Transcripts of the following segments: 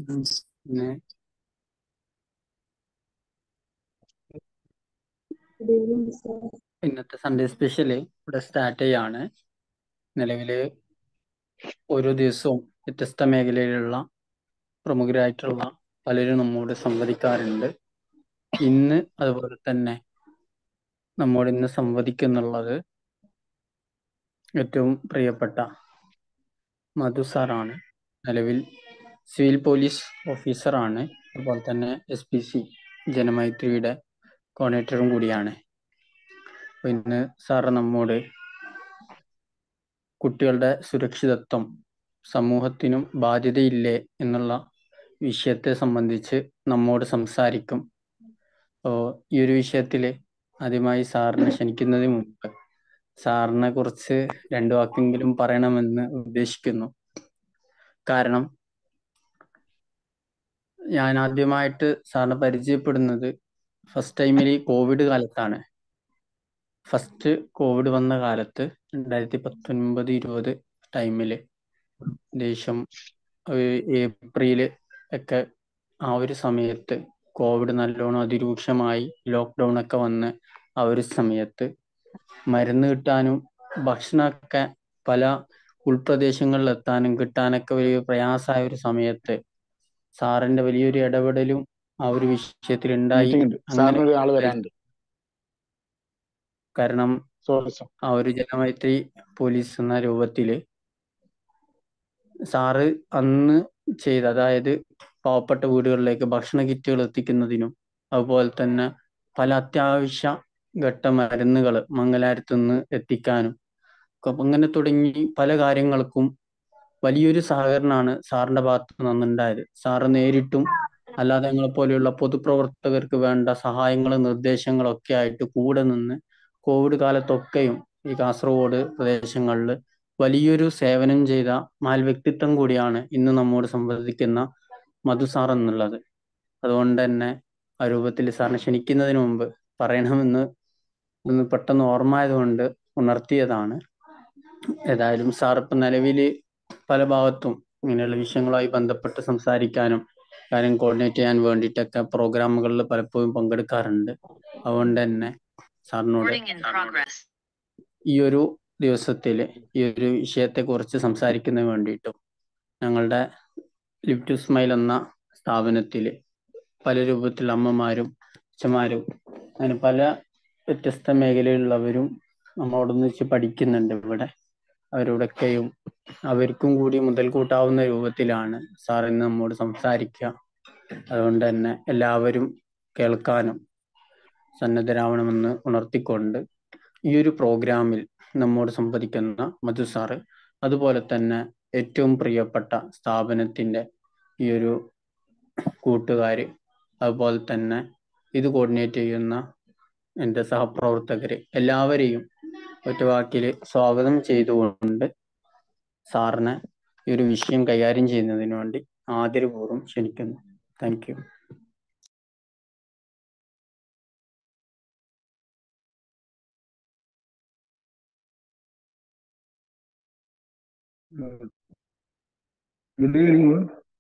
പിന്നെ ഇന്നത്തെ Sunday special ഇവിടെ സ്റ്റാർട്ട് ചെയ്യാണ് നിലവില് ഓരോ ദിവസവും വ്യത്യസ്ത മേഖലയിലുള്ള പ്രമുഖരായിട്ടുള്ള പലരും നമ്മോട് സംവദിക്കാറുണ്ട് ഇന്ന് അതുപോലെ തന്നെ നമ്മോട് ഇന്ന് സംവദിക്കുന്നുള്ളത് ഏറ്റവും പ്രിയപ്പെട്ട മധു സാറാണ് നിലവിൽ സിവിൽ പോലീസ് ഓഫീസറാണ് അതുപോലെ തന്നെ എസ് പി സി ജനമൈത്രിയുടെ കോർഡിനേറ്ററും കൂടിയാണ് അപ്പൊ ഇന്ന് സാറ് നമ്മോട് കുട്ടികളുടെ സുരക്ഷിതത്വം സമൂഹത്തിനും ബാധ്യതയില്ലേ എന്നുള്ള വിഷയത്തെ സംബന്ധിച്ച് നമ്മോട് സംസാരിക്കും അപ്പോൾ ഈ ഒരു വിഷയത്തിൽ ആദ്യമായി സാറിനെ ക്ഷണിക്കുന്നതിന് മുമ്പ് സാറിനെ കുറിച്ച് രണ്ടു വാക്കെങ്കിലും പറയണമെന്ന് ഉദ്ദേശിക്കുന്നു കാരണം ഞാൻ ആദ്യമായിട്ട് സാറിനെ പരിചയപ്പെടുന്നത് ഫസ്റ്റ് ടൈമിൽ ഈ കോവിഡ് കാലത്താണ് ഫസ്റ്റ് കോവിഡ് വന്ന കാലത്ത് രണ്ടായിരത്തി പത്തൊൻപത് ഇരുപത് ടൈമില് ദേശം ഏപ്രില് ഒക്കെ ആ ഒരു സമയത്ത് കോവിഡ് നല്ലോണം അതിരൂക്ഷമായി ലോക്ക്ഡൗൺ ഒക്കെ വന്ന് ആ ഒരു സമയത്ത് മരുന്ന് കിട്ടാനും ഭക്ഷണമൊക്കെ പല ഉൾപ്രദേശങ്ങളിൽ എത്താനും കിട്ടാനൊക്കെ വലിയ പ്രയാസമായ ഒരു സമയത്ത് സാറിന്റെ വലിയൊരു ഇടപെടലും ആ ഒരു വിഷയത്തിൽ ഉണ്ടായി മീറ്റിംഗ് ഉണ്ട് സാറിന് ഒരു ആള് വരാനുണ്ട് കാരണം സോറി സാർ ആ ഒരു ജനമൈത്രി പോലീസ് എന്ന രൂപത്തില് സാറ് അന്ന് ചെയ്ത അതായത് പാവപ്പെട്ട വീടുകളിലേക്ക് ഭക്ഷണ കിറ്റുകൾ എത്തിക്കുന്നതിനും അതുപോലെ തന്നെ പല അത്യാവശ്യ ഘട്ട മരുന്നുകൾ മംഗലാരത്തു നിന്ന് എത്തിക്കാനും അപ്പൊ അങ്ങനെ തുടങ്ങി പല കാര്യങ്ങൾക്കും വലിയൊരു സഹകരണമാണ് സാറിന്റെ ഭാഗത്ത് നിന്നുണ്ടായത് സാറ് നേരിട്ടും അല്ലാതെ ഞങ്ങളെ പോലെയുള്ള പൊതുപ്രവർത്തകർക്ക് വേണ്ട സഹായങ്ങളും നിർദ്ദേശങ്ങളും ഒക്കെ ആയിട്ട് കൂടെ നിന്ന് കോവിഡ് കാലത്തൊക്കെയും ഈ കാസർഗോഡ് പ്രദേശങ്ങളിൽ വലിയൊരു സേവനം ചെയ്ത മാൽ വ്യക്തിത്വം കൂടിയാണ് ഇന്ന് നമ്മോട് സംവദിക്കുന്ന മധു സാർ എന്നുള്ളത് അതുകൊണ്ട് തന്നെ ആ രൂപത്തിൽ സാറിനെ ക്ഷണിക്കുന്നതിന് മുമ്പ് പറയണമെന്ന് ഒന്ന് പെട്ടെന്ന് ഓർമ്മ ആയതുകൊണ്ട് ഉണർത്തിയതാണ് ഏതായാലും സാർ ഇപ്പം നിലവിൽ പല ഭാഗത്തും ഇങ്ങനെയുള്ള വിഷയങ്ങളുമായി ബന്ധപ്പെട്ട് സംസാരിക്കാനും കാര്യം കോർഡിനേറ്റ് ചെയ്യാൻ വേണ്ടിയിട്ടൊക്കെ പ്രോഗ്രാമുകളിൽ പലപ്പോഴും പങ്കെടുക്കാറുണ്ട് അതുകൊണ്ട് തന്നെ സാറിനോട് ഈ ഒരു ദിവസത്തിൽ ഈ ഒരു വിഷയത്തെക്കുറിച്ച് സംസാരിക്കുന്നതിന് വേണ്ടിയിട്ടും ഞങ്ങളുടെ ലിവ് ടു സ്മൈൽ എന്ന സ്ഥാപനത്തിൽ പല രൂപത്തിൽ അമ്മമാരും അച്ഛന്മാരും അങ്ങനെ പല വ്യത്യസ്ത മേഖലയിലുള്ളവരും നമ്മളോടൊന്നിച്ച് പഠിക്കുന്നുണ്ട് ഇവിടെ അവരോടൊക്കെയും അവർക്കും കൂടി മുതൽ കൂട്ടാവുന്ന രൂപത്തിലാണ് സാർ ഇന്ന് നമ്മോട് സംസാരിക്കുക അതുകൊണ്ട് തന്നെ എല്ലാവരും കേൾക്കാനും സന്നദ്ധരാവണമെന്ന് ഉണർത്തിക്കൊണ്ട് ഈ ഒരു പ്രോഗ്രാമിൽ നമ്മോട് സംവദിക്കുന്ന മധു സാറ് അതുപോലെ തന്നെ ഏറ്റവും പ്രിയപ്പെട്ട സ്ഥാപനത്തിന്റെ ഈ ഒരു കൂട്ടുകാര് അതുപോലെ തന്നെ ഇത് കോർഡിനേറ്റ് ചെയ്യുന്ന എൻ്റെ സഹപ്രവർത്തകര് എല്ലാവരെയും ഒറ്റ വാക്കിൽ സ്വാഗതം ചെയ്തുകൊണ്ട് സാറിനെ ഈ ഒരു വിഷയം കൈകാര്യം ചെയ്യുന്നതിന് വേണ്ടി ആദരപൂർവ്വം ക്ഷണിക്കുന്നു താങ്ക് യു ഗുഡ് ഈവനിങ്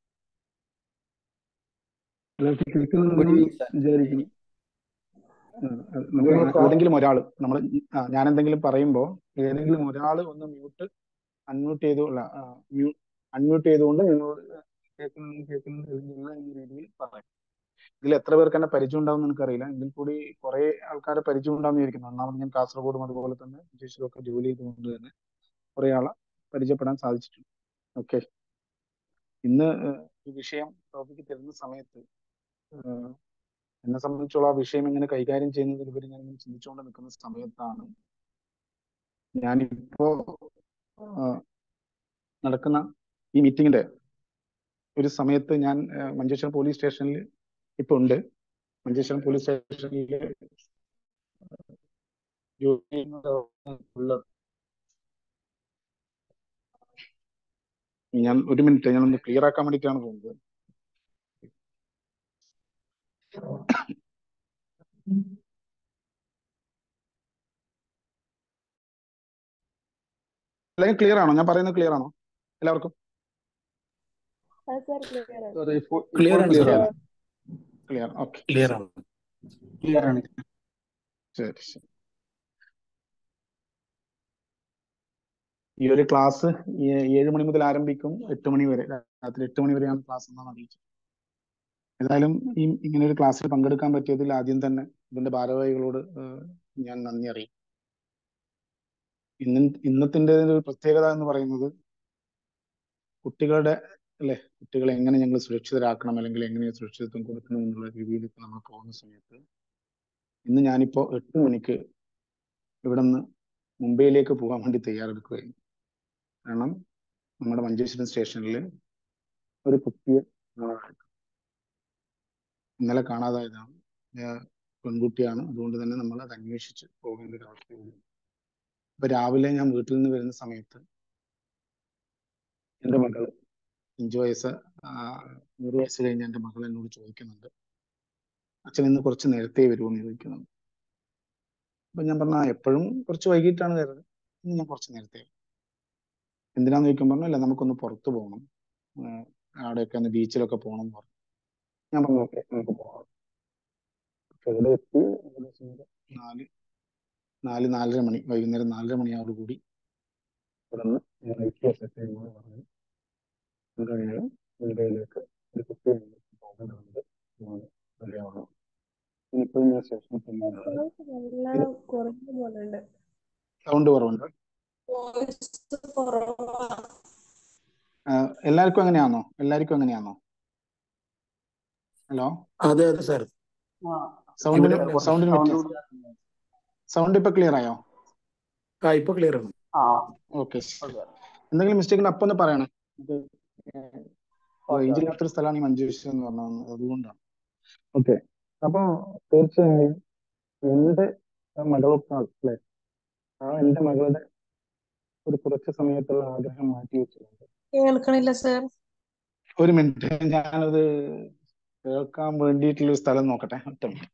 എല്ലാവർക്കും ഗുഡ് കേൾക്കുന്നുണ്ടെന്ന് ഈവനിങ് സാർ വിചാരിക്കുന്നു ആ, അത് നമുക്ക് ഏതെങ്കിലും ഒരാൾ നമ്മൾ ഞാൻ എന്തെങ്കിലും പറയുമ്പോൾ ഏതെങ്കിലും ഒരാൾ ഒന്ന് മ്യൂട്ട് അൺമ്യൂട്ട് ചെയ്തു അല്ല അൺമ്യൂട്ട് ചെയ്തുകൊണ്ട് നിങ്ങളോട് കേൾക്കുന്നു കേൾക്കുന്നു ഇല്ല എന്ന രീതിയിൽ പറയാം ഇതിൽ എത്ര പേർക്ക് എന്നെ പരിചയം ഉണ്ടാവും എനിക്കറിയില്ല എങ്കിൽ കൂടി കുറെ ആൾക്കാരെ പരിചയം ഉണ്ടാവും വിചാരിക്കുന്നു ഒന്നാമത് ഞാൻ കാസർഗോഡും അതുപോലെ തന്നെ വിദേശത്തൊക്കെ ജോലി ചെയ്തുകൊണ്ട് തന്നെ കുറെ ആളെ പരിചയപ്പെടാൻ സാധിച്ചിട്ടുണ്ട് ഓക്കെ ഇന്ന് ഏഹ്, ഈ വിഷയം ടോപ്പിക്ക് തരുന്ന സമയത്ത് ഏഹ്, എന്നെ സംബന്ധിച്ചുള്ള ആ വിഷയം എങ്ങനെ കൈകാര്യം ചെയ്യുന്നതിലുപരി ഞാൻ ഇങ്ങനെ ചിന്തിച്ചുകൊണ്ട് നിൽക്കുന്ന സമയത്താണ് ഞാനിപ്പോ ആഹ്, നടക്കുന്ന ഈ മീറ്റിംഗിന്റെ ഒരു സമയത്ത് ഞാൻ ഏഹ്, മഞ്ചേശ്വരം പോലീസ് സ്റ്റേഷനിൽ ഇപ്പൊ ഉണ്ട് മഞ്ചേശ്വരം പോലീസ് സ്റ്റേഷനിൽ ജോലി ചെയ്യുന്നതാണ് ഉള്ളത് ഞാൻ ഒരു മിനിറ്റ് ഞാനൊന്ന് ക്ലിയർ ആക്കാൻ വേണ്ടിയിട്ടാണ് പോകുന്നത് അല്ലെങ്കിൽ ക്ലിയർ ആണോ ഞാൻ പറയുന്നത് ക്ലിയർ ആണോ എല്ലാവർക്കും അത് സാർ ക്ലിയർ ആണ് സാർ ഇപ്പോൾ ക്ലിയർ ഇപ്പോൾ ആണ് ക്ലിയർ സാർ ആണ് ക്ലിയർ ഓക്കെ ക്ലിയർ ആണ് ക്ലിയർ ആണ് ശരി ശരി ഈ ഒരു ക്ലാസ് ഏഴ് മണി മുതൽ ആരംഭിക്കും എട്ട് മണി വരെ രാത്രി എട്ട് മണി വരെയാണ് ക്ലാസ് എന്നാണ് അറിയിച്ചത് ഏതായാലും ഈ ഇങ്ങനെ ഒരു ക്ലാസ്സിൽ പങ്കെടുക്കാൻ പറ്റിയതിൽ ആദ്യം തന്നെ ഇതിന്റെ ഭാരവാഹികളോട് ഏഹ്, ഞാൻ നന്ദി അറിയിക്കും ഇന്ന് ഇന്നത്തിന്റെ ഒരു പ്രത്യേകത എന്ന് പറയുന്നത് കുട്ടികളുടെ അല്ലെ കുട്ടികളെ എങ്ങനെ ഞങ്ങൾ സുരക്ഷിതരാക്കണം അല്ലെങ്കിൽ എങ്ങനെ സുരക്ഷിതത്വം കൊടുക്കണം എന്നുള്ള രീതിയിലേക്ക് നമ്മൾ പോകുന്ന സമയത്ത് ഇന്ന് ഞാനിപ്പോ എട്ട് മണിക്ക് ഇവിടെ നിന്ന് മുംബൈയിലേക്ക് പോകാൻ വേണ്ടി തയ്യാറെടുക്കുകയായിരുന്നു കാരണം നമ്മുടെ മഞ്ചേശ്വരം സ്റ്റേഷനിൽ ഒരു കുട്ടിയെ കാണാതായി. ഇന്നലെ കാണാതായതാണ് ഏർ പെൺകുട്ടിയാണ് അതുകൊണ്ട് തന്നെ നമ്മൾ അത് അന്വേഷിച്ച് പോകേണ്ട ഒരു അവസ്ഥയുണ്ട് അപ്പൊ രാവിലെ ഞാൻ വീട്ടിൽ നിന്ന് വരുന്ന സമയത്ത് എൻ്റെ മകള് അഞ്ചു വയസ്സ് ആ, നൂറ് വയസ്സ് കഴിഞ്ഞ എൻ്റെ മകൾ എന്നോട് ചോദിക്കുന്നുണ്ട് അച്ഛൻ ഇന്ന് കുറച്ച് നേരത്തെ വരുമോ എന്ന് ചോദിക്കുന്നുണ്ട് അപ്പൊ ഞാൻ പറഞ്ഞ എപ്പോഴും കുറച്ച് വൈകിട്ടാണ് വരുന്നത് ഇന്ന് ഞാൻ കുറച്ച് നേരത്തെ വരും." എന്തിനാന്ന് ചോദിക്കുമ്പോൾ പറഞ്ഞു അല്ല നമുക്കൊന്ന് പുറത്ത് പോകണം ഏർ അവിടെയൊക്കെ ഒന്ന് ബീച്ചിലൊക്കെ പോകണം എന്ന് പറഞ്ഞു ഞാൻ പറഞ്ഞു ഓക്കെ നമുക്ക് പോകാം അപ്പൊ ഇവിടെ എത്തി ഏകദേശം ഒരു നാല് നാല് നാലര മണി വൈകുന്നേരം നാലര മണിയോടുകൂടി ഇവിടെ നിന്ന് ഞാൻ ഐക്യ സെക്രട്ടറിയോട് പറഞ്ഞു മുൻഗണനകൾ മുൻകൈയിലേക്ക് ഒരു കുട്ടിയെ കൊണ്ടുപോയി പോകേണ്ടതുണ്ട് അതുകൊണ്ട് റെഡിയാവണം ഇനിയിപ്പോ ഇതിന് ശേഷം പിന്നെ നല്ല കുറഞ്ഞ പോലുണ്ട് സൗണ്ട് കുറവുണ്ട് വോയിസ് കുറവാ ആഹ് എല്ലാവർക്കും അങ്ങനെയാണോ എല്ലാവർക്കും അങ്ങനെയാണോ ഹലോ അതെ അതെ സാർ സൗണ്ടിന് ഇവിടെ സൗണ്ടിന് വ്യത്യാസം സൗണ്ട് ഇപ്പൊ ക്ലിയർ ആയോ ആ ഇപ്പൊ ക്ലിയർ ആണ് ഓക്കെ എന്തെങ്കിലും മിസ്റ്റേക്ക് അപ്പൊ ഒന്ന് പറയണേ ഇത് റേഞ്ച് ഇല്ലാത്തൊരു സ്ഥലമാണ് ഈ മഞ്ചേശ്വരം എന്ന് പറഞ്ഞത് അതുകൊണ്ടാണ് ഓക്കെ അപ്പൊ തീർച്ചയായും എന്റെ മകളൊപ്പം അല്ലേ ആ എന്റെ മകളുടെ ഒരു കുറച്ച് സമയത്തുള്ള ആഗ്രഹം മാറ്റി വെച്ചിട്ടുണ്ട് കേൾക്കണില്ല സാർ ഒരു മിനിറ്റ് ഞാനത് കേൾക്കാൻ വേണ്ടിയിട്ടുള്ള ഒരു സ്ഥലം നോക്കട്ടെ ഒറ്റ മിനിറ്റ്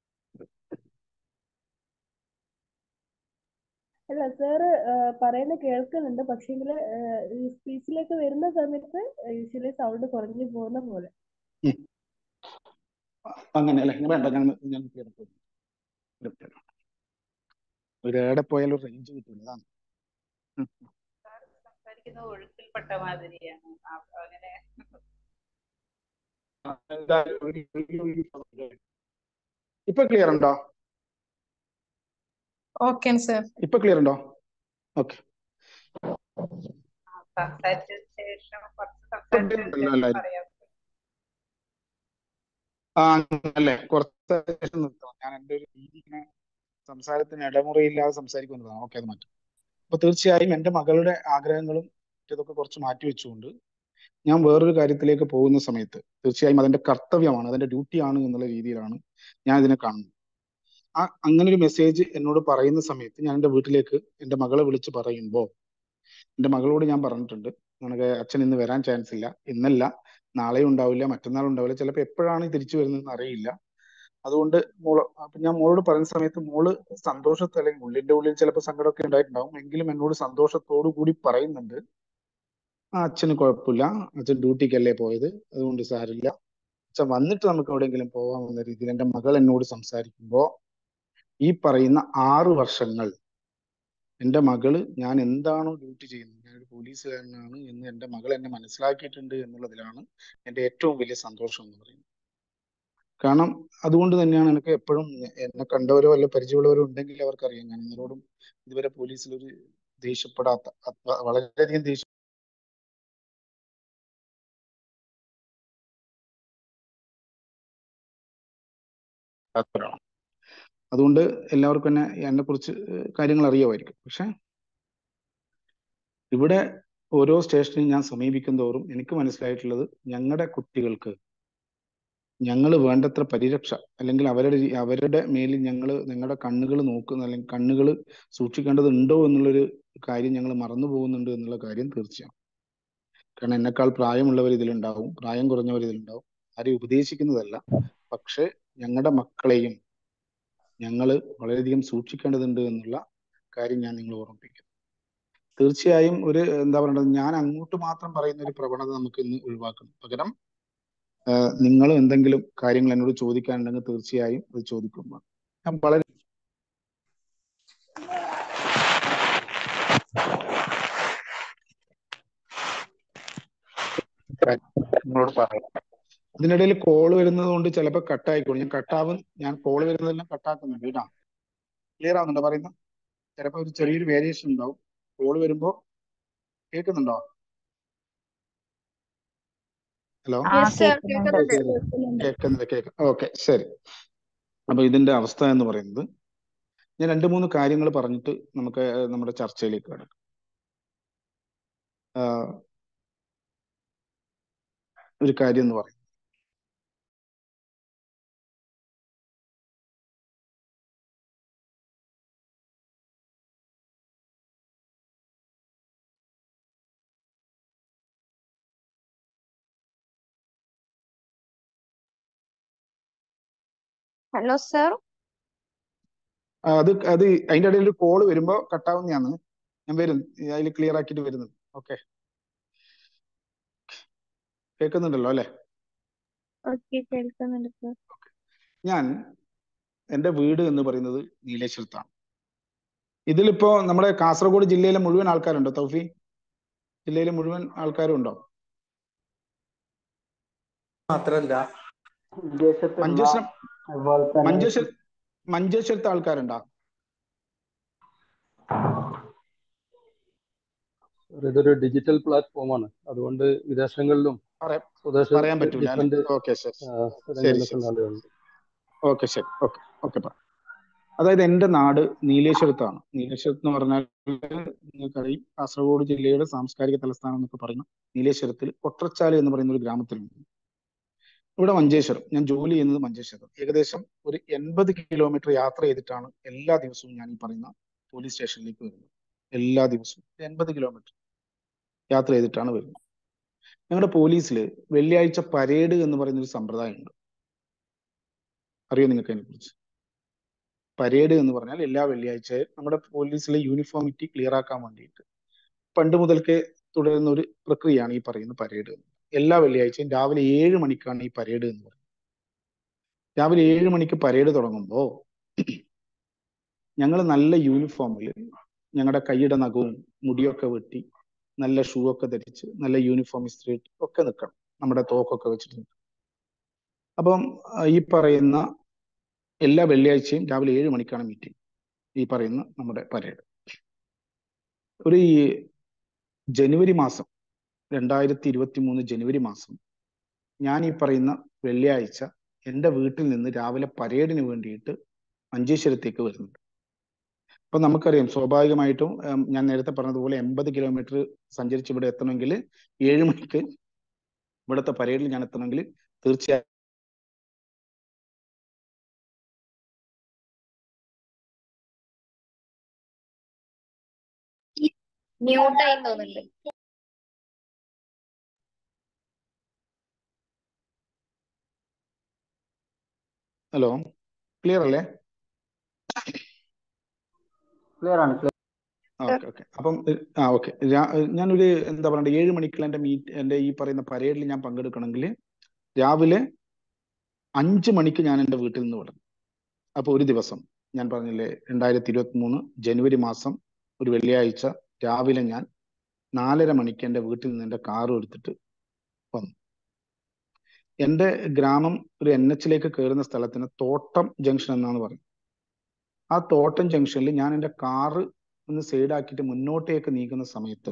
അല്ല സാറ് പറയുന്ന കേൾക്കുന്നുണ്ട് പക്ഷേങ്കില് ഈ സ്പീച്ചിലേക്ക് വരുന്ന സമയത്ത് യൂഷ്വലി സൗണ്ട് കുറഞ്ഞു പോകുന്ന പോലെ ഉം. അങ്ങനെ അല്ലേ ഇനി വേണ്ട ഞാൻ ഞാൻ കേൾക്കും. ഒരു ഒരു എവിടെ പോയാലും റേഞ്ച് കിട്ടില്ല അതാണ് ഉം. സംസാരിക്കുന്നത് ഒഴുക്കിൽപ്പെട്ട മാതിരിയാണ് ആ, അങ്ങനെ ആ, എന്തായാലും ഒരു- ഒരു- ഒരു- ഇപ്പൊ ക്ലിയർ ഉണ്ടോ ഓക്കെ സാർ ഇപ്പൊ ക്ലിയർ ഉണ്ടോ ഓക്കെ ആ, സംസാരിച്ചതിന് ശേഷം കുറച്ച് ഇപ്പൊ സംസാരിച്ചതിന് clear ഉണ്ടല്ലോ ശേഷം എല്ലാവരും പറയാം ആ അല്ലേ കുറച്ച് ശേഷം നിർത്തണം ഞാൻ എൻ്റെ ഒരു രീതി ഇങ്ങനെ സംസാരത്തിന് ഇടമുറയില്ലാതെ സംസാരിക്കുന്നതാണ് ഓക്കെ അത് മാറ്റാം അപ്പൊ തീർച്ചയായും എൻ്റെ മകളുടെ ആഗ്രഹങ്ങളും ഇതൊക്കെ കുറച്ച് മാറ്റി വെച്ചുകൊണ്ട് ഞാൻ വേറൊരു കാര്യത്തിലേക്ക് പോകുന്ന സമയത്ത് തീർച്ചയായും അതെന്റെ കർത്തവ്യമാണ് അതെന്റെ ഡ്യൂട്ടിയാണ് എന്നുള്ള രീതിയിലാണ് ഞാൻ ഇതിനെ കാണുന്നത് ആ അങ്ങനെ ഒരു മെസ്സേജ് എന്നോട് പറയുന്ന സമയത്ത് ഞാൻ എൻ്റെ വീട്ടിലേക്ക് എൻ്റെ മകളെ വിളിച്ച് പറയുമ്പോൾ എൻ്റെ മകളോട് ഞാൻ പറഞ്ഞിട്ടുണ്ട് നിനക്ക് അച്ഛൻ ഇന്ന് വരാൻ ചാൻസ് ഇല്ല ഇന്നല്ല നാളെയും ഉണ്ടാവില്ല മറ്റന്നാൾ ഉണ്ടാവില്ല ചിലപ്പോൾ എപ്പോഴാണ് തിരിച്ചു വരുന്നതെന്ന് അറിയില്ല അതുകൊണ്ട് മോള് അപ്പൊ ഞാൻ മോളോട് പറയുന്ന സമയത്ത് മോള് സന്തോഷത്തെ അല്ലെങ്കിൽ ഉള്ളിന്റെ ഉള്ളിൽ ചിലപ്പോൾ സങ്കടമൊക്കെ ഉണ്ടായിട്ടുണ്ടാവും എങ്കിലും എന്നോട് സന്തോഷത്തോടു കൂടി പറയുന്നുണ്ട് ആ അച്ഛന് കുഴപ്പമില്ല അച്ഛൻ ഡ്യൂട്ടിക്കല്ലേ പോയത് അതുകൊണ്ട് സാരില്ല അച്ഛൻ വന്നിട്ട് നമുക്ക് എവിടെയെങ്കിലും പോകാമെന്ന രീതിയിൽ എൻ്റെ മകൾ എന്നോട് സംസാരിക്കുമ്പോൾ ഈ പറയുന്ന ആറ് വർഷങ്ങൾ എൻ്റെ മകള് ഞാൻ എന്താണോ ഡ്യൂട്ടി ചെയ്യുന്നത് ഞാനൊരു പോലീസുകാരനാണ് എന്ന് എൻ്റെ മകൾ എന്നെ മനസ്സിലാക്കിയിട്ടുണ്ട് എന്നുള്ളതിലാണ് എൻ്റെ ഏറ്റവും വലിയ സന്തോഷം എന്ന് പറയുന്നത് കാരണം അതുകൊണ്ട് തന്നെയാണ് എനിക്ക് എപ്പോഴും എന്നെ കണ്ടവരോ അല്ല പരിചയമുള്ളവരോ ഉണ്ടെങ്കിൽ അവർക്കറിയാം ഞാൻ ഇവരോടും ഇതുവരെ പോലീസിൽ ഒരു ദേഷ്യപ്പെടാത്ത അത്ര- വളരെയധികം ദേഷ്യം ഒരാളാണ് അതുകൊണ്ട് എല്ലാവർക്കും എന്നെ എന്നെ കുറിച്ച് കാര്യങ്ങൾ അറിയുമായിരിക്കും പക്ഷെ ഇവിടെ ഓരോ സ്റ്റേഷനിൽ ഞാൻ സമീപിക്കും തോറും എനിക്ക് മനസ്സിലായിട്ടുള്ളത് ഞങ്ങളുടെ കുട്ടികൾക്ക് ഞങ്ങൾ വേണ്ടത്ര പരിരക്ഷ അല്ലെങ്കിൽ അവരുടെ രീ- അവരുടെ മേലിൽ ഞങ്ങൾ നിങ്ങളുടെ കണ്ണുകൾ നോക്കുന്ന അല്ലെങ്കിൽ കണ്ണുകൾ സൂക്ഷിക്കേണ്ടതുണ്ടോ എന്നുള്ളൊരു കാര്യം ഞങ്ങൾ മറന്നു പോകുന്നുണ്ട് എന്നുള്ള കാര്യം തീർച്ചയാണ് കാരണം എന്നെക്കാൾ പ്രായമുള്ളവർ ഇതിലുണ്ടാവും പ്രായം കുറഞ്ഞവർ ഇതിലുണ്ടാവും ആരെയും ഉപദേശിക്കുന്നതല്ല പക്ഷെ ഞങ്ങളുടെ മക്കളെയും ഞങ്ങൾ വളരെയധികം സൂക്ഷിക്കേണ്ടതുണ്ട് എന്നുള്ള കാര്യം ഞാൻ നിങ്ങളെ ഓർമ്മിപ്പിക്കുന്നു തീർച്ചയായും ഒരു എന്താ പറയണ്ടത് ഞാൻ അങ്ങോട്ട് മാത്രം പറയുന്ന ഒരു പ്രവണത നമുക്ക് ഇന്ന് ഒഴിവാക്കണം പകരം നിങ്ങൾ എന്തെങ്കിലും കാര്യങ്ങൾ എന്നോട് ചോദിക്കാനുണ്ടെങ്കിൽ തീർച്ചയായും അത് ചോദിക്കുക ഞാൻ വളരെ നിങ്ങളോട് പറയാം ഇതിനിടയിൽ കോൾ വരുന്നത് കൊണ്ട് ചിലപ്പോൾ കട്ടായിക്കോളും ഞാൻ കട്ടാവും ഞാൻ കോൾ വരുന്നതെല്ലാം കട്ടാക്കുന്നുണ്ട് കേട്ടോ ക്ലിയർ ആവുന്നുണ്ടോ പറയുന്നത് ചിലപ്പോൾ ഒരു ചെറിയൊരു വേരിയേഷൻ ഉണ്ടാവും കോൾ വരുമ്പോ കേൾക്കുന്നുണ്ടോ ഹലോ കേൾക്കുന്നില്ല കേൾക്കാം ഓക്കെ ശരി അപ്പൊ ഇതിന്റെ അവസ്ഥ എന്ന് പറയുന്നത് ഞാൻ രണ്ട് മൂന്ന് കാര്യങ്ങൾ പറഞ്ഞിട്ട് നമുക്ക് നമ്മുടെ ചർച്ചയിലേക്ക് കിടക്കാം ഒരു കാര്യം എന്ന് പറയും ഹലോ സർ അത് അത് അതിന്റെ ഇടയിൽ ഒരു കോള് വരുമ്പോ കട്ടാവുന്നതാണ് ഞാൻ വരും അതിൽ ക്ലിയർ ആക്കിയിട്ട് വരുന്നത് ഓക്കെ കേൾക്കുന്നുണ്ടല്ലോ അല്ലെ ഓക്കെ കേൾക്കുന്നുണ്ട് സർ ഞാൻ എൻ്റെ വീട് എന്ന് പറയുന്നത് നീലേശ്വരത്താണ് ഇതിലിപ്പോ നമ്മുടെ കാസർഗോഡ് ജില്ലയിലെ മുഴുവൻ ആൾക്കാരുണ്ടോ തൗഫി ജില്ലയിലെ മുഴുവൻ ആൾക്കാരും ഉണ്ടോ മാത്രല്ല മഞ്ചേശ്വരം മഞ്ചേശ്വരം മഞ്ചേശ്വരത്തെ ആൾക്കാരുണ്ടോ ഇതൊരു ഡിജിറ്റൽ പ്ലാറ്റ്ഫോം ആണ് അതുകൊണ്ട് വിദേശങ്ങളിലും സ്വദേശ പറയാൻ പറ്റൂല ഡിഫറെന്റ് ഓക്കെ ശരി സ്ഥലങ്ങളിലൊക്കെ ശരി. ആളുകളുണ്ട് ഓക്കെ ശരി ഓക്കെ ഓക്കെ പറ അതായത് എൻ്റെ നാട് നീലേശ്വരത്താണ് നീലേശ്വരത്ത് എന്ന് പറഞ്ഞാൽ നിങ്ങൾക്കറിയും കാസർഗോഡ് ജില്ലയുടെ സാംസ്കാരിക തലസ്ഥാനം എന്നൊക്കെ പറയുന്ന നീലേശ്വരത്തിൽ കൊട്ടച്ചാല് എന്ന് പറയുന്ന ഒരു ഗ്രാമത്തിലുണ്ട് ഇവിടെ മഞ്ചേശ്വരം ഞാൻ ജോലി ചെയ്യുന്നത് മഞ്ചേശ്വരം ഏകദേശം ഒരു എൺപത് കിലോമീറ്റർ യാത്ര ചെയ്തിട്ടാണ് എല്ലാ ദിവസവും ഞാൻ ഈ പറയുന്ന പോലീസ് സ്റ്റേഷനിലേക്ക് വരുന്നത് എല്ലാ ദിവസവും എൺപത് കിലോമീറ്റർ യാത്ര ചെയ്തിട്ടാണ് വരുന്നത് ഞങ്ങളുടെ പോലീസിൽ വെള്ളിയാഴ്ച പരേഡ് എന്ന് പറയുന്ന ഒരു സമ്പ്രദായമുണ്ട് അറിയോ നിങ്ങൾക്ക് അതിനെക്കുറിച്ച് പരേഡ് എന്ന് പറഞ്ഞാൽ എല്ലാ വെള്ളിയാഴ്ചയും നമ്മുടെ പോലീസിലെ യൂണിഫോമിറ്റി ക്ലിയർ ആക്കാൻ വേണ്ടിയിട്ട് പണ്ട് മുതൽക്കേ തുടരുന്ന ഒരു പ്രക്രിയയാണ് ഈ പറയുന്ന പരേഡ് എല്ലാ വെള്ളിയാഴ്ചയും രാവിലെ ഏഴ് മണിക്കാണ് ഈ പരേഡ് എന്ന് പറയുന്നത് രാവിലെ ഏഴ് മണിക്ക് പരേഡ് തുടങ്ങുമ്പോൾ ഞങ്ങൾ നല്ല യൂണിഫോമിൽ ഞങ്ങളുടെ കൈയുടെ നഖവും മുടിയൊക്കെ വെട്ടി നല്ല ഷൂ ഒക്കെ ധരിച്ച് നല്ല യൂണിഫോം ഇസ്ത്രി ഇട്ട് ഒക്കെ നിൽക്കണം നമ്മുടെ തോക്കൊക്കെ വെച്ചിട്ട് നിൽക്കണം അപ്പം ആ, ഈ പറയുന്ന എല്ലാ വെള്ളിയാഴ്ചയും രാവിലെ ഏഴ് മണിക്കാണ് മീറ്റിംഗ് ഈ പറയുന്ന നമ്മുടെ പരേഡ് ഒരു ഈ ജനുവരി മാസം രണ്ടായിരത്തി ഇരുപത്തി മൂന്ന് ജനുവരി മാസം ഞാൻ ഈ പറയുന്ന വെള്ളിയാഴ്ച എൻ്റെ വീട്ടിൽ നിന്ന് രാവിലെ പരേഡിന് വേണ്ടിയിട്ട് മഞ്ചേശ്വരത്തേക്ക് വരുന്നുണ്ട് അപ്പൊ നമുക്കറിയാം സ്വാഭാവികമായിട്ടും ഉം, ഞാൻ നേരത്തെ പറഞ്ഞതുപോലെ എൺപത് കിലോമീറ്റർ സഞ്ചരിച്ച് ഇവിടെ എത്തണമെങ്കിൽ ഏഴ് മണിക്ക് ഇവിടുത്തെ പരേഡിൽ ഞാൻ എത്തണമെങ്കിൽ തീർച്ചയായും മ്യൂട്ടായി തോന്നുന്നുണ്ട് ഹലോ ക്ലിയർ അല്ലേ ക്ലിയർ ആണ് clear. ഓക്കെ ഓക്കെ അപ്പം ഏഹ്, ആ ഓക്കെ ഞാനൊരു എന്താ പറയണ്ടേ ഏഴ് മണിക്കുള്ള എൻ്റെ മീറ്റ് എൻ്റെ ഈ പറയുന്ന പരേഡിൽ ഞാൻ പങ്കെടുക്കണമെങ്കിൽ രാവിലെ അഞ്ച് മണിക്ക് ഞാൻ എൻ്റെ വീട്ടിൽ നിന്ന് വിടണം അപ്പോൾ ഒരു ദിവസം ഞാൻ പറഞ്ഞില്ലേ രണ്ടായിരത്തി ഇരുപത്തി മൂന്ന് ജനുവരി മാസം ഒരു വെള്ളിയാഴ്ച രാവിലെ ഞാൻ നാലര മണിക്ക് എൻ്റെ വീട്ടിൽ നിന്ന് എൻ്റെ കാറും എടുത്തിട്ട് വന്നു എൻ്റെ ഗ്രാമം ഒരു എൻ എച്ചിലേക്ക് കയറുന്ന സ്ഥലത്തിന് തോട്ടം ജംഗ്ഷൻ എന്നാണ് പറയുന്നത് ആ തോട്ടം ജംഗ്ഷനിൽ ഞാൻ എൻ്റെ കാറ് ഒന്ന് സൈഡാക്കിയിട്ട് മുന്നോട്ടേക്ക് നീങ്ങുന്ന സമയത്ത്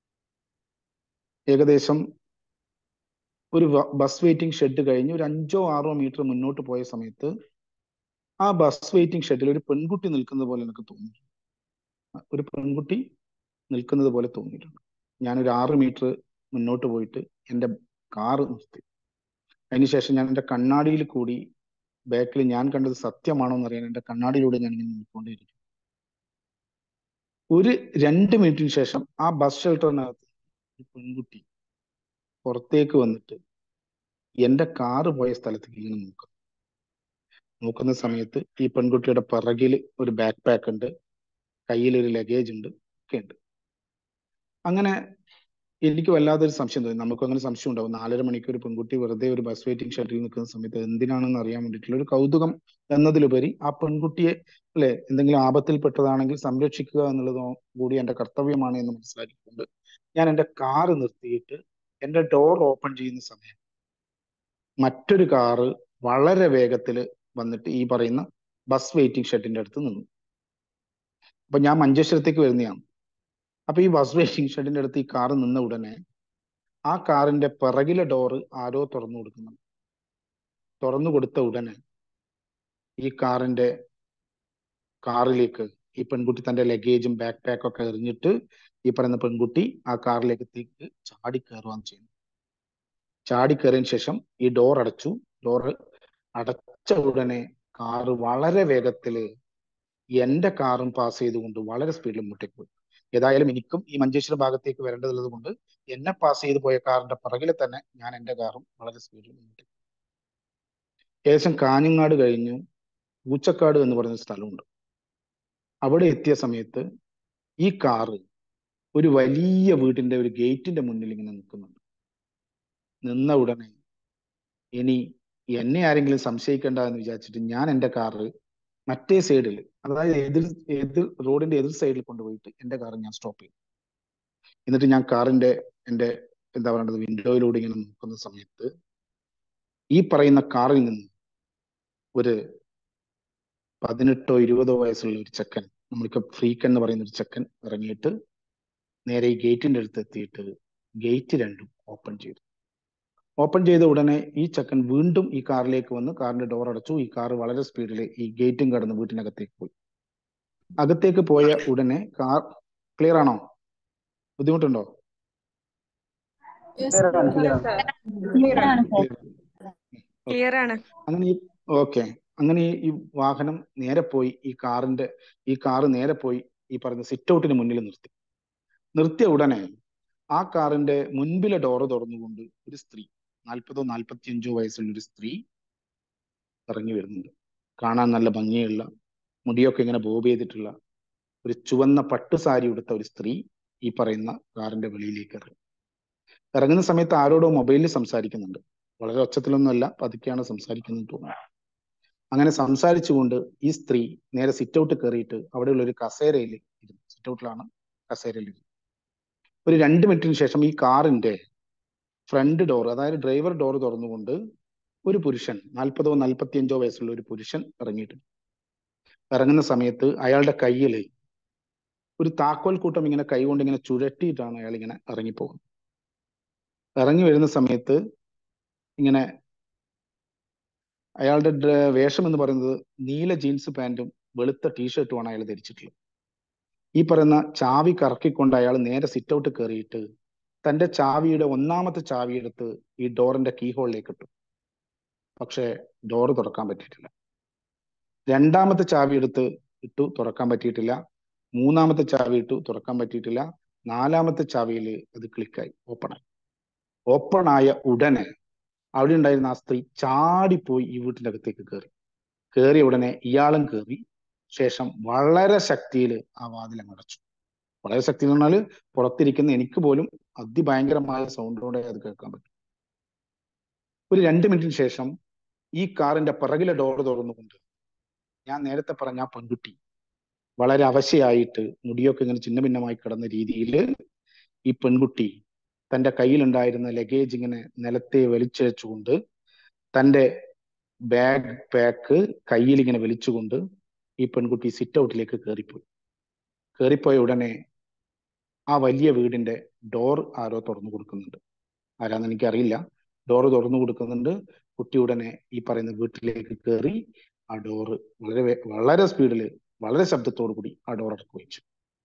ഏകദേശം ഒരു ബസ് വെയിറ്റിംഗ് ഷെഡ് കഴിഞ്ഞ് ഒരു അഞ്ചോ ആറോ മീറ്റർ മുന്നോട്ട് പോയ സമയത്ത് ആ ബസ് വെയിറ്റിംഗ് ഷെഡിൽ ഒരു പെൺകുട്ടി നിൽക്കുന്നത് പോലെ എനിക്ക് തോന്നി ഒരു പെൺകുട്ടി നിൽക്കുന്നത് പോലെ തോന്നിയിട്ടുണ്ട് ഞാനൊരു ആറ് മീറ്റർ മുന്നോട്ട് പോയിട്ട് എൻ്റെ കാറ് നിർത്തി അതിനുശേഷം ഞാൻ എൻ്റെ കണ്ണാടിയിൽ കൂടി ബാക്കിൽ ഞാൻ കണ്ടത് സത്യമാണോ എന്ന് അറിയാൻ എൻ്റെ കണ്ണാടിയിലൂടെ ഞാൻ ഇങ്ങനെ നോക്കിക്കൊണ്ടേയിരിക്കും ഒരു രണ്ട് മിനിറ്റിന് ശേഷം ആ ബസ് ഷെൽട്ടറിനകത്ത് ഒരു പെൺകുട്ടി പുറത്തേക്ക് വന്നിട്ട് എൻ്റെ കാറ് പോയ സ്ഥലത്തേക്ക് ഇങ്ങനെ നോക്കും നോക്കുന്ന സമയത്ത് ഈ പെൺകുട്ടിയുടെ പിറകിൽ ഒരു ബാക്ക് പാക്ക് ഉണ്ട് കയ്യിൽ ഒരു ലഗേജ് ഉണ്ട് ഒക്കെ ഉണ്ട് അങ്ങനെ എനിക്ക് വല്ലാതൊരു സംശയം തോന്നി നമുക്കും അങ്ങനെ സംശയം ഉണ്ടാവും നാലര മണിക്ക് ഒരു പെൺകുട്ടി വെറുതെ ഒരു ബസ് വെയിറ്റിംഗ് ഷെഡിൽ നിൽക്കുന്ന സമയത്ത് എന്തിനാണെന്ന് അറിയാൻ വേണ്ടിയിട്ടുള്ള ഒരു കൗതുകം എന്നതിലുപരി ആ പെൺകുട്ടിയെ അല്ലെ എന്തെങ്കിലും ആപത്തിൽപ്പെട്ടതാണെങ്കിൽ സംരക്ഷിക്കുക എന്നുള്ളത് കൂടി എന്റെ കർത്തവ്യമാണ് എന്ന് മനസ്സിലാക്കിക്കൊണ്ട് ഞാൻ എന്റെ കാറ് നിർത്തിയിട്ട് എന്റെ ഡോർ ഓപ്പൺ ചെയ്യുന്ന സമയം മറ്റൊരു കാറ് വളരെ വേഗത്തിൽ വന്നിട്ട് ഈ പറയുന്ന ബസ് വെയിറ്റിംഗ് ഷെഡിന്റെ അടുത്ത് നിന്നു അപ്പൊ ഞാൻ മഞ്ചേശ്വരത്തേക്ക് വരുന്നതാണ് അപ്പൊ ഈ ബസ് വെയിറ്റിംഗ് ഷെഡിന്റെ അടുത്ത് ഈ കാറ് നിന്ന ഉടനെ ആ കാറിന്റെ പിറകിലെ ഡോറ് ആരോ തുറന്നു കൊടുക്കുന്നു തുറന്നു കൊടുത്ത ഉടനെ ഈ കാറിന്റെ കാറിലേക്ക് ഈ പെൺകുട്ടി തന്റെ ലഗേജും ബാക്ക് പാക്കും ഒക്കെ എറിഞ്ഞിട്ട് ഈ പറയുന്ന പെൺകുട്ടി ആ കാറിലേക്ക് തീക്ക് ചാടി കയറുവാൻ ചെയ്യുന്നു ചാടി കയറിയതിനു ശേഷം ഈ ഡോർ അടച്ചു ഡോർ അടച്ച ഉടനെ കാറ് വളരെ വേഗത്തില് എന്റെ കാറും പാസ് ചെയ്തുകൊണ്ട് വളരെ സ്പീഡിൽ മുന്നോട്ടേക്ക് പോയി ഏതായാലും എനിക്കും ഈ മഞ്ചേശ്വരം ഭാഗത്തേക്ക് വരേണ്ടതുള്ളത് കൊണ്ട് എന്നെ പാസ് ചെയ്ത് പോയ കാറിന്റെ പിറകിൽ തന്നെ ഞാൻ എന്റെ കാറും വളരെ സ്പീഡിൽ മുന്നോട്ടേക്ക് ഏകദേശം കാഞ്ഞങ്ങാട് കഴിഞ്ഞ് ഊച്ചക്കാട് എന്ന് പറയുന്ന സ്ഥലമുണ്ട് അവിടെ എത്തിയ സമയത്ത് ഈ കാറ് ഒരു വലിയ വീടിന്റെ ഒരു ഗേറ്റിന്റെ മുന്നിൽ ഇങ്ങനെ നിൽക്കുന്നുണ്ട് നിന്ന ഉടനെ ഇനി എന്നെ ആരെങ്കിലും സംശയിക്കണ്ട എന്ന് വിചാരിച്ചിട്ട് ഞാൻ എന്റെ കാറ് മറ്റേ സൈഡിൽ അതായത് എതിർ എതിർ റോഡിന്റെ എതിർ സൈഡിൽ കൊണ്ടുപോയിട്ട് എന്റെ കാർ ഞാൻ സ്റ്റോപ്പ് ചെയ്തു എന്നിട്ട് ഞാൻ കാറിന്റെ എന്റെ എന്താ പറയേണ്ടത് വിൻഡോയിലൂടെ ഇങ്ങനെ നോക്കുന്ന സമയത്ത് ഈ പറയുന്ന കാറിൽ നിന്ന് ഒരു പതിനെട്ടോ ഇരുപതോ വയസ്സുള്ള ഒരു ചെക്കൻ നമ്മൾക്ക് ഫ്രീക്ക് എന്ന് പറയുന്ന ഒരു ചെക്കൻ ഇറങ്ങിയിട്ട് നേരെ ഈ ഗേറ്റിന്റെ അടുത്ത് എത്തിയിട്ട് ഗേറ്റ് രണ്ടും ഓപ്പൺ ചെയ്തു ഓപ്പൺ ചെയ്ത ഉടനെ ഈ ചെക്കൻ വീണ്ടും ഈ കാറിലേക്ക് വന്ന് കാറിന്റെ ഡോർ അടച്ചു ഈ കാർ വളരെ സ്പീഡിൽ ഈ ഗേറ്റും കടന്ന് വീട്ടിനകത്തേക്ക് പോയി അകത്തേക്ക് പോയ ഉടനെ കാർ ക്ലിയർ ആണോ ബുദ്ധിമുട്ടുണ്ടോ ക്ലിയർ ആണ് അങ്ങനെ ഈ ഓക്കെ അങ്ങനെ ഈ- ഈ വാഹനം നേരെ പോയി ഈ കാറിന്റെ ഈ കാറ് നേരെ പോയി ഈ പറഞ്ഞ സിറ്റ് ഔട്ടിന് മുന്നിൽ നിർത്തി നിർത്തിയ ഉടനെ ആ കാറിന്റെ മുൻപിലെ ഡോറ് തുറന്നുകൊണ്ട് ഒരു സ്ത്രീ നാൽപ്പതോ നാൽപ്പത്തിയഞ്ചോ വയസ്സുള്ള ഒരു സ്ത്രീ ഇറങ്ങി വരുന്നുണ്ട് കാണാൻ നല്ല ഭംഗിയുള്ള മുടിയൊക്കെ ഇങ്ങനെ ബോബ് ചെയ്തിട്ടുള്ള ഒരു ചുവന്ന പട്ട് സാരി ഉടുത്ത ഒരു സ്ത്രീ ഈ പറയുന്ന കാറിന്റെ വെളിയിലേക്ക് ഇറങ്ങി ഇറങ്ങുന്ന സമയത്ത് ആരോടോ മൊബൈലിൽ സംസാരിക്കുന്നുണ്ട് വളരെ ഒച്ചത്തിലൊന്നുമല്ല പതുക്കെയാണ് സംസാരിക്കുന്നത് തോന്നുന്നു അങ്ങനെ സംസാരിച്ചുകൊണ്ട് ഈ സ്ത്രീ നേരെ സിറ്റ് ഔട്ട് കയറിയിട്ട് അവിടെയുള്ള ഒരു കസേരയിൽ ഇരുന്നു സിറ്റ് ഔട്ടിലാണ് കസേരയിൽ ഇരുന്നു ഒരു രണ്ട് മിനിറ്റിന് ശേഷം ഈ കാറിന്റെ ഫ്രണ്ട് ഡോർ അതായത് ഡ്രൈവർ ഡോർ തുറന്നുകൊണ്ട് ഒരു പുരുഷൻ നാൽപ്പതോ നാൽപ്പത്തിയഞ്ചോ വയസ്സുള്ള ഒരു പുരുഷൻ ഇറങ്ങിയിട്ടുണ്ട് ഇറങ്ങുന്ന സമയത്ത് അയാളുടെ കയ്യിൽ ഒരു താക്കോൽ കൂട്ടം ഇങ്ങനെ കൈകൊണ്ട് ഇങ്ങനെ ചുഴറ്റിയിട്ടാണ് അയാൾ ഇങ്ങനെ ഇറങ്ങിപ്പോകുന്നത് ഇറങ്ങി വരുന്ന സമയത്ത് ഇങ്ങനെ അയാളുടെ ഡ്ര- വേഷം എന്ന് പറയുന്നത് നീല ജീൻസ് പാന്റും വെളുത്ത ടീഷർട്ടുമാണ് അയാൾ ധരിച്ചിട്ടുള്ളത് ഈ പറയുന്ന ചാവി കറക്കിക്കൊണ്ട് അയാൾ നേരെ സിറ്റ് ഔട്ട് കയറിയിട്ട് തന്റെ ചാവിയുടെ ഒന്നാമത്തെ ചാവി എടുത്ത് ഈ ഡോറിന്റെ കീ ഹോളിലേക്ക് ഇട്ടു പക്ഷെ ഡോർ തുറക്കാൻ പറ്റിയിട്ടില്ല രണ്ടാമത്തെ ചാവി എടുത്ത് ഇട്ടു തുറക്കാൻ പറ്റിയിട്ടില്ല മൂന്നാമത്തെ ചാവി ഇട്ടു തുറക്കാൻ പറ്റിയിട്ടില്ല നാലാമത്തെ ചാവിയിൽ അത് ക്ലിക്കായി ഓപ്പൺ ആയി ഓപ്പൺ ആയ ഉടനെ അവിടെ ഉണ്ടായിരുന്ന ആ സ്ത്രീ ചാടിപ്പോയി ഈ വീട്ടിന്റെ അകത്തേക്ക് കയറി കയറിയ ഉടനെ ഇയാളും കയറി ശേഷം വളരെ ശക്തിയിൽ ആ വാതിൽ അങ്ങ് അടച്ചു വളരെ ശക്തി എന്ന് പറഞ്ഞാൽ പുറത്തിരിക്കുന്ന എനിക്ക് പോലും അതിഭയങ്കരമായ സൗണ്ടോടെ അത് കേൾക്കാൻ പറ്റും ഒരു രണ്ട് മിനിറ്റിന് ശേഷം ഈ കാറിന്റെ പിറകിലെ ഡോർ തുറന്നുകൊണ്ട് ഞാൻ നേരത്തെ പറഞ്ഞ ആ പെൺകുട്ടി വളരെ അവശയായിട്ട് മുടിയൊക്കെ ഇങ്ങനെ ചിന്ന ഭിന്നമായി കിടന്ന രീതിയിൽ ഈ പെൺകുട്ടി തന്റെ കയ്യിലുണ്ടായിരുന്ന ലഗേജ് ഇങ്ങനെ നിലത്തെ വലിച്ചഴച്ചുകൊണ്ട് തന്റെ ബാഗ് പാക്ക് കയ്യിൽ ഇങ്ങനെ വലിച്ചുകൊണ്ട് ഈ പെൺകുട്ടി സിറ്റ് ഔട്ടിലേക്ക് കയറിപ്പോയി കയറിപ്പോയ ഉടനെ ആ വലിയ വീടിന്റെ ഡോർ ആരോ തുറന്നു കൊടുക്കുന്നുണ്ട് ആരാന്ന് എനിക്കറിയില്ല ഡോർ തുറന്നു കൊടുക്കുന്നുണ്ട് കുട്ടി ഉടനെ ഈ പറയുന്ന വീട്ടിലേക്ക് കയറി ആ ഡോറ് വളരെ വേ- വളരെ സ്പീഡിൽ വളരെ ശബ്ദത്തോടു കൂടി ആ ഡോർ അടക്കി വെച്ചു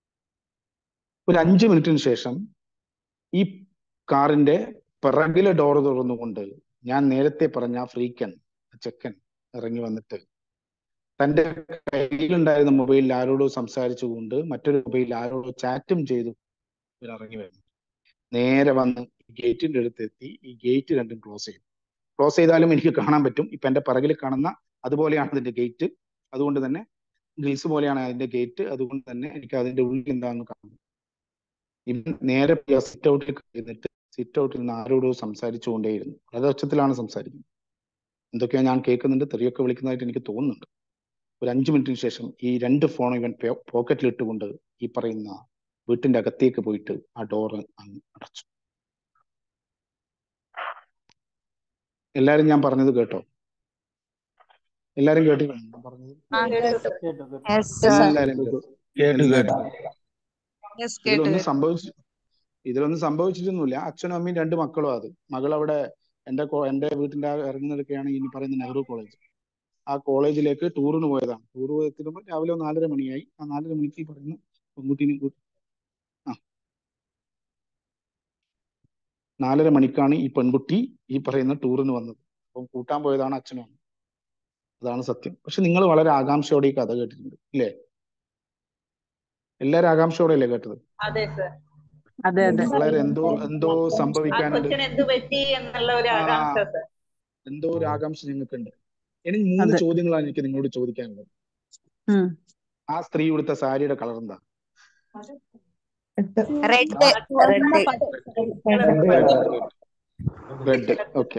ഒരു അഞ്ചു മിനിറ്റിന് ശേഷം ഈ കാറിന്റെ പിറകിലെ ഡോർ തുറന്നുകൊണ്ട് ഞാൻ നേരത്തെ പറഞ്ഞ ആ ഫ്രീക്കൻ ചെക്കൻ ഇറങ്ങി വന്നിട്ട് തന്റെ കയ്യിലുണ്ടായിരുന്ന മൊബൈലിൽ ആരോടോ സംസാരിച്ചുകൊണ്ട് മറ്റൊരു മൊബൈലിൽ ആരോടോ ചാറ്റും ചെയ്തു ഇവർ ഇറങ്ങി വരുന്നു നേരെ വന്ന് ഗേറ്റിന്റെ അടുത്ത് എത്തി ഈ ഗേറ്റ് രണ്ടും ക്ലോസ് ചെയ്തു ക്ലോസ് ചെയ്താലും എനിക്ക് കാണാൻ പറ്റും ഇപ്പൊ എന്റെ പിറകിൽ കാണുന്ന അതുപോലെയാണ് അതിന്റെ ഗേറ്റ് അതുകൊണ്ട് തന്നെ ഗ്രിൽസ് പോലെയാണ് അതിന്റെ ഗേറ്റ് അതുകൊണ്ട് തന്നെ എനിക്ക് അതിന്റെ ഉള്ളിൽ എന്താണെന്ന് കാണാം ഇവൻ നേരെ സിറ്റ് ഔട്ടിൽ ഇരുന്നിട്ട് സിറ്റ് ഔട്ടിൽ നിന്ന് ആരോടോ സംസാരിച്ചു കൊണ്ടേയിരുന്നു വളരെ ഉച്ചത്തിലാണ് സംസാരിക്കുന്നത് എന്തൊക്കെയോ ഞാൻ കേൾക്കുന്നുണ്ട് തെറിയൊക്കെ വിളിക്കുന്നതായിട്ട് എനിക്ക് തോന്നുന്നുണ്ട് ഒരു അഞ്ചു മിനിറ്റിന് ശേഷം ഈ രണ്ട് ഫോണും ഇവൻ പോക്കറ്റിൽ ഇട്ടുകൊണ്ട് ഈ പറയുന്ന വീട്ടിന്റെ അകത്തേക്ക് പോയിട്ട് ആ ഡോറ് അങ്ങ് അടച്ചു എല്ലാരും ഞാൻ പറഞ്ഞത് കേട്ടോ എല്ലാരും കേട്ടില്ല ഞാൻ പറഞ്ഞത് എല്ലാരും കേട്ടു കേട്ടു എല്ലാരും കേട്ടു കേട്ടു യെസ് കേട്ടു ഇതിലൊന്നും കേട്ടു സംഭവിച്ചു ഇതിലൊന്നും സംഭവിച്ചിട്ടൊന്നുമില്ല അച്ഛനും അമ്മയും രണ്ട് മക്കളും അത് മകൾ അവിടെ എന്റെ കോ- എന്റെ വീട്ടിന്റെ ആ ഇറങ്ങുന്നതൊക്കെയാണ് ഇനി പറയുന്ന നെഹ്റു കോളേജ് ആ കോളേജിലേക്ക് ടൂറിന് പോയതാണ് ടൂർ എത്തുമ്പോൾ രാവിലെ നാലര മണിയായി ആ നാലര മണിക്ക് ഈ പറയുന്ന പെൺകുട്ടീനെ കൂ- ആ നാലര മണിക്കാണ് ഈ പെൺകുട്ടി ഈ പറയുന്ന ടൂറിന് വന്നത് അപ്പം കൂട്ടാൻ പോയതാണ് അച്ഛനും അമ്മയും അതാണ് സത്യം പക്ഷെ നിങ്ങൾ വളരെ ആകാംക്ഷയോടെ ഈ കഥ കേട്ടിട്ടുണ്ട് ഇല്ലേ എല്ലാരും ആകാംക്ഷയോടെയല്ലേ കേട്ടത് അതെ സർ അതെ അതെ വളരെ എന്തോ എന്തോ ആ സംഭവിക്കാനുണ്ട് കൊച്ചിന് എന്ത് പറ്റി എന്നുള്ള ഒരു ആ ആകാംക്ഷ സർ എന്തോ ഒരു ആകാംക്ഷ നിങ്ങൾക്കുണ്ട് ഇനി മൂന്ന് അതെ ചോദ്യങ്ങളാണ് എനിക്ക് നിങ്ങളോട് ചോദിക്കാനുള്ളത് ഉം ആ സ്ത്രീ ഉടുത്ത സാരിയുടെ കളർ എന്താ റെഡ് ആ റെഡ് റെഡ് റെഡ് ഓക്കെ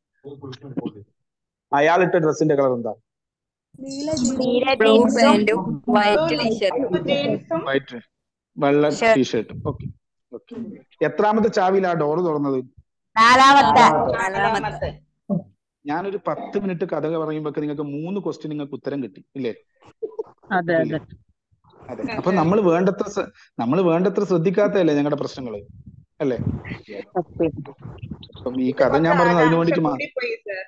അയാൾ ഇട്ട ഡ്രസ്സിന്റെ കളർ എന്താ നീല നീല ജീൻസ് ബ്ലൂ ജീൻസും പാന്റും വൈറ്റ് ബ്ലൂ ടീഷർട്ടും ജീൻസും വൈറ്റ് വെള്ള ഷർട്ട് ടീഷർട്ടും ഓക്കെ ഓക്കെ എത്രാമത്തെ ചാവിയിലാ ഡോറ് തുറന്നത് നാലാമത്തെ നാലാമത്തെ നാലാമത്തെ ഞാനൊരു പത്ത് മിനിറ്റ് കഥ പറയുമ്പോ നിങ്ങൾക്ക് മൂന്ന് ക്വസ്റ്റ്യൻ നിങ്ങൾക്ക് ഉത്തരം കിട്ടി ഇല്ലേ അതെ കിട്ടിയില്ലേ അതെ അതെ അപ്പൊ നമ്മൾ വേണ്ടത്ര ശ്ര- നമ്മൾ വേണ്ടത്ര ശ്രദ്ധിക്കാത്തതല്ലേ ഞങ്ങളുടെ പ്രശ്നങ്ങള് അല്ലേ സത്യം അപ്പം ഈ ഇത് കഥ ഞാൻ കുറച്ച് പറഞ്ഞത് അതിനു ആകാംക്ഷ വേണ്ടിട്ട് മാ കൂടിപ്പോയി സർ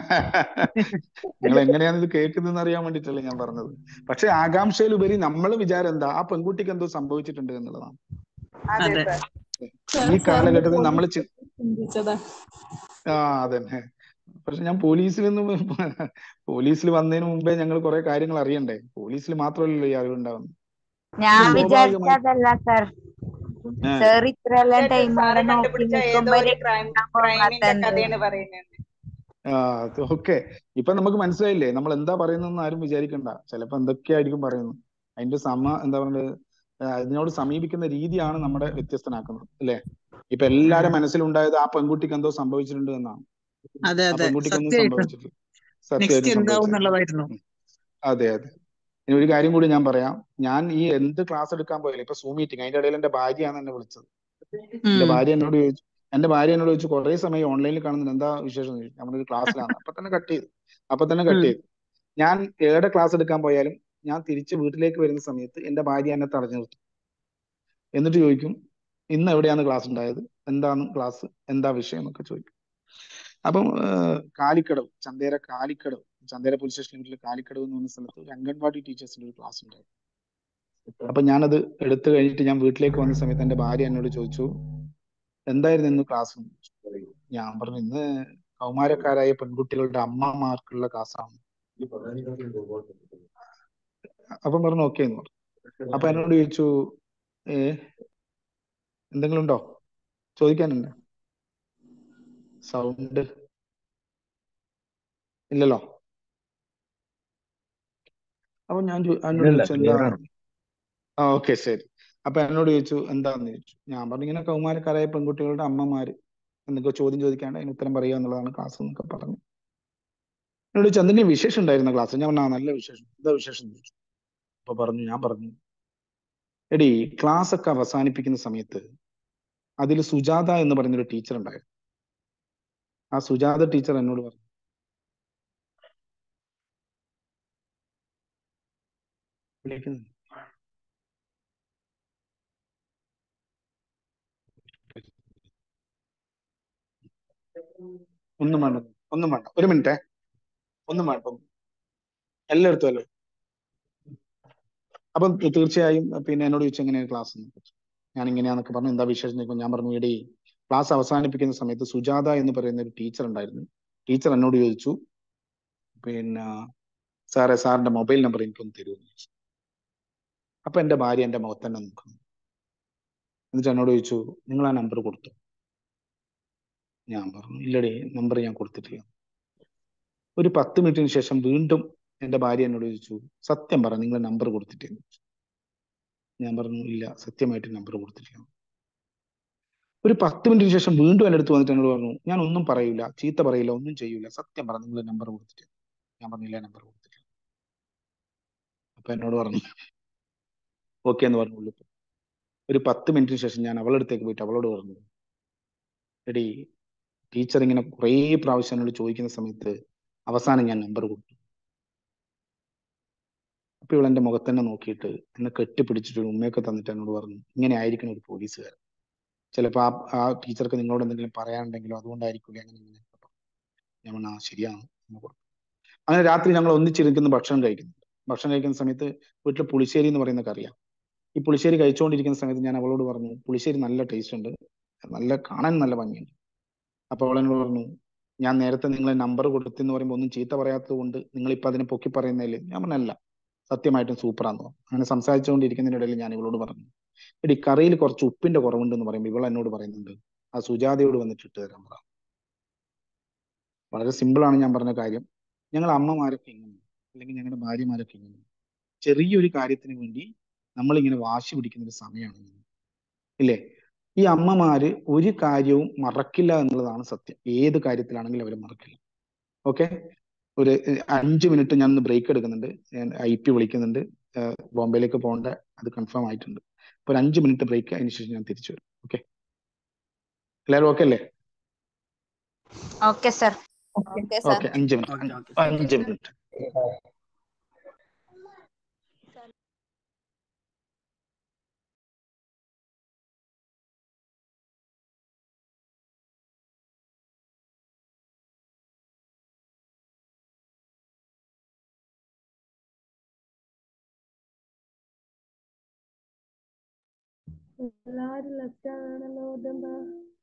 നിങ്ങൾ എങ്ങനെയാണ് ഇത് കേൾക്കുന്നതെന്ന് അറിയാൻ വേണ്ടിട്ടല്ലേ ഞാൻ പറഞ്ഞത് പക്ഷെ ആകാംക്ഷയിലുപരി നമ്മൾ വിചാരം എന്താ ആ പെൺകുട്ടിക്ക് എന്തോ സംഭവിച്ചിട്ടുണ്ട് എന്നുള്ളതാണ് അതെ അതെ സർ ഈ കാലഘട്ടത്തിൽ നമ്മൾ ചിന്തിച്ചതാ ആ അതന്നെ പക്ഷെ ഞാൻ പോലീസിൽ നിന്ന് പോലീസിൽ വന്നതിന് മുമ്പേ ഞങ്ങൾ കുറെ കാര്യങ്ങൾ അറിയണ്ടേ പോലീസിൽ മാത്രമല്ലല്ലോ ഈ അറിവുണ്ടാവുന്നത് ഞാൻ അപ്പൊ സ്വാഭാവികമായി വിചാരിച്ചതല്ല സർ ഏ, സർ ഇത്രയെല്ലാം വിചാരിച്ച ടൈം അവിടെ സാറ് നോക്കി കണ്ടുപിടിച്ച ഏതോ നിൽക്കുമ്പോ ഒരു ക്രൈം ക്രൈമിന്റെ കഥയാണ് പറയുന്നത് ആ ഓക്കെ ഇപ്പൊ നമുക്ക് മനസ്സിലായില്ലേ നമ്മൾ എന്താ പറയുന്നതെന്ന് ആരും വിചാരിക്കണ്ട ചിലപ്പോ എന്തൊക്കെയായിരിക്കും പറയുന്നത് അതിന്റെ സമ എന്താ പറയുന്നത് ആ, അതിനോട് സമീപിക്കുന്ന രീതിയാണ് നമ്മുടെ വ്യത്യസ്തനാക്കുന്നത് അല്ലെ ഇപ്പൊ എല്ലാരും മനസ്സിലുണ്ടായത് ആ പെൺകുട്ടിക്ക് എന്തോ സംഭവിച്ചിട്ടുണ്ട് എന്നാണ് അതെ ആ അതെ പെൺകുട്ടിക്കൊന്നും സത്യമായിട്ടും സംഭവിച്ചിട്ടില്ല നെക്സ്റ്റ് സത്യമായിട്ടും എന്താവും സംഭവിച്ചിട്ടില്ല എന്നുള്ളതായിരുന്നു ഉം. അതെ അതെ ഇനി ഒരു കാര്യം കൂടി ഞാൻ പറയാം ഞാൻ ഈ എന്ത് ക്ലാസ് എടുക്കാൻ പോയില്ല ഇപ്പൊ സൂ മീറ്റിംഗ് അതിന്റെ ഇടയിൽ എന്റെ ഭാര്യയാണ് എന്നെ വിളിച്ചത് എന്റെ ഉം ഭാര്യ എന്നോട് ചോദിച്ചു എന്റെ ഭാര്യ എന്നോട് ചോദിച്ചു കുറെ സമയം ഓൺലൈനിൽ കാണുന്നുണ്ട് എന്താ വിശേഷം എന്ന് ചോദിച്ചു നമ്മളൊരു ക്ലാസ്സിലാണ് അപ്പൊ തന്നെ കട്ട് ചെയ്തു അപ്പൊ തന്നെ കട്ട് ഉം ചെയ്തു ഞാൻ ഏടെ ക്ലാസ് എടുക്കാൻ പോയാലും ഞാൻ തിരിച്ച് വീട്ടിലേക്ക് വരുന്ന സമയത്ത് എന്റെ ഭാര്യ എന്നെ തടഞ്ഞു നിർത്തും എന്നിട്ട് ചോദിക്കും ഇന്ന് എവിടെയാണ് ക്ലാസ് ഉണ്ടായത് എന്താണ് ക്ലാസ് എന്താ വിഷയം എന്നൊക്കെ ചോദിക്കും അപ്പം ഏഹ്, കാലിക്കടവ് ചന്തേര കാലിക്കടവ് ചന്തേര പോലീസ് സ്റ്റേഷൻ ലിമിറ്റിലെ കാലിക്കടവ് എന്ന് പറഞ്ഞ സ്ഥലത്ത് ഒരു അംഗൻവാടി ടീച്ചേഴ്സിന്റെ ഒരു ക്ലാസ് ഉണ്ടായിരുന്നു അപ്പൊ ഞാനത് എടുത്തു കഴിഞ്ഞിട്ട് ഞാൻ വീട്ടിലേക്ക് വന്ന സമയത്ത് എന്റെ ഭാര്യ എന്നോട് ചോദിച്ചു എന്തായിരുന്നു ഇന്ന് ക്ലാസ് എന്ന് ചോദിച്ചു. ഞാൻ പറഞ്ഞു ഇന്ന് കൗമാരക്കാരായ പെൺകുട്ടികളുടെ അമ്മമാർക്കുള്ള ക്ലാസ്സാണ് അപ്പം പറഞ്ഞു ഓക്കെ എന്ന് പറഞ്ഞു അപ്പൊ എന്നോട് ചോദിച്ചു ഏ എന്തെങ്കിലും ഉണ്ടോ ചോദിക്കാനുണ്ടോ സൗണ്ട് ഇല്ലല്ലോ അപ്പൊ ഞാൻ ചോ- എന്നോട് ഇല്ല ചോദിച്ചു എന്താ ക്ലിയർ ആണ് ആ ഓക്കെ ശരി അപ്പൊ എന്നോട് ചോദിച്ചു എന്താന്ന് ചോദിച്ചു ഞാൻ പറഞ്ഞു ഇങ്ങനെ കൗമാരക്കാരായ പെൺകുട്ടികളുടെ അമ്മമാര് എന്തൊക്കെ ചോദ്യം ചോദിക്കാണ്ട് അതിന് ഉത്തരം പറയുക എന്നുള്ളതാണ് ക്ലാസ് എന്നൊക്കെ പറഞ്ഞു എന്നോട് ചോദിച്ചു എന്തെങ്കിലും വിശേഷം ഉണ്ടായിരുന്ന ക്ലാസ് ഞാൻ പറഞ്ഞു "ആ, നല്ല വിശേഷം എന്താ വിശേഷം എന്ന് ചോദിച്ചു അപ്പൊ പറഞ്ഞു ഞാൻ പറഞ്ഞു എടി ക്ലാസ് ഒക്കെ അവസാനിപ്പിക്കുന്ന സമയത്ത് അതിൽ സുജാത എന്ന് പറയുന്ന ഒരു ടീച്ചർ ഉണ്ടായിരുന്നു ആ സുജാത ടീച്ചർ എന്നോട് പറഞ്ഞു വിളിക്കുന്നു ഒന്നും വേണ്ട ഒന്നും വേണ്ട ഒരു മിനിറ്റേ ഒന്നും വേണ്ട ഒന്നും. എല്ലായിടത്തും അല്ലേ അപ്പം തീർച്ചയായും പിന്നെ എന്നോട് ചോദിച്ചു എങ്ങനെയാണ് ക്ലാസ് എന്ന് ഞാൻ ഇങ്ങനെയാന്നൊക്കെ പറഞ്ഞു എന്താ വിശേഷം എന്ന് ചോദിക്കുമ്പോൾ ഞാൻ പറഞ്ഞു എടീ ക്ലാസ് അവസാനിപ്പിക്കുന്ന സമയത്ത് സുജാത എന്ന് പറയുന്ന ഒരു ടീച്ചർ ഉണ്ടായിരുന്നു ടീച്ചർ എന്നോട് ചോദിച്ചു പിന്നെ സാറേ സാറിന്റെ മൊബൈൽ നമ്പർ എനിക്കൊന്ന് തരുമെന്ന് ചോദിച്ചു അപ്പൊ എന്റെ ഭാര്യ എന്റെ മുഖത്ത് തന്നെ നോക്കുന്നു എന്നിട്ട് എന്നോട് ചോദിച്ചു നിങ്ങൾ ആ നമ്പർ കൊടുത്തു ഞാൻ പറഞ്ഞു ഇല്ലടേ നമ്പർ ഞാൻ കൊടുത്തിട്ടില്ല ഒരു പത്ത് മിനിറ്റിന് ശേഷം വീണ്ടും എന്റെ ഭാര്യ എന്നോട് ചോദിച്ചു സത്യം പറ നിങ്ങൾ നമ്പർ കൊടുത്തിട്ടില്ല ഞാൻ പറഞ്ഞു ഇല്ല സത്യമായിട്ട് നമ്പർ കൊടുത്തിട്ടില്ല ഒരു പത്ത് മിനിറ്റിന് ശേഷം വീണ്ടും എൻ്റെ അടുത്ത് വന്നിട്ട് എന്നോട് പറഞ്ഞു ഞാൻ ഒന്നും പറയൂല ചീത്ത പറയില്ല ഒന്നും ചെയ്യൂല സത്യം പറ നിങ്ങൾ നമ്പർ കൊടുത്തിട്ട് ഞാൻ പറഞ്ഞില്ല നമ്പർ കൊടുത്തിട്ട് അപ്പൊ എന്നോട് പറഞ്ഞു ഓക്കെ എന്ന് പറഞ്ഞു ഉള്ളിൽ ഒരു പത്ത് മിനിറ്റിന് ശേഷം ഞാൻ അവളുടെ അടുത്തേക്ക് പോയിട്ട് അവളോട് പറഞ്ഞു എടി ടീച്ചർ ഇങ്ങനെ കുറേ പ്രാവശ്യം എന്നോട് ചോദിക്കുന്ന സമയത്ത് അവസാനം ഞാൻ നമ്പർ കൊടുത്തു അപ്പൊ ഇവൾ എന്റെ മുഖത്ത് തന്നെ നോക്കിയിട്ട് എന്നെ കെട്ടിപ്പിടിച്ചിട്ട് ഒരു ഉമ്മയൊക്കെ തന്നിട്ട് എന്നോട് പറഞ്ഞു ഇങ്ങനെ ആയിരിക്കണം ഒരു പോലീസുകാരൻ ചിലപ്പോൾ ആ ആ ടീച്ചർക്ക് നിങ്ങളോട് എന്തെങ്കിലും പറയാനുണ്ടെങ്കിലോ അതുകൊണ്ടായിരിക്കില്ല അങ്ങനെ ഇങ്ങനെ ഞാൻ പറഞ്ഞു ആ ശരിയാണ് എന്ന് പറഞ്ഞു അങ്ങനെ രാത്രി ഞങ്ങൾ ഒന്നിച്ചിരിക്കുന്ന ഭക്ഷണം കഴിക്കുന്നുണ്ട് ഭക്ഷണം കഴിക്കുന്ന സമയത്ത് വീട്ടിൽ പുളിശ്ശേരി എന്ന് പറയുന്ന കറിയാണ് ഈ പുളിശ്ശേരി കഴിച്ചുകൊണ്ടിരിക്കുന്ന സമയത്ത് ഞാൻ അവളോട് പറഞ്ഞു പുളിശ്ശേരി നല്ല ടേസ്റ്റ് ഉണ്ട് നല്ല കാണാൻ നല്ല ഭംഗിയുണ്ട് അപ്പൊ അവൾ എന്നോട് പറഞ്ഞു ഞാൻ നേരത്തെ നിങ്ങളെ നമ്പർ കൊടുത്തെന്ന് പറയുമ്പോൾ ഒന്നും ചീത്ത പറയാത്തത് കൊണ്ട് നിങ്ങൾ ഇപ്പൊ അതിനെ പൊക്കി പറയുന്നില്ലേ ഞാൻ പറഞ്ഞല്ല സത്യമായിട്ടും സൂപ്പറാന്ന് പറഞ്ഞു അങ്ങനെ സംസാരിച്ചുകൊണ്ടിരിക്കുന്നതിനിടയിൽ ഞാൻ ഇവളോട് പറഞ്ഞു എടി കറിയിൽ കുറച്ച് ഉപ്പിന്റെ കുറവുണ്ടെന്ന് പറയുമ്പോൾ ഇവൾ എന്നോട് പറയുന്നുണ്ട് ആ സുജാതയോട് വന്നിട്ട് ഇട്ട് തരാൻ പറ വളരെ സിമ്പിൾ ആണ് ഞാൻ പറഞ്ഞ കാര്യം ഞങ്ങൾ അമ്മമാരൊക്കെ ഇങ്ങനെ അല്ലെങ്കിൽ ഞങ്ങളുടെ ഭാര്യമാരൊക്കെ ഇങ്ങനെ ചെറിയൊരു കാര്യത്തിന് വേണ്ടി നമ്മളിങ്ങനെ വാശി പിടിക്കുന്ന ഒരു സമയമാണ് ഇല്ലേ ഈ അമ്മമാര് ഒരു കാര്യവും മറക്കില്ല എന്നുള്ളതാണ് സത്യം ഏത് കാര്യത്തിലാണെങ്കിലും അവർ മറക്കില്ല ഓക്കെ ഒരു ഏഹ്, അഞ്ച് മിനിറ്റ് ഞാൻ ഒന്ന് ബ്രേക്ക് എടുക്കുന്നുണ്ട് ഞാൻ ഐ പി വിളിക്കുന്നുണ്ട് ഏഹ്, ബോംബെയിലേക്ക് പോകേണ്ട അത് കൺഫേം ആയിട്ടുണ്ട് അപ്പൊ ഒരു അഞ്ച് മിനിറ്റ് ബ്രേക്ക് അതിന് ശേഷം ഞാൻ തിരിച്ചു വരും ഓക്കെ എല്ലാവരും ഓക്കെ അല്ലേ okay sir okay sir okay അഞ്ച് മിനിറ്റ് ഓക്കെ ഓക്കെ അഞ്ച് മിനിറ്റ് എല്ലാരും ലെഫ്റ്റ് ആണല്ലോ ഇതെന്താ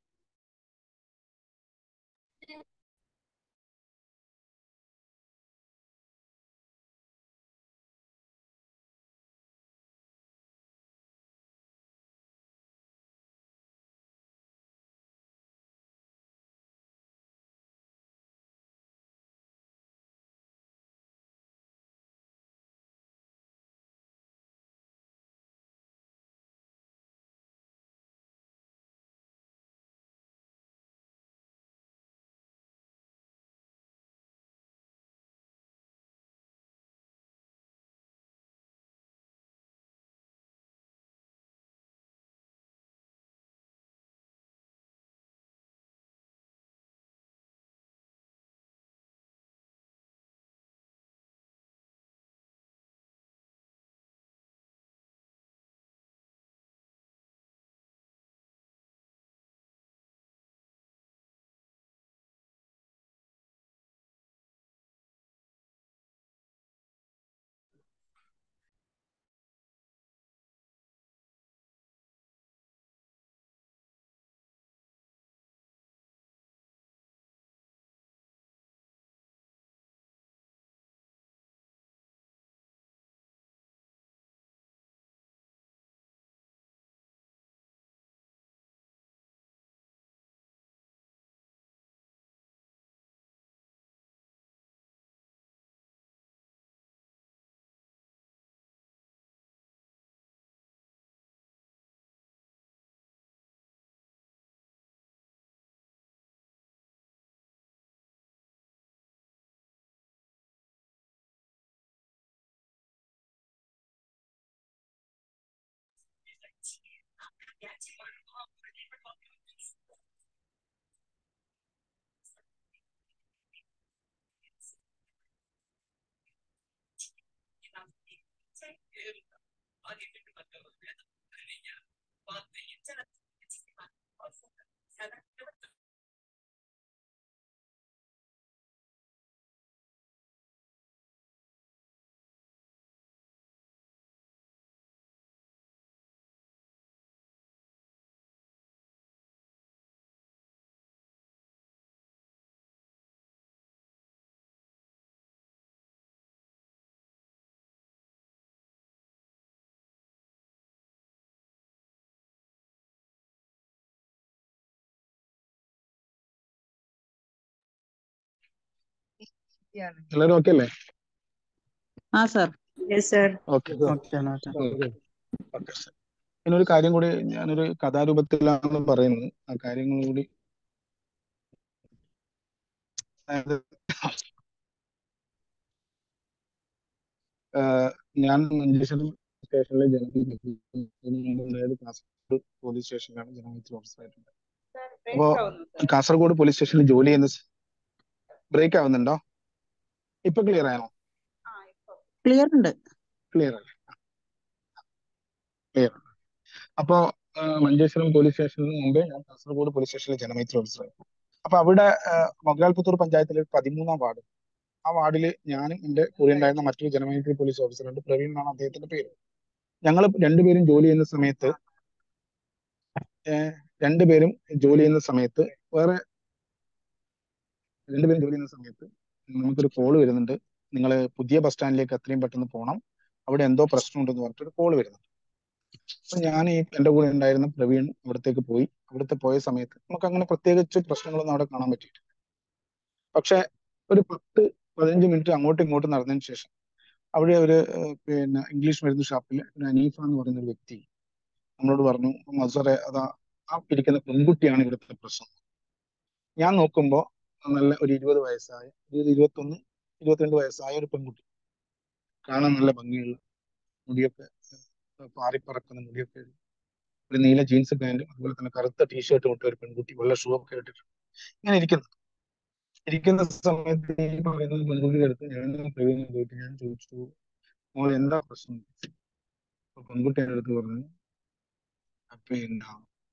എല്ലാവരും ഓക്കെ അല്ലേ ആ sir yes sir okay okay നാട്ടെ ഓക്കെ പിന്നെ ഒരു കാര്യം കൂടി ഞാനൊരു കഥാരൂപത്തിലാണ് പറയുന്നത് ആ കാര്യങ്ങൾ കൂടി അതായത് ആഹ് ഞാൻ മഞ്ചേശ്വരം സ്റ്റേഷനിലെ ജനറൽ ഉണ്ടായത് കാസർഗോഡ് പോലീസ് സ്റ്റേഷനിലാണ് ജനറൽ ഓഫീസർ ആയിട്ടുണ്ട് അപ്പോ ബ്രേക്ക് ആവുന്നു സാർ കാസർഗോഡ് പോലീസ് സ്റ്റേഷനിൽ ജോലി ചെയ്യുന്ന ബ്രേക്ക് ആവുന്നുണ്ടോ ഇപ്പൊ ക്ലിയർ ആണോ ആ ഇപ്പൊ ക്ലിയർ ഉണ്ട് ക്ലിയർ അല്ലേ ക്ലിയർ അപ്പോ ആ, മഞ്ചേശ്വരം പോലീസ് സ്റ്റേഷനിൽ മുമ്പേ ഞാൻ കാസർഗോഡ് പോലീസ് സ്റ്റേഷനിലെ ജനമൈത്രി ഓഫീസർ ആയിരുന്നു അപ്പൊ അവിടെ മൊഗാൽപുത്തൂർ പഞ്ചായത്തിലെ പതിമൂന്നാം വാർഡ് ആ വാർഡിൽ ഞാനും എന്റെ കൂടെ ഉണ്ടായിരുന്ന മറ്റൊരു ജനമൈത്രി പോലീസ് ഓഫീസറുണ്ട് പ്രവീൺ എന്നാണ് അദ്ദേഹത്തിന്റെ പേര് ഞങ്ങൾ രണ്ടുപേരും ജോലി ചെയ്യുന്ന സമയത്ത് ഏഹ്, രണ്ടുപേരും ജോലി ചെയ്യുന്ന സമയത്ത് വേറെ രണ്ടുപേരും ജോലി ചെയ്യുന്ന സമയത്ത് നമുക്കൊരു കോള് വരുന്നുണ്ട് നിങ്ങൾ പുതിയ ബസ് സ്റ്റാൻഡിലേക്ക് എത്രയും പെട്ടെന്ന് പോകണം അവിടെ എന്തോ പ്രശ്നമുണ്ടെന്ന് പറഞ്ഞിട്ടൊരു കോള് വരുന്നുണ്ട് അപ്പൊ ഞാൻ ഈ എന്റെ കൂടെ ഉണ്ടായിരുന്ന പ്രവീൺ അവിടത്തേക്ക് പോയി അവിടുത്തെ പോയ സമയത്ത് നമുക്ക് അങ്ങനെ പ്രത്യേകിച്ച് പ്രശ്നങ്ങളൊന്നും അവിടെ കാണാൻ പറ്റിയിട്ടില്ല പക്ഷെ ഒരു പത്ത് പതിനഞ്ച് മിനിറ്റ് അങ്ങോട്ടും ഇങ്ങോട്ടും നടന്നതിന് ശേഷം അവിടെ ഒരു ഏഹ്, പിന്നെ ഇംഗ്ലീഷ് മരുന്ന് ഷാപ്പിൽ ഒരു അനീഫ എന്ന് പറയുന്ന ഒരു വ്യക്തി നമ്മളോട് പറഞ്ഞു മസറെ അതാ ആ ഇരിക്കുന്ന പെൺകുട്ടിയാണ് ഇവിടുത്തെ പ്രശ്നം ഞാൻ നോക്കുമ്പോ നല്ല ഒരു ഇരുപത് വയസ്സായ ഇരുപത് ഇരുപത്തൊന്ന് ഇരുപത്തിരണ്ട് വയസ്സായ ഒരു പെൺകുട്ടി കാണാൻ നല്ല ഭംഗിയുള്ള മുടിയൊക്കെ ഏഹ്, പാറിപ്പറക്കുന്ന മുടിയൊക്കെ ഉള്ള ഒരു നീല ജീൻസ് പാന്റും അതുപോലെ തന്നെ കറുത്ത ടീഷർട്ടും ഇട്ട ഒരു പെൺകുട്ടി വെള്ള ഷൂ ഒക്കെ ഇട്ടിട്ട് ഇങ്ങനെ ഇരിക്കുന്നു ഇരിക്കുന്ന സമയത്ത് ഈ പറയുന്ന പെൺകുട്ടിയുടെ അടുത്ത് ഞാൻ പ്രവീണിനെ പോയിട്ട് ഞാൻ ചോദിച്ചു മോൾ എന്താ പ്രശ്നം അപ്പൊ പെൺകുട്ടി എൻ്റെ അടുത്ത് പറഞ്ഞു പിന്നെ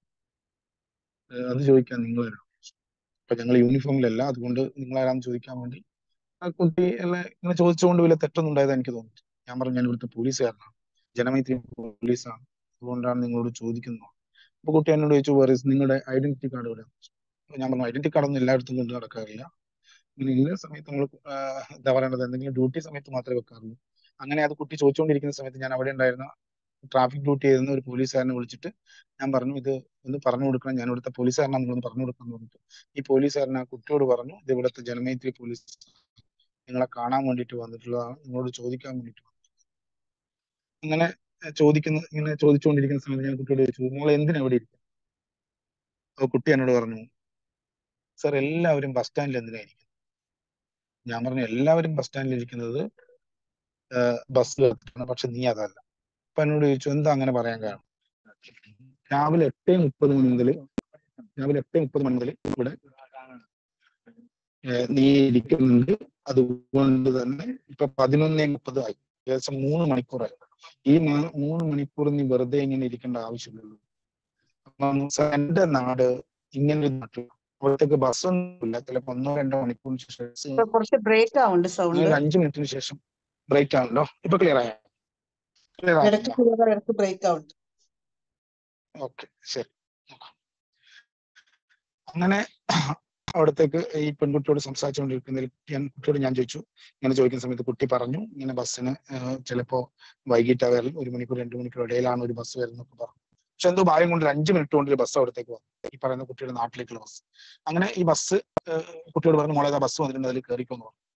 ഏഹ്, അത് ചോദിക്കാൻ നിങ്ങൾ വരണം അപ്പൊ ഞങ്ങൾ യൂണിഫോമിലല്ല അതുകൊണ്ട് നിങ്ങൾ ആരാന്ന് ചോദിക്കാൻ വേണ്ടി ആ കുട്ടി എല്ലാം ഇങ്ങനെ ചോദിച്ചുകൊണ്ട് വലിയ തെറ്റൊന്നും ഉണ്ടായത് എനിക്ക് തോന്നുന്നു ഞാൻ പറഞ്ഞു ഞാൻ ഇവിടുത്തെ പോലീസുകാരനാണ് ജനമൈത്രി പോലീസാണ് അതുകൊണ്ടാണ് നിങ്ങളോട് ചോദിക്കുന്നത് അപ്പൊ കുട്ടി എന്നോട് ചോദിച്ചു വേറെ നിങ്ങളുടെ ഐഡന്റിറ്റി കാർഡ് ഇവിടെ അപ്പൊ ഞാൻ പറഞ്ഞു ഐഡന്റിറ്റി കാർഡ് ഒന്നും എല്ലായിടത്തും കൊണ്ട് നടക്കാറില്ല ഇങ്ങനെ ഇന്ന സമയത്ത് നമ്മൾ എന്താ പറയേണ്ടത് എന്തെങ്കിലും ഡ്യൂട്ടി സമയത്ത് മാത്രമേ വെക്കാറുള്ളൂ അങ്ങനെ അത് കുട്ടി ചോദിച്ചുകൊണ്ടിരിക്കുന്ന സമയത്ത് ഞാൻ അവിടെ ഉണ്ടായിരുന്ന ട്രാഫിക് ഡ്യൂട്ടി ചെയ്യുന്ന ഒരു പോലീസുകാരനെ വിളിച്ചിട്ട് ഞാൻ പറഞ്ഞു ഇത് ഒന്ന് പറഞ്ഞു കൊടുക്കണം ഞാൻ ഇവിടുത്തെ പോലീസുകാരനാണ് നിങ്ങളൊന്ന് പറഞ്ഞു കൊടുക്കാൻ പറഞ്ഞിട്ട് ഈ പോലീസുകാരൻ ആ കുട്ടിയോട് പറഞ്ഞു ഇത് ഇവിടുത്തെ ജനമൈത്രി പോലീസ് നിങ്ങളെ കാണാൻ വേണ്ടിയിട്ട് വന്നിട്ടുള്ളതാണ് നിങ്ങളോട് ചോദിക്കാൻ വേണ്ടിയിട്ട് വന്നത്." അങ്ങനെ ഏഹ്, ചോദിക്കുന്ന ഇങ്ങനെ ചോദിച്ചുകൊണ്ടിരിക്കുന്ന സമയത്ത് ഞാൻ കുട്ടിയോട് ചോദിച്ചു നിങ്ങൾ എന്തിനാ ഇവിടെ ഇരിക്കുന്നത് അപ്പൊ കുട്ടി എന്നോട് പറഞ്ഞു സാർ എല്ലാവരും ബസ് സ്റ്റാൻഡിൽ എന്തിനാ ഇരിക്കുന്നത് ഞാൻ പറഞ്ഞു എല്ലാവരും ബസ് സ്റ്റാൻഡിൽ ഇരിക്കുന്നത് ബസ് ആണ് പക്ഷെ നീ അതല്ല അപ്പൊ എന്നോട് ചോദിച്ചു എന്താ അങ്ങനെ പറയാൻ കാരണം രാവിലെ എട്ട് മുപ്പത് മണി മുതൽ രാവിലെ എട്ട് മുപ്പത് മണി മുതൽ ഇവിടെ ഏഹ്, നീ ഇരിക്കുന്നുണ്ട് അതുകൊണ്ട് തന്നെ ഇപ്പൊ പതിനൊന്നേ മുപ്പത് ആയി ഏകദേശം മൂന്ന് മണിക്കൂറായി ഈ മാ- മൂന്ന് മണിക്കൂർ നീ വെറുതെ ഇങ്ങനെ ഇരിക്കേണ്ട ആവശ്യമില്ലല്ലോ അപ്പം എന്റെ നാട് ഇങ്ങനെ ഒരു നാട്ടിൽ അവിടത്തേക്ക് ബസ്സൊന്നുമില്ല ചിലപ്പോ ഒന്നോ രണ്ടോ മണിക്കൂറിന് ശേഷം ബസ് ഇപ്പൊ കുറച്ച് ബ്രേക്ക് ആവുന്നുണ്ട് അങ്ങനെ സൗണ്ട് ഒരു അഞ്ച് മിനിറ്റിന് ശേഷം ബ്രേക്ക് ആണല്ലോ ഇപ്പൊ ക്ലിയർ ആയോ ക്ലിയർ ഇടയ്ക്ക് ആകുന്നുണ്ടോ ക്ലിയർ ഇടയ്ക്ക് ബ്രേക്ക് ആവുന്നുണ്ട് ഓക്കെ ശരി അങ്ങനെ അവിടത്തേക്ക് ഈ പെൺകുട്ടിയോട് സംസാരിച്ചുകൊണ്ടിരിക്കുന്നതിൽ ഞാൻ കുട്ടിയോട് ഞാൻ ചോദിച്ചു ഇങ്ങനെ ചോദിക്കുന്ന സമയത്ത് കുട്ടി പറഞ്ഞു ഇങ്ങനെ ബസ്സിന് ഏഹ്, ചിലപ്പോ വൈകിട്ട് വരൽ ഒരു മണിക്കൂർ രണ്ടു മണിക്കൂർ ഇടയിലാണ് ഒരു ബസ് വരുന്നൊക്കെ പറഞ്ഞു പക്ഷെ എന്തോ ഭാഗ്യം കൊണ്ട് ഒരു അഞ്ച് മിനിറ്റ് കൊണ്ട് ഒരു ബസ് അവിടത്തേക്ക് വന്നു ഈ പറയുന്ന കുട്ടിയുടെ നാട്ടിലേക്കുള്ള ബസ് അങ്ങനെ ഈ ബസ് ഏഹ്, കുട്ടിയോട് പറഞ്ഞു മോളെ ബസ് വന്നിട്ടുണ്ട് അതിൽ കയറിക്കോന്ന് പറഞ്ഞു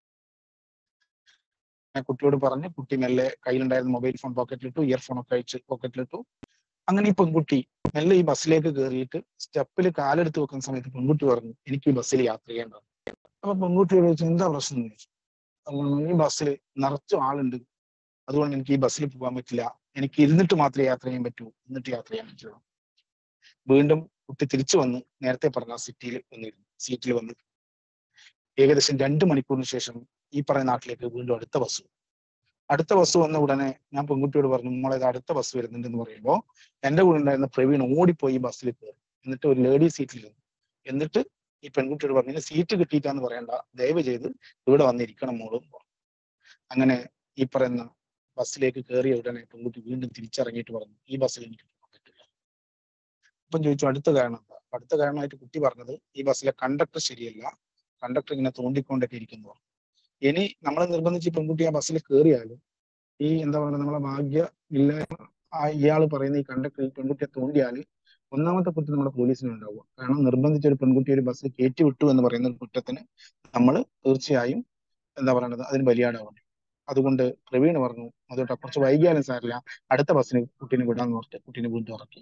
ഞാൻ കുട്ടിയോട് പറഞ്ഞ് കുട്ടി മെല്ലെ കയ്യിലുണ്ടായിരുന്ന മൊബൈൽ ഫോൺ പോക്കറ്റിലിട്ടു ഇയർഫോൺ ഒക്കെ അയച്ച് പോക്കറ്റിലിട്ടു അങ്ങനെ ഈ പെൺകുട്ടി മെല്ലെ ഈ ബസ്സിലേക്ക് കയറിയിട്ട് സ്റ്റെപ്പിൽ കാലെടുത്ത് വെക്കുന്ന സമയത്ത് പെൺകുട്ടി പറഞ്ഞു എനിക്ക് ഈ ബസ്സിൽ യാത്ര ചെയ്യേണ്ടത് അപ്പൊ പെൺകുട്ടിയോട് ചോദിച്ചു എന്താ പ്രശ്നം എന്ന് ചോദിച്ചു അപ്പൊ പറഞ്ഞു, ഈ ബസ്സിൽ നിറച്ചും ആളുണ്ട് അതുകൊണ്ട് എനിക്ക് ഈ ബസ്സിൽ പോകാൻ പറ്റില്ല എനിക്ക് ഇരുന്നിട്ട് മാത്രമേ യാത്ര ചെയ്യാൻ പറ്റൂ എന്നിട്ട് യാത്ര ചെയ്യാൻ പറ്റുള്ളൂ വീണ്ടും കുട്ടി തിരിച്ചു വന്ന് നേരത്തെ പറഞ്ഞ സിറ്റിയിൽ വന്നിരുന്നു സീറ്റിൽ വന്ന് ഏകദേശം രണ്ട് മണിക്കൂറിന് ശേഷം ഈ പറയുന്ന നാട്ടിലേക്ക് വീണ്ടും അടുത്ത ബസ് വന്നു. അടുത്ത ബസ് വന്ന ഉടനെ ഞാൻ പെൺകുട്ടിയോട് പറഞ്ഞു മോളെ ഇത് അടുത്ത ബസ് വരുന്നുണ്ടെന്ന് പറയുമ്പോ എന്റെ കൂടെ ഉണ്ടായിരുന്ന പ്രവീൺ ഓടിപ്പോയി ഈ ബസ്സിൽ കയറി എന്നിട്ട് ഒരു ലേഡി സീറ്റിൽ ഇരുന്നു എന്നിട്ട് ഈ പെൺകുട്ടിയോട് പറഞ്ഞു "ഇനി സീറ്റ് കിട്ടിയിട്ടാന്ന് പറയണ്ട ദയവ് ചെയ്ത് ഇവിടെ വന്നിരിക്കണം മോളും എന്ന് പറഞ്ഞു. അങ്ങനെ ഈ പറയുന്ന ബസ്സിലേക്ക് കയറിയ ഉടനെ പെൺകുട്ടി വീണ്ടും തിരിച്ചിറങ്ങിയിട്ട് പറഞ്ഞു ഈ ബസ്സിൽ എനിക്ക് പോകാൻ പറ്റില്ല അപ്പം ചോദിച്ചു അടുത്ത കാരണം എന്താ അപ്പൊ അടുത്ത കാരണമായിട്ട് കുട്ടി പറഞ്ഞത് ഈ ബസ്സിലെ കണ്ടക്ടർ ശരിയല്ല കണ്ടക്ടർ ഇങ്ങനെ തോണ്ടിക്കൊണ്ടൊക്കെ ഇരിക്കുന്നു പറഞ്ഞു. ഇനി നമ്മളെ നിർബന്ധിച്ച് ഈ പെൺകുട്ടി ആ ബസ്സിൽ കയറിയാലും ഈ എന്താ പറയുക നമ്മളെ ഭാഗ്യ ഇല്ല ആ ഇയാൾ പറയുന്ന ഈ കണ്ടക്ടർ ഈ പെൺകുട്ടിയെ തോണ്ടിയാല് ഒന്നാമത്തെ കുറ്റം നമ്മുടെ പോലീസിന് ഉണ്ടാവുക കാരണം നിർബന്ധിച്ച ഒരു പെൺകുട്ടി ഒരു ബസ്സിൽ കയറ്റി വിട്ടു എന്ന് പറയുന്ന ഒരു കുറ്റത്തിന് നമ്മൾ തീർച്ചയായും എന്താ പറയണത് അതിന് ബലിയാടാവേണ്ടി വരും. അതുകൊണ്ട് പ്രവീൺ പറഞ്ഞു അതുകൊണ്ട് കുറച്ച് വൈകിയാലും സാരില്ല അടുത്ത ബസ്സിന് കുട്ടീനെ വിടാന്ന് പറഞ്ഞിട്ട് കുട്ടീനെ വീണ്ടും ഇറക്കി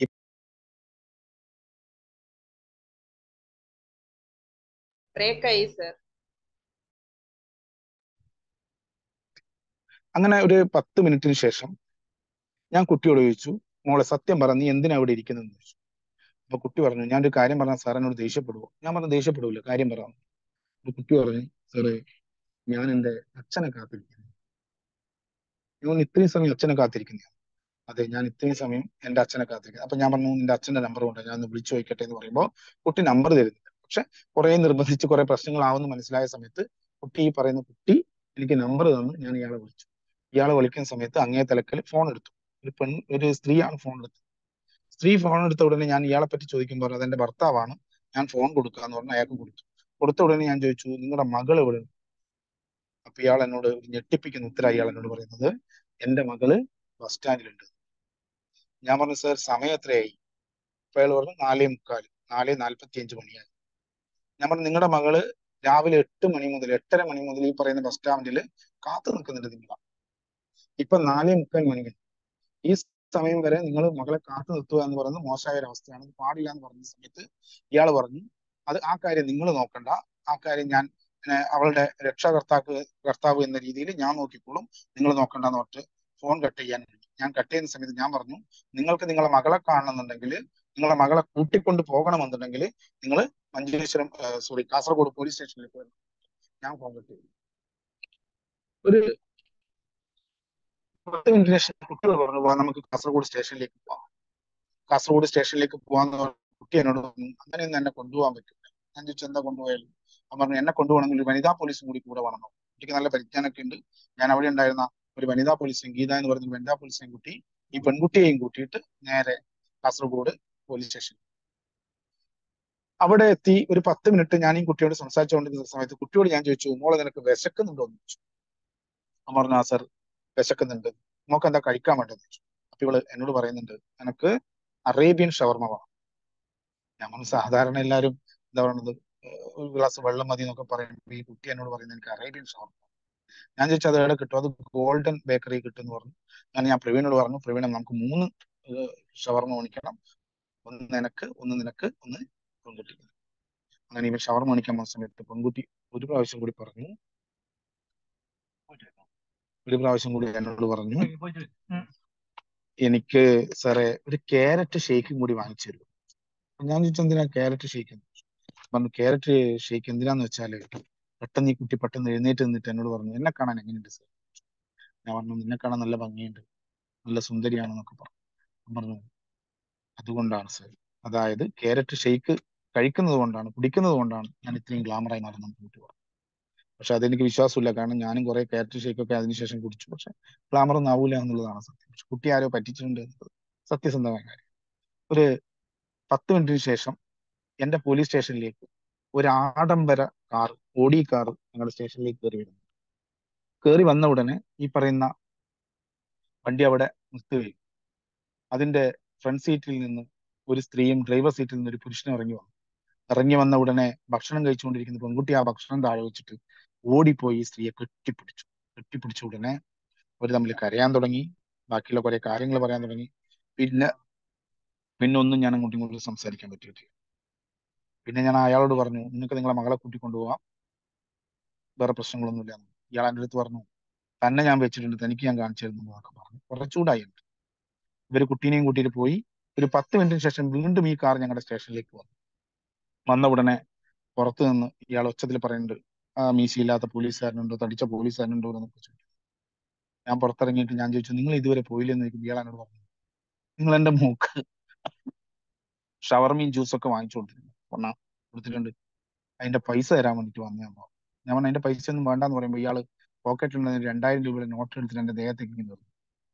ബ്രേക്ക് ആയി സർ അങ്ങനെ ഒരു പത്ത് മിനിറ്റിന് ശേഷം ഞാൻ കുട്ടിയോട് ചോദിച്ചു മോളെ സത്യം പറ നീ എന്തിനാ ഇവിടെ ഇരിക്കുന്നതെന്ന് ചോദിച്ചു അപ്പൊ കുട്ടി പറഞ്ഞു ഞാൻ ഒരു കാര്യം പറഞ്ഞാൽ സാർ എന്നോട് ദേഷ്യപ്പെടുവോ ഞാൻ പറഞ്ഞു ദേഷ്യപ്പെടില്ല കാര്യം പറയാം അപ്പൊ കുട്ടി പറഞ്ഞു സാറേ ഞാൻ എന്റെ അച്ഛനെ കാത്തിരിക്കുന്നു ഞാൻ ഇത്രയും സമയം അച്ഛനെ കാത്തിരിക്കുന്ന അതെ ഞാൻ ഇത്രയും സമയം എന്റെ അച്ഛനെ കാത്തിരിക്കുന്നു അപ്പൊ ഞാൻ പറഞ്ഞു നിന്റെ അച്ഛന്റെ നമ്പർ കൊണ്ട് ഞാൻ ഒന്ന് വിളിച്ചു ചോദിക്കട്ടെ എന്ന് പറയുമ്പോൾ കുട്ടി നമ്പർ തരുന്നില്ല പക്ഷെ കുറെ നിർബന്ധിച്ച് കുറെ പ്രശ്നങ്ങളാവുമെന്ന് മനസ്സിലായ സമയത്ത് കുട്ടി ഈ പറയുന്ന കുട്ടി എനിക്ക് നമ്പർ തന്നു ഞാൻ ഇയാളെ വിളിച്ചു ഇയാളെ വിളിക്കുന്ന സമയത്ത് അങ്ങേ തലക്കൽ ഫോൺ എടുത്തു ഒരു പെൺ ഒരു സ്ത്രീയാണ് ഫോൺ എടുത്തത് സ്ത്രീ ഫോൺ എടുത്ത ഉടനെ ഞാൻ ഇയാളെ പറ്റി ചോദിക്കുമ്പോൾ അതെന്റെ ഭർത്താവാണ് ഞാൻ ഫോൺ കൊടുക്കാന്ന് പറഞ്ഞ് അയാൾക്ക് കൊടുത്തു കൊടുത്ത ഉടനെ ഞാൻ ചോദിച്ചു നിങ്ങളുടെ മകൾ എവിടെ അപ്പൊ ഇയാൾ എന്നോട് ഒരു ഞെട്ടിപ്പിക്കുന്ന ഉത്തരം ഇയാൾ എന്നോട് പറയുന്നത് എന്റെ മകള് ബസ് സ്റ്റാൻഡിലുണ്ട് ഞാൻ പറഞ്ഞു സാർ സമയം എത്രയായി അപ്പൊ അയാൾ പറഞ്ഞു നാലേ മുക്കാൽ നാല് നാല്പത്തി അഞ്ച് മണിയായി ഞാൻ പറഞ്ഞു നിങ്ങളുടെ മകള് രാവിലെ എട്ട് മണി മുതൽ എട്ടര മണി മുതൽ ഈ പറയുന്ന ബസ് സ്റ്റാൻഡിൽ കാത്തു നിൽക്കുന്നുണ്ട് നിങ്ങൾ ഇപ്പൊ നാലേ മുക്കാൽ മണിക്ക് ഈ സമയം വരെ നിങ്ങൾ മകളെ കാത്തു നിർത്തുക എന്ന് പറയുന്നത് മോശമായ ഒരു അവസ്ഥയാണ് ഇത് പാടില്ല എന്ന് പറഞ്ഞ സമയത്ത് ഇയാൾ പറഞ്ഞു അത് ആ കാര്യം നിങ്ങൾ നോക്കണ്ട ആ കാര്യം ഞാൻ ഏഹ് അവളുടെ രക്ഷാകർത്താക്ക് കർത്താവ് എന്ന രീതിയിൽ ഞാൻ നോക്കിക്കോളും നിങ്ങൾ നോക്കണ്ടെന്ന് പറഞ്ഞിട്ട് ഫോൺ കട്ട് ചെയ്യാൻ വേണ്ടി ഞാൻ കട്ട് ചെയ്യുന്ന സമയത്ത് ഞാൻ പറഞ്ഞു നിങ്ങൾക്ക് നിങ്ങളെ മകളെ കാണണമെന്നുണ്ടെങ്കിൽ നിങ്ങളെ മകളെ കൂട്ടിക്കൊണ്ട് പോകണമെന്നുണ്ടെങ്കിൽ നിങ്ങൾ മഞ്ചേശ്വരം സോറി കാസർഗോഡ് പോലീസ് സ്റ്റേഷനിലേക്ക് വരണം ഞാൻ ഫോൺ കട്ട് ചെയ്തു ഒരു പത്ത് മിനിറ്റിന് ശേഷം കുട്ടികൾ പറഞ്ഞു "വാ, നമുക്ക് കാസർഗോഡ് സ്റ്റേഷനിലേക്ക് പോവാം കാസർഗോഡ് സ്റ്റേഷനിലേക്ക് പോവാന്ന് പറഞ്ഞു കുട്ടി എന്നോട് പറഞ്ഞു അങ്ങനെയൊന്നും എന്നെ കൊണ്ടുപോകാൻ പറ്റില്ല ഞാൻ ചോദിച്ചു എന്താ കൊണ്ടുപോയാലും അവൻ പറഞ്ഞു എന്നെ കൊണ്ടുപോകണമെങ്കിൽ ഒരു വനിതാ പോലീസും കൂടി കൂടെ വേണം കുട്ടിക്ക് നല്ല പരിജ്ഞാനമൊക്കെ ഉണ്ട് ഞാൻ അവിടെ ഉണ്ടായിരുന്ന ഒരു വനിതാ പോലീസ് സംഗീത എന്ന് പറയുന്ന ഒരു വനിതാ പോലീസിനെയും കൂട്ടി ഈ പെൺകുട്ടിയെയും കൂട്ടിയിട്ട് നേരെ കാസർഗോഡ് പോലീസ് സ്റ്റേഷൻ അവിടെ എത്തി ഒരു പത്ത് മിനിറ്റ് ഞാൻ ഈ കുട്ടിയോട് സംസാരിച്ചുകൊണ്ടിരുന്ന സമയത്ത് കുട്ടിയോട് ഞാൻ ചോദിച്ചു മോളെ നിനക്ക് വിശക്കുന്നുണ്ടോ എന്ന് ചോദിച്ചു അവൻ പറഞ്ഞു ആ സർ വിശക്കുന്നുണ്ട് മോക്ക് എന്താ കഴിക്കാൻ വേണ്ടത് ചോദിച്ചു അപ്പൊ ഇവള് എന്നോട് പറയുന്നുണ്ട് എനിക്ക് അറേബ്യൻ ഷവർമ വേണം ഞാൻ പറഞ്ഞു സാധാരണ എല്ലാവരും എന്താ പറയുന്നത് ഏഹ് ഒരു ഗ്ലാസ് വെള്ളം മതി എന്നൊക്കെ പറയുമ്പോൾ ഈ കുട്ടി എന്നോട് പറയുന്നത് എനിക്ക് അറേബ്യൻ ഷവർമ ഞാൻ ചോദിച്ചു അത് എവിടെ കിട്ടും അത് ഗോൾഡൻ ബേക്കറി കിട്ടും എന്ന് പറഞ്ഞു അങ്ങനെ ഞാൻ പ്രവീണോട് പറഞ്ഞു പ്രവീണ നമുക്ക് മൂന്ന് ഏഹ് ഷവർമ മേടിക്കണം ഒന്ന് നിനക്ക് ഒന്ന് നിനക്ക് ഒന്ന് പെൺകുട്ടിക്ക് അങ്ങനെ ഇവൻ ഷവർമ മേടിക്കാൻ വന്ന സമയത്ത് പെൺകുട്ടി ഒരു പ്രാവശ്യം കൂടി പറഞ്ഞു ഒരു പ്രാവശ്യം കൂടി എന്നോട് പറഞ്ഞു എനിക്ക് സാറേ ഒരു ക്യാരറ്റ് ഷേക്കും കൂടി വാങ്ങിച്ചു തരുമോ അപ്പൊ ഞാൻ ചോദിച്ചു എന്തിനാ ക്യാരറ്റ് ഷേക്ക് പറഞ്ഞു ക്യാരറ്റ് ഷേക്ക് എന്തിനാന്ന് വെച്ചാല് പെട്ടെന്ന് ഈ കുട്ടി പെട്ടെന്ന് എഴുന്നേറ്റ് നിന്നിട്ട് എന്നോട് പറഞ്ഞു എന്നെ കാണാൻ എങ്ങനെയുണ്ട് സാർ ഞാൻ പറഞ്ഞു നിന്നെ കാണാൻ നല്ല ഭംഗിയുണ്ട് നല്ല സുന്ദരിയാണെന്നൊക്കെ പറഞ്ഞു ഞാൻ പറഞ്ഞു അതുകൊണ്ടാണ് സാർ അതായത് ക്യാരറ്റ് ഷേക്ക് കഴിക്കുന്നത് കൊണ്ടാണ് കുടിക്കുന്നത് കൊണ്ടാണ് ഞാൻ ഇത്രയും ഗ്ലാമറായി മാറുന്നത് കുട്ടി പറഞ്ഞു പക്ഷെ അതെനിക്ക് വിശ്വാസമില്ല കാരണം ഞാനും കുറെ ക്യാരറ്റ് ഷേക്ക് ഒക്കെ അതിനുശേഷം കുടിച്ചു പക്ഷെ ഗ്ലാമർ ഒന്നും ആവൂല എന്നുള്ളതാണ് സത്യം പക്ഷെ കുട്ടി ആരോ പറ്റിച്ചിട്ടുണ്ട് എന്നുള്ളത് സത്യസന്ധമായ കാര്യം ഒരു പത്ത് മിനിറ്റിന് ശേഷം എന്റെ പോലീസ് സ്റ്റേഷനിലേക്ക് ഒരു ആഡംബര കാർ ഓടി കാർ ഞങ്ങളുടെ സ്റ്റേഷനിലേക്ക് കയറി വരുന്നു കയറി വന്ന ഉടനെ ഈ പറയുന്ന വണ്ടി അവിടെ നിർത്തുകയും അതിന്റെ ഫ്രണ്ട് സീറ്റിൽ നിന്ന് ഒരു സ്ത്രീയും ഡ്രൈവർ സീറ്റിൽ നിന്ന് ഒരു പുരുഷനും ഇറങ്ങി വന്നു ഇറങ്ങി വന്ന ഉടനെ ഭക്ഷണം കഴിച്ചുകൊണ്ടിരിക്കുന്ന പെൺകുട്ടി ആ ഭക്ഷണം താഴെ വെച്ചിട്ട് ഓടിപ്പോയി ഈ സ്ത്രീയെ കെട്ടിപ്പിടിച്ചു കെട്ടിപ്പിടിച്ച ഉടനെ അവർ തമ്മിൽ കരയാൻ തുടങ്ങി ബാക്കിയുള്ള കുറെ കാര്യങ്ങൾ പറയാൻ തുടങ്ങി പിന്നെ പിന്നെ ഒന്നും ഞാൻ അങ്ങോട്ടും ഇങ്ങോട്ടും സംസാരിക്കാൻ പറ്റിയിട്ടില്ല പിന്നെ ഞാൻ അയാളോട് പറഞ്ഞു നിങ്ങൾക്ക് നിങ്ങളെ മകളെ കൂട്ടിക്കൊണ്ടു പോവാം വേറെ പ്രശ്നങ്ങളൊന്നുമില്ല എന്ന്. ഇയാൾ എൻ്റെ അടുത്ത് പറഞ്ഞു തന്നെ ഞാൻ വെച്ചിട്ടുണ്ട് തനിക്ക് ഞാൻ കാണിച്ചു തരുന്നു എന്നൊക്കെ പറഞ്ഞു കുറെ ചൂടായിട്ടുണ്ട് ഇവര് കുട്ടീനെയും കൂട്ടിയിട്ട് പോയി ഒരു പത്ത് മിനിറ്റിന് ശേഷം വീണ്ടും ഈ കാർ ഞങ്ങളുടെ സ്റ്റേഷനിലേക്ക് വന്നു വന്ന ഉടനെ പുറത്തു നിന്ന് ഇയാൾ ഒച്ചത്തിൽ പറയുന്നുണ്ട് ആ മീശയില്ലാത്ത പോലീസുകാരനുണ്ടോ തടിച്ച പോലീസുകാരനുണ്ടോ എന്നൊക്കെ ചോദിച്ചു ഞാൻ പുറത്തിറങ്ങിയിട്ട് ഞാൻ ചോദിച്ചു നിങ്ങൾ ഇതുവരെ പോയില്ലെന്ന് ചോദിക്കും ഇയാൾ എന്നോട് പറഞ്ഞു നിങ്ങൾ എന്റെ മൂക്ക് ഷവർമയും ജ്യൂസൊക്കെ വാങ്ങിച്ചു കൊടുത്തിരുന്നു ഒന്നാ കൊടുത്തിട്ടുണ്ട് അതിന്റെ പൈസ തരാൻ വേണ്ടിട്ട് വന്നതാണ് ഞാൻ പറഞ്ഞു അതിന്റെ പൈസ ഒന്നും വേണ്ടെന്ന് പറയുമ്പോൾ ഇയാള് പോക്കറ്റിലുണ്ടായിരുന്ന രണ്ടായിരം രൂപയുടെ നോട്ട് എടുത്തിട്ട് എന്റെ ദേഹത്തേക്ക് ഇങ്ങനെ എറിഞ്ഞു.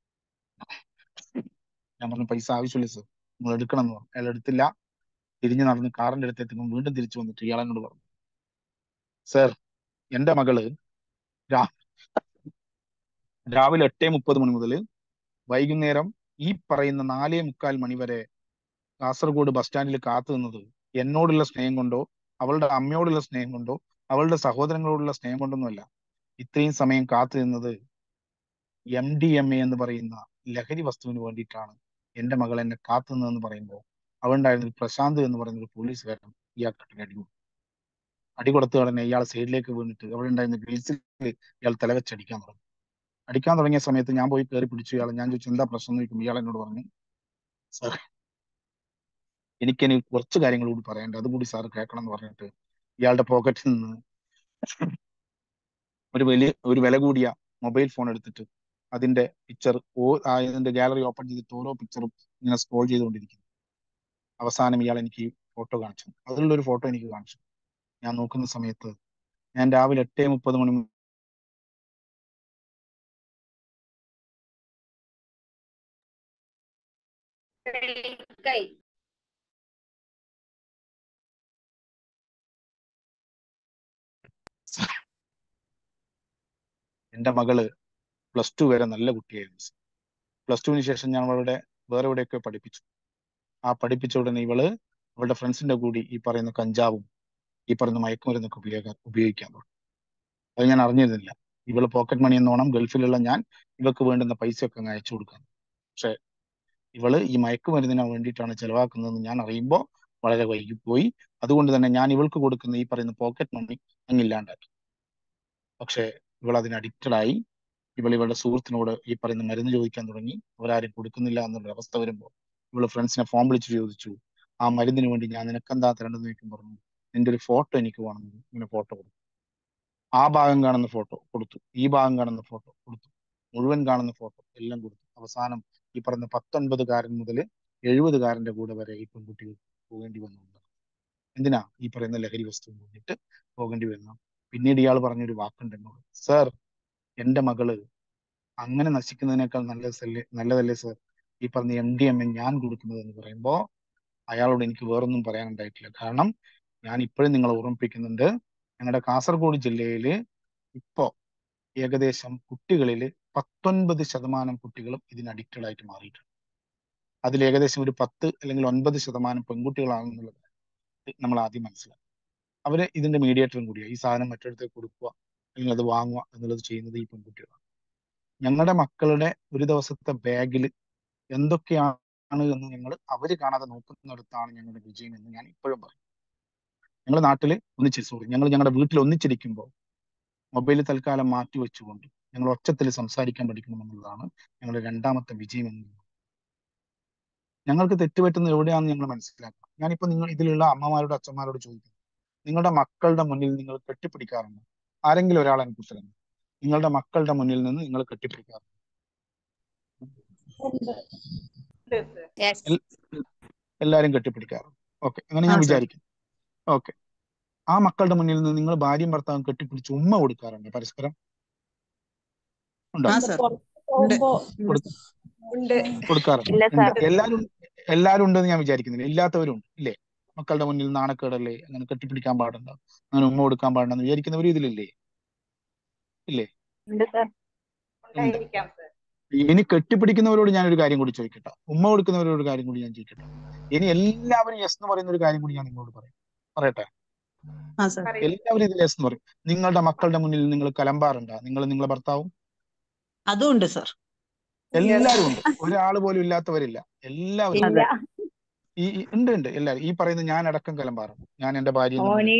ഞാൻ പറഞ്ഞു പൈസ ആവശ്യമില്ല സർ നിങ്ങൾ എടുക്കണം എന്ന് പറഞ്ഞു അയാൾ എടുത്തില്ല തിരിഞ്ഞു നടന്ന് കാറിന്റെ അടുത്ത് എത്തുമ്പോൾ വീണ്ടും തിരിച്ചു വന്നിട്ട് ഇയാൾ എന്നോട് പറഞ്ഞു സർ എന്റെ മകള് രാ- രാവിലെ എട്ടേ മുപ്പത് മണി മുതൽ വൈകുന്നേരം ഈ പറയുന്ന നാലേ മുക്കാൽ മണി വരെ കാസർഗോഡ് ബസ് സ്റ്റാൻഡിൽ കാത്തു നിന്നത് എന്നോടുള്ള സ്നേഹം കൊണ്ടോ അവളുടെ അമ്മയോടുള്ള സ്നേഹം കൊണ്ടോ അവളുടെ സഹോദരങ്ങളോടുള്ള സ്നേഹം കൊണ്ടൊന്നുമല്ല ഇത്രയും സമയം കാത്തു നിന്നത് എം ഡി എം എ എന്ന് പറയുന്ന ലഹരി വസ്തുവിന് വേണ്ടിയിട്ടാണ് എന്റെ മകൾ എന്നെ കാത്തു നിന്നതെന്ന് പറയുമ്പോൾ അവിടെ ഉണ്ടായിരുന്ന ഒരു പ്രശാന്ത് എന്ന് പറയുന്ന ഒരു പോലീസുകാരൻ ഇയാൾക്ക് അടി കൊടുത്തു അടി കൊടുത്ത ഉടനെ ഇയാൾ സൈഡിലേക്ക് വീണിട്ട് അവിടെ ഉണ്ടായിരുന്ന ഗ്രിൽസിൽ ഇയാൾ തലവെച്ചടിക്കാൻ തുടങ്ങി അടിക്കാൻ തുടങ്ങിയ സമയത്ത് ഞാൻ പോയി കയറി പിടിച്ചു ഇയാളെ ഞാൻ ചോദിച്ചു എന്താ പ്രശ്നം എന്ന് ചോദിക്കുമ്പോൾ ഇയാൾ എന്നോട് പറഞ്ഞു സാർ എനിക്കിനി കുറച്ച് കാര്യങ്ങൾ കൂടി പറയാനുണ്ട് അതുകൂടി സാർ കേൾക്കണം എന്ന് പറഞ്ഞിട്ട് ഇയാളുടെ പോക്കറ്റിൽ നിന്ന് ഒരു വലിയ ഒരു വില കൂടിയ മൊബൈൽ ഫോൺ എടുത്തിട്ട് അതിന്റെ പിക്ചർ ഓ ആ അതിന്റെ ഗാലറി ഓപ്പൺ ചെയ്തിട്ട് ഓരോ പിക്ചറും ഇങ്ങനെ സ്ക്രോൾ ചെയ്തുകൊണ്ടിരിക്കുന്നു അവസാനം ഇയാൾ എനിക്ക് ഫോട്ടോ കാണിച്ചു അതിലുള്ള ഒരു ഫോട്ടോ എനിക്ക് കാണിച്ചു ഞാൻ നോക്കുന്ന സമയത്ത് ഞാൻ രാവിലെ എട്ടേ മുപ്പത് മണി എന്റെ മകള് പ്ലസ് ടു വരെ നല്ല കുട്ടിയായിരുന്നു പ്ലസ് ടുവിന് ശേഷം ഞാൻ അവളുടെ വേറെ എവിടെയൊക്കെ പഠിപ്പിച്ചു ആ പഠിപ്പിച്ച ഉടനെ ഇവള് അവളുടെ ഫ്രണ്ട്സിന്റെ കൂടി ഈ പറയുന്ന കഞ്ചാവും ഈ പറയുന്ന മയക്കുമരുന്നൊക്കെ ഉപയോഗിക്കാൻ ഉപയോഗിക്കാൻ തുടങ്ങി അത് ഞാൻ അറിഞ്ഞിരുന്നില്ല ഇവള് പോക്കറ്റ് മണി എന്നോണം ഗൾഫിലുള്ള ഞാൻ ഇവക്ക് വേണ്ടുന്ന പൈസയൊക്കെ അങ്ങ് അയച്ചു കൊടുക്കാൻ പക്ഷെ ഇവള് ഈ മയക്കുമരുന്നിന് വേണ്ടിയിട്ടാണ് ചെലവാക്കുന്നതെന്ന് ഞാൻ അറിയുമ്പോൾ വളരെ വൈകിപ്പോയി അതുകൊണ്ട് തന്നെ ഞാൻ ഇവൾക്ക് കൊടുക്കുന്ന ഈ പറയുന്ന പോക്കറ്റ് മണി അങ്ങ് ഇല്ലാണ്ടാക്കി പക്ഷെ ഇവൾ അതിന് അഡിക്റ്റഡ് ആയി ഇവൾ ഇവളുടെ സുഹൃത്തിനോട് ഈ പറയുന്ന മരുന്ന് ചോദിക്കാൻ തുടങ്ങി അവരാരും കൊടുക്കുന്നില്ല എന്നുള്ള അവസ്ഥ വരുമ്പോൾ ഇവള് ഫ്രണ്ട്സിനെ ഫോൺ വിളിച്ച് ചോദിച്ചു ആ മരുന്നിന് വേണ്ടി ഞാൻ നിനക്കെന്താ തരേണ്ടത് ചോദിക്കും പറഞ്ഞു നിന്റെ ഒരു ഫോട്ടോ എനിക്ക് വേണം ഇങ്ങനെ ഫോട്ടോ കൊടുത്തു ആ ഭാഗം കാണുന്ന ഫോട്ടോ കൊടുത്തു ഈ ഭാഗം കാണുന്ന ഫോട്ടോ കൊടുത്തു മുഴുവൻ കാണുന്ന ഫോട്ടോ എല്ലാം കൊടുത്തു അവസാനം ഈ പറഞ്ഞ പത്തൊൻപതുകാരൻ മുതൽ എഴുപതുകാരന്റെ കൂടെ വരെ ഈ പെൺകുട്ടികൾ പോകേണ്ടി വന്നു എന്തിനാ ഈ പറയുന്ന ലഹരി വസ്തു വേണ്ടിയിട്ട് പോകേണ്ടി വരുന്നു പിന്നീട് ഇയാൾ പറഞ്ഞൊരു വാക്കുണ്ട് എന്നോട് സർ എന്റെ മകള് അങ്ങനെ നശിക്കുന്നതിനേക്കാൾ നല്ലതല്ലേ നല്ലതല്ലേ സർ ഈ പറഞ്ഞ എം ഡി എം എ ഞാൻ കൊടുക്കുന്നത് എന്ന് പറയുമ്പോൾ അയാളോട് എനിക്ക് വേറൊന്നും പറയാനുണ്ടായിട്ടില്ല കാരണം ഞാൻ ഇപ്പോഴും നിങ്ങളെ ഓർമ്മിപ്പിക്കുന്നുണ്ട് ഞങ്ങളുടെ കാസർഗോഡ് ജില്ലയില് ഇപ്പോ ഏകദേശം കുട്ടികളിൽ പത്തൊൻപത് ശതമാനം കുട്ടികളും ഇതിന് അഡിക്റ്റഡ് ആയിട്ട് മാറിയിട്ടുണ്ട് അതിൽ ഏകദേശം ഒരു പത്ത് അല്ലെങ്കിൽ ഒൻപത് ശതമാനം പെൺകുട്ടികളാണെന്നുള്ളത് നമ്മൾ ആദ്യം മനസ്സിലാക്കും അവര് ഇതിന്റെ മീഡിയേറ്ററും കൂടിയാണ് ഈ സാധനം മറ്റൊരിടത്തേക്ക് കൊടുക്കുക അല്ലെങ്കിൽ അത് വാങ്ങുക എന്നുള്ളത് ചെയ്യുന്നത് ഈ പെൺകുട്ടികളാണ് ഞങ്ങളുടെ മക്കളുടെ ഒരു ദിവസത്തെ ബാഗിൽ എന്തൊക്കെയാണ് എന്ന് ഞങ്ങൾ അവര് കാണാതെ നോക്കുന്നിടത്താണ് ഞങ്ങളുടെ വിജയം എന്ന് ഞാൻ ഇപ്പോഴും പറയും ഞങ്ങളുടെ നാട്ടിൽ ഒന്നിച്ച് സോറി ഞങ്ങൾ ഞങ്ങളുടെ വീട്ടിൽ ഒന്നിച്ചിരിക്കുമ്പോൾ മൊബൈൽ തൽക്കാലം മാറ്റി വെച്ചുകൊണ്ട് ഞങ്ങൾ ഒച്ചത്തിൽ സംസാരിക്കാൻ പഠിക്കണം എന്നുള്ളതാണ് ഞങ്ങളുടെ രണ്ടാമത്തെ വിജയം എന്ന് ഞങ്ങൾക്ക് തെറ്റുപറ്റുന്നത് എവിടെയാണെന്ന് ഞങ്ങൾ മനസ്സിലാക്കണം ഞാനിപ്പോ നിങ്ങൾ ഇതിലുള്ള അമ്മമാരോട് അച്ഛന്മാരോട് ചോദിക്കുന്നു നിങ്ങളുടെ മക്കളുടെ മുന്നിൽ നിങ്ങൾ കെട്ടിപ്പിടിക്കാറുണ്ട് ആരെങ്കിലും ഒരാളെ എനിക്ക് ഉത്തരം നിങ്ങളുടെ മക്കളുടെ മുന്നിൽ നിന്ന് നിങ്ങൾ കെട്ടിപ്പിടിക്കാറുണ്ട് എല്ലാരും കെട്ടിപ്പിടിക്കാറുണ്ട് ഓക്കെ അങ്ങനെ ഞാൻ വിചാരിക്കുന്നു ഓക്കെ ആ മക്കളുടെ മുന്നിൽ നിന്ന് നിങ്ങൾ ഭാര്യയും ഭർത്താവും കെട്ടിപ്പിടിച്ച് ഉമ്മ കൊടുക്കാറുണ്ട് പരസ്പരം ഉണ്ടോ കൊടുക്കാറുണ്ട് എല്ലാരും എല്ലാരും ഉണ്ടെന്ന് ഞാൻ വിചാരിക്കുന്നില്ല ഇല്ലാത്തവരും ഉണ്ട് ഇല്ലേ മക്കളുടെ മുന്നിൽ നാണക്കേടല്ലേ അങ്ങനെ കെട്ടിപ്പിടിക്കാൻ പാടുണ്ടോ അങ്ങനെ ഉമ്മ കൊടുക്കാൻ പാടുണ്ടെന്ന് വിചാരിക്കുന്നവരും ഇതിലില്ലേ ഇല്ലേ ഇനി കെട്ടിപ്പിടിക്കുന്നവരോട് ഞാൻ ഒരു കാര്യം കൂടി ചോദിക്കട്ടെ ഉമ്മ കൊടുക്കുന്നവരോട് ഒരു കാര്യം കൂടി ഞാൻ ചോദിക്കട്ടെ ഇനി എല്ലാവരും യെസ് എന്ന് പറയുന്ന ഒരു കാര്യം കൂടി ഞാൻ നിങ്ങളോട് പറയും പറയട്ടെ എല്ലാവരും ഇതിൽ യെസ് എന്ന് പറയും നിങ്ങളുടെ മക്കളുടെ മുന്നിൽ നിങ്ങൾ കലമ്പാറുണ്ടോ നിങ്ങൾ നിങ്ങളെ ഭർത്താവും അതും ഉണ്ട് സർ എല്ലാരും ഉണ്ട് ഒരാൾ പോലും ഇല്ലാത്തവരില്ല എല്ലാവരും ഈ ഉണ്ട് ഉണ്ട് എല്ലാരും ഈ പറയുന്ന ഞാൻ അടക്കം കലമ്പാറുണ്ട് ഞാൻ എന്റെ ഭാര്യ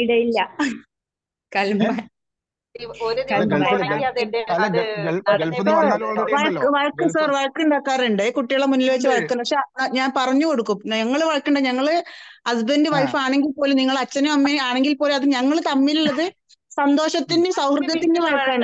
വഴക്ക് സാർ വഴക്കുണ്ടാക്കാറുണ്ട് കുട്ടികളെ മുന്നിൽ വെച്ച് വഴക്കുന്നു പക്ഷെ ഞാൻ പറഞ്ഞു കൊടുക്കും ഞങ്ങള് വഴക്കുണ്ട് ഞങ്ങള് ഹസ്ബൻഡ് വൈഫ് ആണെങ്കിൽ പോലും നിങ്ങൾ അച്ഛനും അമ്മയും ആണെങ്കിൽ പോലും അത് ഞങ്ങൾ തമ്മിലുള്ളത് സന്തോഷത്തിന്റെ സൗഹൃദത്തിന്റെ വഴക്കാണ്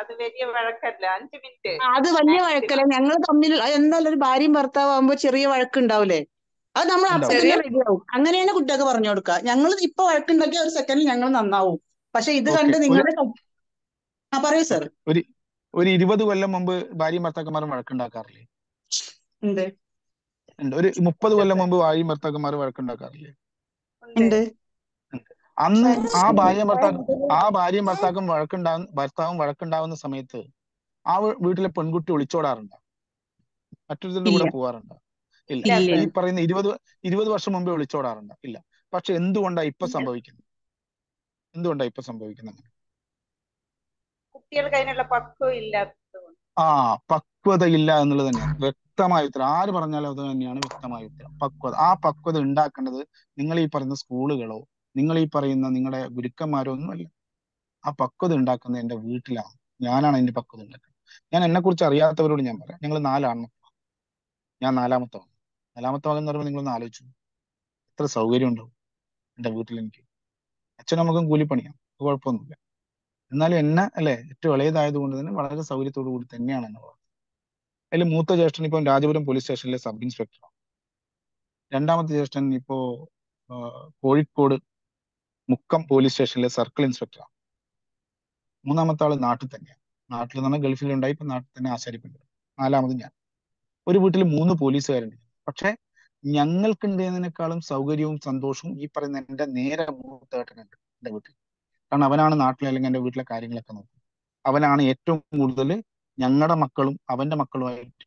അത് വലിയ വഴക്കല്ല ഞങ്ങൾ തമ്മിൽ എന്തായാലും ഒരു ഭാര്യയും ഭർത്താവ് ആകുമ്പോ ചെറിയ വഴക്കുണ്ടാവൂലേ അത് നമ്മൾ അപ്പൊ തന്നെ റെഡിയാവും അങ്ങനെയാണ് കുട്ടികൾക്ക് പറഞ്ഞു കൊടുക്കുക ഞങ്ങൾ ഇപ്പൊ വഴക്കുണ്ടാക്കിയ ഒരു സെക്കൻഡിൽ ഞങ്ങൾ നന്നാവും പക്ഷെ ഇത് കണ്ട് നിങ്ങളുടെ ആ പറയൂ സർ ഒരു ഒരു ഇരുപത് കൊല്ലം മുമ്പ് ഭാര്യയും ഭർത്താക്കന്മാരും വഴക്കുണ്ടാക്കാറില്ലേ ഉണ്ട് ഉണ്ട് ഒരു മുപ്പത് കൊല്ലം മുമ്പ് ഭാര്യയും ഭർത്താക്കന്മാരും വഴക്കുണ്ടാക്കാറില്ലേ ഉണ്ട് അന്ന് ആ ഭാര്യ ഭർത്താവ് ആ ഭാര്യയും ഭർത്താക്കും വഴക്കുണ്ടാകുന്ന ഭർത്താവും വഴക്കുണ്ടാവുന്ന സമയത്ത് ആ വീട്ടിലെ പെൺകുട്ടി ഒളിച്ചോടാറുണ്ടോ മറ്റൊരുത്തിന്റെ കൂടെ പോവാറുണ്ടോ ഇല്ല ഈ പറയുന്ന ഇരുപത് ഇരുപത് വർഷം മുമ്പേ ഒളിച്ചോടാറുണ്ടോ ഇല്ല പക്ഷെ എന്തുകൊണ്ടാ ഇപ്പൊ സംഭവിക്കുന്നത് എന്തുകൊണ്ടാ ഇപ്പൊ സംഭവിക്കുന്നത് കുട്ടികൾക്ക് അതിനുള്ള പക്വം ഇല്ലാത്തത് കൊണ്ട് ആ പക്വതയില്ല എന്നുള്ളത് തന്നെയാണ് വ്യക്തമായ ഉത്തരം ആര് പറഞ്ഞാലും അത് തന്നെയാണ് വ്യക്തമായ ഉത്തരം പക്വത ആ പക്വത ഉണ്ടാക്കേണ്ടത് നിങ്ങൾ ഈ പറയുന്ന സ്കൂളുകളോ നിങ്ങൾ ഈ പറയുന്ന നിങ്ങളുടെ ഗുരുക്കന്മാരോ ഒന്നുമല്ല ആ പക്വത ഉണ്ടാക്കുന്നത് എന്റെ വീട്ടിലാണ് ഞാനാണ് അതിന്റെ പക്വത ഉണ്ടാക്കുന്നത് ഞാൻ എന്നെ കുറിച്ച് അറിയാത്തവരോട് ഞാൻ പറയാം ഞങ്ങൾ നാലാണ് ഞാൻ നാലാമത്തെ മകൻ നാലാമത്തെ മകൻ എന്ന് പറയുമ്പോൾ നിങ്ങളൊന്ന് ആലോചിച്ചു എത്ര സൗകര്യം ഉണ്ടാവും എന്റെ വീട്ടിൽ എനിക്ക് അച്ഛനും നമുക്കും കൂലിപ്പണിയാണ് കുഴപ്പമൊന്നുമില്ല എന്നാലും എന്നെ അല്ലെ ഏറ്റവും ഇളയതായത് കൊണ്ട് തന്നെ വളരെ സൗകര്യത്തോടു കൂടി തന്നെയാണ് എന്നെ വളർത്തുന്നത് അതിൽ മൂത്ത ജ്യേഷ്ഠൻ ഇപ്പം രാജപുരം പോലീസ് സ്റ്റേഷനിലെ സബ് ഇൻസ്പെക്ടറാണ് രണ്ടാമത്തെ ജ്യേഷ്ഠൻ ഇപ്പോ ആ, കോഴിക്കോട് മുക്കം പോലീസ് സ്റ്റേഷനിലെ സർക്കിൾ ഇൻസ്പെക്ടറാണ് മൂന്നാമത്തെ ആള് നാട്ടിൽ തന്നെയാണ് നാട്ടിൽ നിന്ന് ഗൾഫിലുണ്ടായി ഇപ്പൊ നാട്ടിൽ തന്നെ ആശാരിപ്പുണ്ട് നാലാമത് ഞാൻ ഒരു വീട്ടിൽ മൂന്ന് പോലീസുകാരുണ്ട് പക്ഷെ ഞങ്ങൾക്കുണ്ടതിനേക്കാളും സൗകര്യവും സന്തോഷവും ഈ പറയുന്ന എന്റെ നേരെ മൂത്ത ഏട്ടനുണ്ട് എന്റെ വീട്ടിൽ കാരണം അവനാണ് നാട്ടിലെ അല്ലെങ്കിൽ എന്റെ വീട്ടിലെ കാര്യങ്ങളൊക്കെ നോക്കുന്നത് അവനാണ് ഏറ്റവും കൂടുതൽ ഞങ്ങളുടെ മക്കളും അവന്റെ മക്കളുമായിട്ട്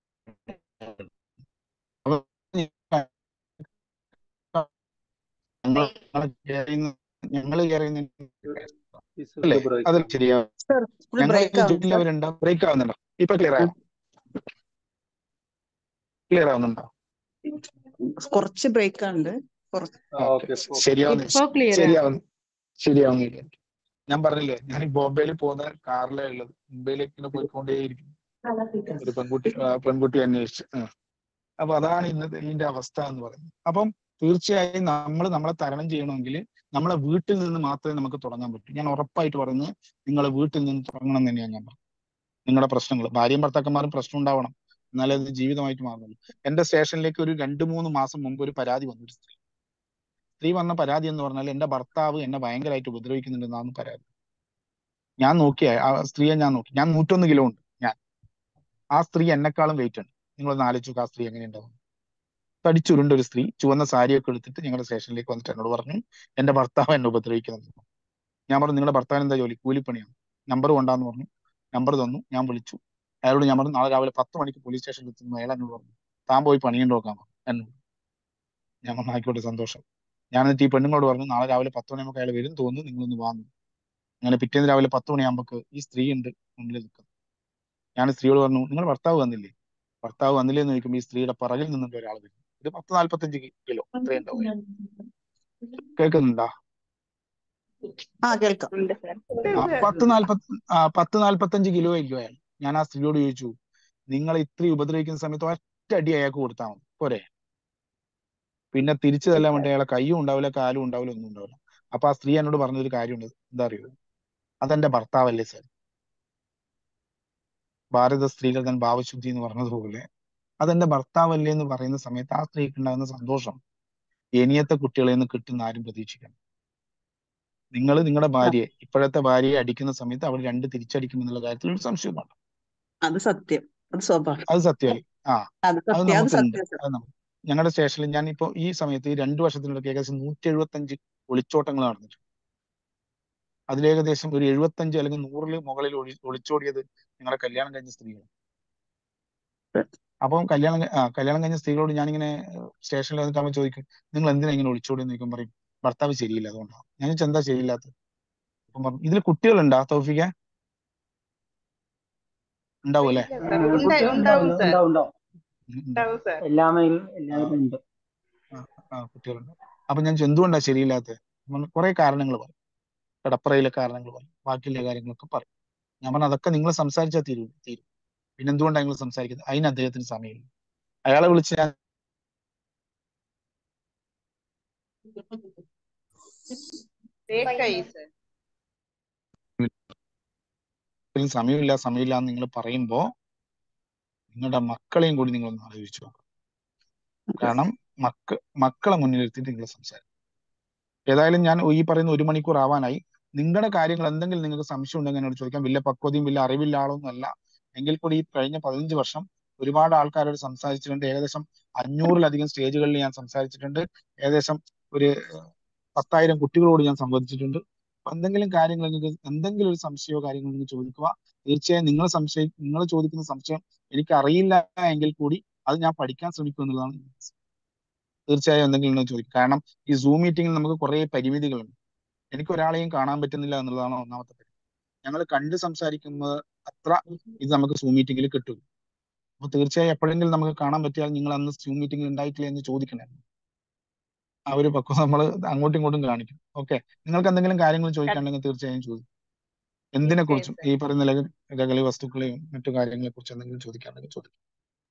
അവൻ ഞങ്ങള് കയറിയുന്ന ഞങ്ങള് കയറിയുന്ന അല്ലേ അത് ശരിയാ സർ ഫുൾ ഞങ്ങൾ ബ്രേക്ക് ആവും ജോലിയിൽ സർ അവരുണ്ടോ ബ്രേക്ക് ആവുന്നുണ്ടോ ഇപ്പൊ ക്ലിയർ ആയോ ക്ലിയർ ആവുന്നുണ്ടോ കുറച്ച് ബ്രേക്ക് ഉണ്ട് കുറച്ച് ആ, ഓക്കെ ശരിയാവുന്നില്ല ഇപ്പൊ ക്ലിയർ ശരിയാവുന്നു ശരിയാവുന്നില്ല ഞാൻ പറഞ്ഞില്ലേ ഞാൻ ഈ ബോംബെയിൽ പോകുന്ന കാറിലേ ഉള്ളത് മുംബൈയിലേക്ക് ഇങ്ങനെ പോയിക്കൊണ്ടേയിരിക്കും ഒരു പെൺകുട്ടി ആ, പെൺകുട്ടി അന്വേഷിച്ച് ആ. അപ്പൊ അതാണ് ഇന്നത്തെ ഇതിന്റെ അവസ്ഥ എന്ന് പറയുന്നത് അപ്പം തീർച്ചയായും നമ്മൾ നമ്മളെ തരണം ചെയ്യണമെങ്കിൽ നമ്മളെ വീട്ടിൽ നിന്ന് മാത്രമേ നമുക്ക് തുടങ്ങാൻ പറ്റൂ ഞാൻ ഉറപ്പായിട്ട് പറയുന്നത് നിങ്ങളെ വീട്ടിൽ നിന്ന് തുടങ്ങണം എന്ന് തന്നെയാണ് ഞാൻ പറഞ്ഞത് നിങ്ങളുടെ പ്രശ്നങ്ങൾ ഭാര്യയും ഭർത്താക്കന്മാരും പ്രശ്നം ഉണ്ടാവണം എന്നാലേ അത് ജീവിതമായിട്ട് മാറുന്നുള്ളൂ എന്റെ സ്റ്റേഷനിലേക്ക് ഒരു രണ്ട് മൂന്ന് മാസം മുമ്പ് ഒരു പരാതി വന്നു ഒരു സ്ത്രീ സ്ത്രീ വന്ന പരാതി എന്ന് പറഞ്ഞാൽ എന്റെ ഭർത്താവ് എന്നെ ഭയങ്കരമായിട്ട് ഉപദ്രവിക്കുന്നുണ്ടെന്നാണ് പരാതി ഞാൻ നോക്കിയ ആ സ്ത്രീയെ ഞാൻ നോക്കി ഞാൻ നൂറ്റൊന്ന് കിലോ ഉണ്ട് ഞാൻ ആ സ്ത്രീ എന്നെക്കാളും വെയിറ്റ് ഉണ്ട് നിങ്ങളൊന്ന് ആലോചിച്ചു ആ സ്ത്രീ എങ്ങനെയുണ്ടാവും തടിച്ചുരുണ്ട ഒരു സ്ത്രീ ചുവന്ന സാരിയൊക്കെ എടുത്തിട്ട് ഞങ്ങളുടെ സ്റ്റേഷനിലേക്ക് വന്നിട്ട് എന്നോട് പറഞ്ഞു എന്റെ ഭർത്താവ് എന്നെ ഉപദ്രവിക്കുന്നത് ഞാൻ പറഞ്ഞു നിങ്ങളുടെ ഭർത്താവിന് എന്താ ജോലി കൂലിപ്പണിയാണ് നമ്പർ കൊണ്ടാന്ന് പറഞ്ഞു നമ്പർ തന്നു ഞാൻ വിളിച്ചു അയാളോട് ഞാൻ പറഞ്ഞു നാളെ രാവിലെ പത്ത് മണിക്ക് പോലീസ് സ്റ്റേഷനിൽ എത്തുന്നു അയാൾ എന്നോട് പറഞ്ഞു താൻ പോയി പണിയുണ്ട് നോക്കാൻ പറഞ്ഞു എന്നോട് ഞാൻ പറഞ്ഞു ആയിക്കോട്ടെ സന്തോഷം ഞാൻ എന്നിട്ട് ഈ പെണ്ണുങ്ങളോട് പറഞ്ഞു നാളെ രാവിലെ പത്ത് മണിയാകുമ്പോൾ അയാൾ വരും തോന്നുന്നു നിങ്ങളൊന്ന് വാങ്ങും അങ്ങനെ പിറ്റേന്ന് രാവിലെ പത്ത് മണിയാകുമ്പോൾ ഈ സ്ത്രീ ഉണ്ട് മുന്നിൽ നിൽക്കുന്നത് ഞാൻ സ്ത്രീയോട് പറഞ്ഞു നിങ്ങൾ ഭർത്താവ് വന്നില്ലേ ഭർത്താവ് വന്നില്ലേ എന്ന് ചോദിക്കുമ്പോൾ ഈ സ്ത്രീയുടെ പുറകിൽ നിന്നിട്ട് ഒരാൾ വരും ഒരു പത്ത് നാല്പത്തഞ്ച് കിലോ അത്രയും ഉണ്ടാവും അയാൾ. കേൾക്കുന്നുണ്ടോ ആ കേൾക്കാം ആ, പത്ത് നാല്പത്തി ആ, പത്ത് നാല്പത്തഞ്ച് കിലോ ആയിരിക്കും അയാൾ ഞാൻ ആ സ്ത്രീയോട് ചോദിച്ചു നിങ്ങൾ ഇത്രയും ഉപദ്രവിക്കുന്ന സമയത്ത് ഒറ്റ അടി അയാൾക്ക് കൊടുത്താൽ മതി പോരെ പിന്നെ തിരിച്ചു തല്ലാൻ വേണ്ടി അയാളെ കൈയും ഉണ്ടാവില്ല കാലും ഉണ്ടാവില്ല ഒന്നും ഉണ്ടാവില്ല അപ്പൊ ആ സ്ത്രീ എന്നോട് പറഞ്ഞൊരു കാര്യമുണ്ട് എന്താ അറിയോ അതെന്റെ ഭർത്താവല്ലേ സാർ ഭാരത സ്ത്രീകൾ തൻ ഭാവശുദ്ധി എന്ന് പറഞ്ഞതുപോലെ അതെന്റെ ഭർത്താവല്ലേ എന്ന് പറയുന്ന സമയത്ത് ആ സ്ത്രീക്ക് ഉണ്ടാകുന്ന സന്തോഷം ഇനിയത്തെ കുട്ടികളെ നിന്ന് കിട്ടുന്ന ആരും പ്രതീക്ഷിക്കണം നിങ്ങൾ നിങ്ങളുടെ ഭാര്യയെ ഇപ്പോഴത്തെ ഭാര്യയെ അടിക്കുന്ന സമയത്ത് അവൾ രണ്ട് തിരിച്ചടിക്കും എന്നുള്ള കാര്യത്തിൽ ഒരു സംശയവും വേണ്ട അത് സത്യം അത് സ്വാഭാവികം അത് സത്യമല്ലേ ആ അത് അത് സത്യം അത് നമുക്കുണ്ട് സത്യം സർ അത് നമുക്ക് ഞങ്ങളുടെ സ്റ്റേഷനിൽ ഞാൻ ഇപ്പോ ഈ സമയത്ത് ഈ രണ്ടു വർഷത്തിനിടയ്ക്ക് ഏകദേശം നൂറ്റി എഴുപത്തി അഞ്ച് ഒളിച്ചോട്ടങ്ങൾ നടന്നിട്ടുണ്ട് അതിലേകദേശം ഒരു എഴുപത്തഞ്ച് അല്ലെങ്കിൽ നൂറില് മുകളിൽ ഒളി ഒളിച്ചോടിയത് ഞങ്ങളുടെ കല്യാണം കഴിഞ്ഞ സ്ത്രീകൾ അപ്പം കല്യാണം കഴി- ആ കല്യാണം കഴിഞ്ഞ സ്ത്രീകളോട് ഞാനിങ്ങനെ സ്റ്റേഷനിൽ വന്നിട്ട് അവൻ ചോദിക്കും നിങ്ങൾ എന്തിനാ ഇങ്ങനെ ഒളിച്ചോടിയെന്ന് ചോദിക്കും പറയും ഭർത്താവ് ശരിയില്ല അതുകൊണ്ടാണ് ഞാൻ ചോദിച്ചു എന്താ ശരിയില്ലാത്തത് അപ്പം പറഞ്ഞു ഇതിൽ കുട്ടികളുണ്ടാ തൗഫിക ഉണ്ടാവും അല്ലെ ഇല്ല സാർ ഉണ്ടാവും ഉണ്ടാവും സാർ ഉണ്ടാവും ഉണ്ടാവും ഉണ്ടാവും ഉണ്ടാവും സാർ എല്ലാമേലും ആ എല്ലാവരും ഉണ്ട് ആ ആ കുട്ടികളുണ്ട് അപ്പൊ ഞാൻ ചോദിച്ചു, എന്തുകൊണ്ടാ ശരിയില്ലാത്തത് കുറെ കാരണങ്ങൾ പറയും കടപ്പറയിലെ കാരണങ്ങൾ പറയും ബാക്കിയുള്ള കാര്യങ്ങളൊക്കെ പറയും ഞാൻ പറഞ്ഞു അതൊക്കെ നിങ്ങൾ സംസാരിച്ചാൽ തീരും തീരും പിന്നെ എന്തുകൊണ്ടാണ് നിങ്ങൾ സംസാരിക്കുന്നത് അതിന് അദ്ദേഹത്തിന് സമയമില്ല അയാളെ വിളിച്ച് ഞാൻ ബ്രേക്കായി സാർ ഒരിക്കലും സമയമില്ല സമയമില്ല എന്ന് നിങ്ങൾ പറയുമ്പോ നിങ്ങളുടെ മക്കളെയും കൂടി നിങ്ങൾ ഒന്ന് ആലോചിച്ചു നോക്കണം കാരണം മക്ക മക്കളെ മുന്നിലിരുത്തിയിട്ട് നിങ്ങൾ സംസാരിക്കും ഏതായാലും ഞാൻ ഈ പറയുന്ന ഒരു മണിക്കൂർ ആവാനായി നിങ്ങളുടെ കാര്യങ്ങൾ എന്തെങ്കിലും നിങ്ങൾക്ക് സംശയം ഉണ്ടെങ്കിൽ എന്നോട് ചോദിക്കാം വലിയ പക്വതയും വലിയ അറിവില്ല ആളൊന്നും അല്ല എങ്കിൽ കൂടി ഈ കഴിഞ്ഞ പതിനഞ്ച് വർഷം ഒരുപാട് ആൾക്കാരോട് സംസാരിച്ചിട്ടുണ്ട് ഏകദേശം അഞ്ഞൂറിലധികം സ്റ്റേജുകളിൽ ഞാൻ സംസാരിച്ചിട്ടുണ്ട് ഏകദേശം ഒരു പത്തായിരം കുട്ടികളോട് ഞാൻ സംവദിച്ചിട്ടുണ്ട് അപ്പൊ എന്തെങ്കിലും കാര്യങ്ങൾ നിങ്ങൾക്ക് എന്തെങ്കിലും ഒരു സംശയമോ കാര്യങ്ങളോ നിങ്ങൾ ചോദിക്കുക തീർച്ചയായും നിങ്ങൾ സംശയം നിങ്ങൾ ചോദിക്കുന്ന സംശയം എനിക്ക് അറിയില്ല എങ്കിൽ കൂടി അത് ഞാൻ പഠിക്കാൻ ശ്രമിക്കും എന്നുള്ളതാണ് തീർച്ചയായും എന്തെങ്കിലും ഉണ്ടെങ്കിൽ ചോദിക്കും കാരണം ഈ സൂം മീറ്റിംഗിൽ നമുക്ക് കുറെ പരിമിതികളുണ്ട് എനിക്ക് ഒരാളെയും കാണാൻ പറ്റുന്നില്ല എന്നുള്ളതാണ് ഒന്നാമത്തെ കാര്യം ഞങ്ങൾ കണ്ട് സംസാരിക്കുമ്പോൾ അത്ര ഇത് നമുക്ക് സൂം മീറ്റിംഗിൽ കിട്ടും അപ്പൊ തീർച്ചയായും എപ്പോഴെങ്കിലും നമുക്ക് കാണാൻ പറ്റിയാൽ നിങ്ങൾ അന്ന് സൂം മീറ്റിംഗിൽ ഉണ്ടായിട്ടില്ല എന്ന് ചോദിക്കണേ ആ ഒരു പക്വത നമ്മൾ അങ്ങോട്ടും ഇങ്ങോട്ടും കാണിക്കും ഓക്കെ നിങ്ങൾക്ക് എന്തെങ്കിലും കാര്യങ്ങൾ ചോദിക്കാനുണ്ടെങ്കിൽ തീർച്ചയായും ചോദിക്കും എന്തിനെ കുറിച്ചും ഈ പറയുന്ന ലഹ- ലഹരി വസ്തുക്കളെയും മറ്റു കാര്യങ്ങളെ കുറിച്ച് എന്തെങ്കിലും ചോദിക്കാനുണ്ടെങ്കിൽ ചോദിക്കും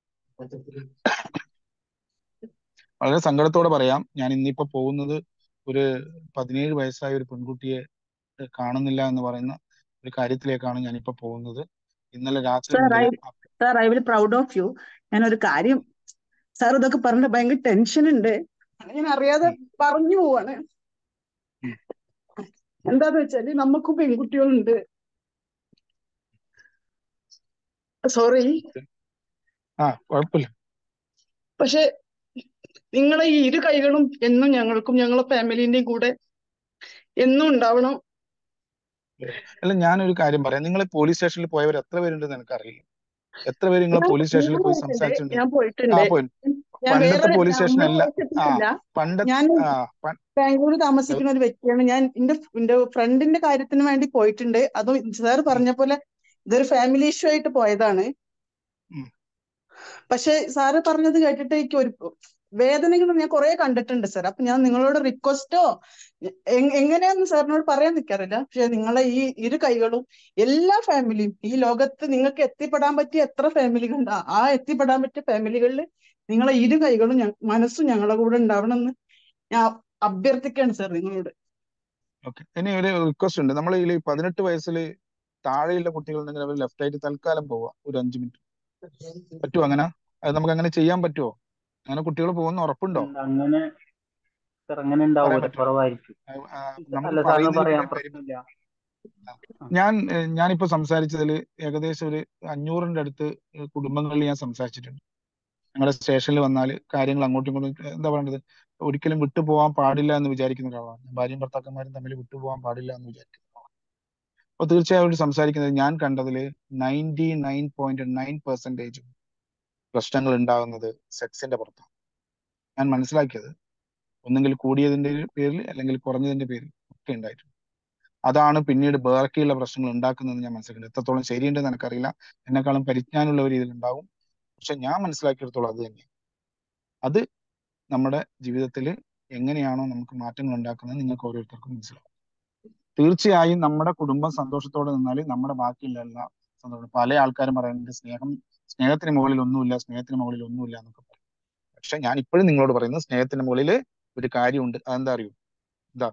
വളരെ സങ്കടത്തോടെ പറയാം ഞാൻ ഇന്നിപ്പോ പോകുന്നത് ഒരു പതിനേഴ് വയസ്സായ ഒരു പെൺകുട്ടിയെ കാണുന്നില്ല എന്ന് പറയുന്ന ഒരു കാര്യത്തിലേക്കാണ് ഞാനിപ്പോ പോകുന്നത് ഇന്നലെ രാത്രി സാർ ഐ മുതൽ sir I will proud of you ഞാൻ ഒരു കാര്യം സാർ ഇതൊക്കെ പറഞ്ഞിട്ട് ഭയങ്കര ടെൻഷൻ ഉണ്ട് ഞാൻ അറിയാതെ പറഞ്ഞു പോവാണ് എന്താന്ന് വെച്ചാല് നമുക്കും പെൺകുട്ടികളുണ്ട് സോറി ആ കുഴപ്പമില്ല പക്ഷെ നിങ്ങളെ ഈ ഇരു കൈകളും എന്നും ഞങ്ങൾക്കും ഞങ്ങളെ ഫാമിലിന്റെയും കൂടെ എന്നും ഉണ്ടാവണം അല്ല ഞാനൊരു കാര്യം പറയാം നിങ്ങൾ പോലീസ് സ്റ്റേഷനിൽ പോയവർ എത്ര പേരുണ്ടെന്ന് എനിക്കറിയില്ല എത്ര പേര് നിങ്ങൾ ഞാൻ പോലീസ് സ്റ്റേഷനിൽ ഞാൻ പോയി പോയിട്ടുണ്ട് സംസാരിച്ചിട്ടുണ്ട് ഞാൻ ആ പോയിട്ടുണ്ട് പോയി ഞാൻ പണ്ടത്തെ വേറെ പോലീസ് സ്റ്റേഷൻ നമ്മളെ അല്ല ആ വെച്ചിട്ടില്ല പണ്ട ഞാൻ ആ പ- ബാംഗ്ലൂർ താമസിക്കുന്ന ഒരു വ്യക്തിയാണ് ഞാൻ എന്റെ എന്റെ ഫ്രണ്ടിന്റെ കാര്യത്തിന് വേണ്ടി പോയിട്ടുണ്ട് അതും സാർ പറഞ്ഞ പോലെ ഇതൊരു ഫാമിലി ഇഷ്യൂ ആയിട്ട് പോയതാണ് ഉം. പക്ഷെ സാറ് പറഞ്ഞത് കേട്ടിട്ട് എനിക്ക് ഒരു വേദനകൾ ഞാൻ കുറെ കണ്ടിട്ടുണ്ട് സാർ അപ്പൊ ഞാൻ നിങ്ങളോട് റിക്വസ്റ്റോ എങ്ങനെയാന്ന് സാറിനോട് പറയാൻ നിൽക്കാറില്ല പക്ഷെ നിങ്ങളെ ഈ ഇരു കൈകളും എല്ലാ ഫാമിലിയും ഈ ലോകത്ത് നിങ്ങൾക്ക് എത്തിപ്പെടാൻ പറ്റിയ എത്ര ഫാമിലികളുണ്ട് ആ ആ എത്തിപ്പെടാൻ പറ്റിയ ഫാമിലികളിൽ നിങ്ങളെ ഇരു കൈകളും ഞ- മനസ്സും ഞങ്ങളുടെ കൂടെ ഉണ്ടാവണം എന്ന് ഞാൻ അഭ്യർത്ഥിക്കാണ് സാർ നിങ്ങളോട് ഓക്കെ ഇനി ഒരു റിക്വസ്റ്റ് ഉണ്ട് നമ്മൾ ഈ പതിനെട്ട് വയസ്സിൽ താഴെയുള്ള കുട്ടികളുണ്ടെങ്കിൽ അവർ ലെഫ്റ്റ് ആയിട്ട് തൽക്കാലം പോവുക ഒരു അഞ്ച് മിനിറ്റ് പറ്റുമോ അങ്ങനെ അത് നമുക്ക് അങ്ങനെ ചെയ്യാൻ പറ്റുമോ അങ്ങനെ കുട്ടികൾ പോകുന്ന ഉറപ്പുണ്ടോ എന്താ അങ്ങനെ സർ അങ്ങനെ പറയാൻ ഉണ്ടാവൂല പറ്റുമോ കുറവായിരിക്കും ആ, ആ, നമുക്ക് അല്ല സാറിന് പറയുന്നതിൽ പറയാം കുറെ പരിമിതി പ്രശ്നമില്ല ആ. ഞാൻ ഏഹ്, ഞാനിപ്പോ സംസാരിച്ചതിൽ ഏകദേശം ഒരു അഞ്ഞൂറിന്റെ അടുത്ത് ഏഹ്, കുടുംബങ്ങളിൽ ഞാൻ സംസാരിച്ചിട്ടുണ്ട് ഞങ്ങളുടെ സ്റ്റേഷനിൽ വന്നാൽ കാര്യങ്ങൾ അങ്ങോട്ടും ഇങ്ങോട്ടും ഏഹ്, എന്താ പറയുന്നത് ഒരിക്കലും വിട്ടുപോകാൻ പാടില്ല എന്ന് വിചാരിക്കുന്ന ഒരാളാണ് ഭാര്യയും ഭർത്താക്കന്മാരും തമ്മിൽ വിട്ടുപോകാൻ പാടില്ല എന്ന് വിചാരിക്കുന്ന ഒരാളാണ് അപ്പൊ തീർച്ചയായും സംസാരിക്കുന്നത് ഞാൻ കണ്ടതിൽ ninety nine point nine percentage പ്രശ്നങ്ങൾ ഉണ്ടാകുന്നത് സെക്സിന്റെ പുറത്താണ് ഞാൻ മനസ്സിലാക്കിയത് ഒന്നുകിൽ കൂടിയതിന്റെ പേരിൽ അല്ലെങ്കിൽ കുറഞ്ഞതിന്റെ പേരിൽ ഒക്കെ ഉണ്ടായിട്ടുണ്ട് അതാണ് പിന്നീട് ബാക്കിയുള്ള പ്രശ്നങ്ങൾ ഉണ്ടാക്കുന്നതെന്ന് ഞാൻ മനസ്സിലാക്കുന്നത് എത്രത്തോളം ശരിയുണ്ടെന്ന് എനിക്കറിയില്ല എന്നെക്കാളും പരിജ്ഞാനമുള്ളവർ ഇതിലുണ്ടാവും പക്ഷെ ഞാൻ മനസ്സിലാക്കിയെടുത്തോളം അത് തന്നെയാണ് അത് നമ്മുടെ ജീവിതത്തിൽ എങ്ങനെയാണോ നമുക്ക് മാറ്റങ്ങൾ ഉണ്ടാക്കുന്നത് നിങ്ങൾക്ക് ഓരോരുത്തർക്കും മനസ്സിലാവും തീർച്ചയായും നമ്മുടെ കുടുംബം സന്തോഷത്തോടെ നിന്നാൽ നമ്മുടെ ബാക്കിയുള്ള എല്ലാ സന്തോഷം പല ആൾക്കാരും പറയുന്നുണ്ട് സ്നേഹം സ്നേഹത്തിന് മുകളിൽ ഒന്നുമില്ല സ്നേഹത്തിന് മുകളിൽ ഒന്നുമില്ല എന്നൊക്കെ പറയും പക്ഷെ ഞാൻ ഇപ്പോഴും നിങ്ങളോട് പറയുന്നത് സ്നേഹത്തിന് മുകളിൽ ഒരു കാര്യമുണ്ട് അതെന്താ അറിയൂ എന്താ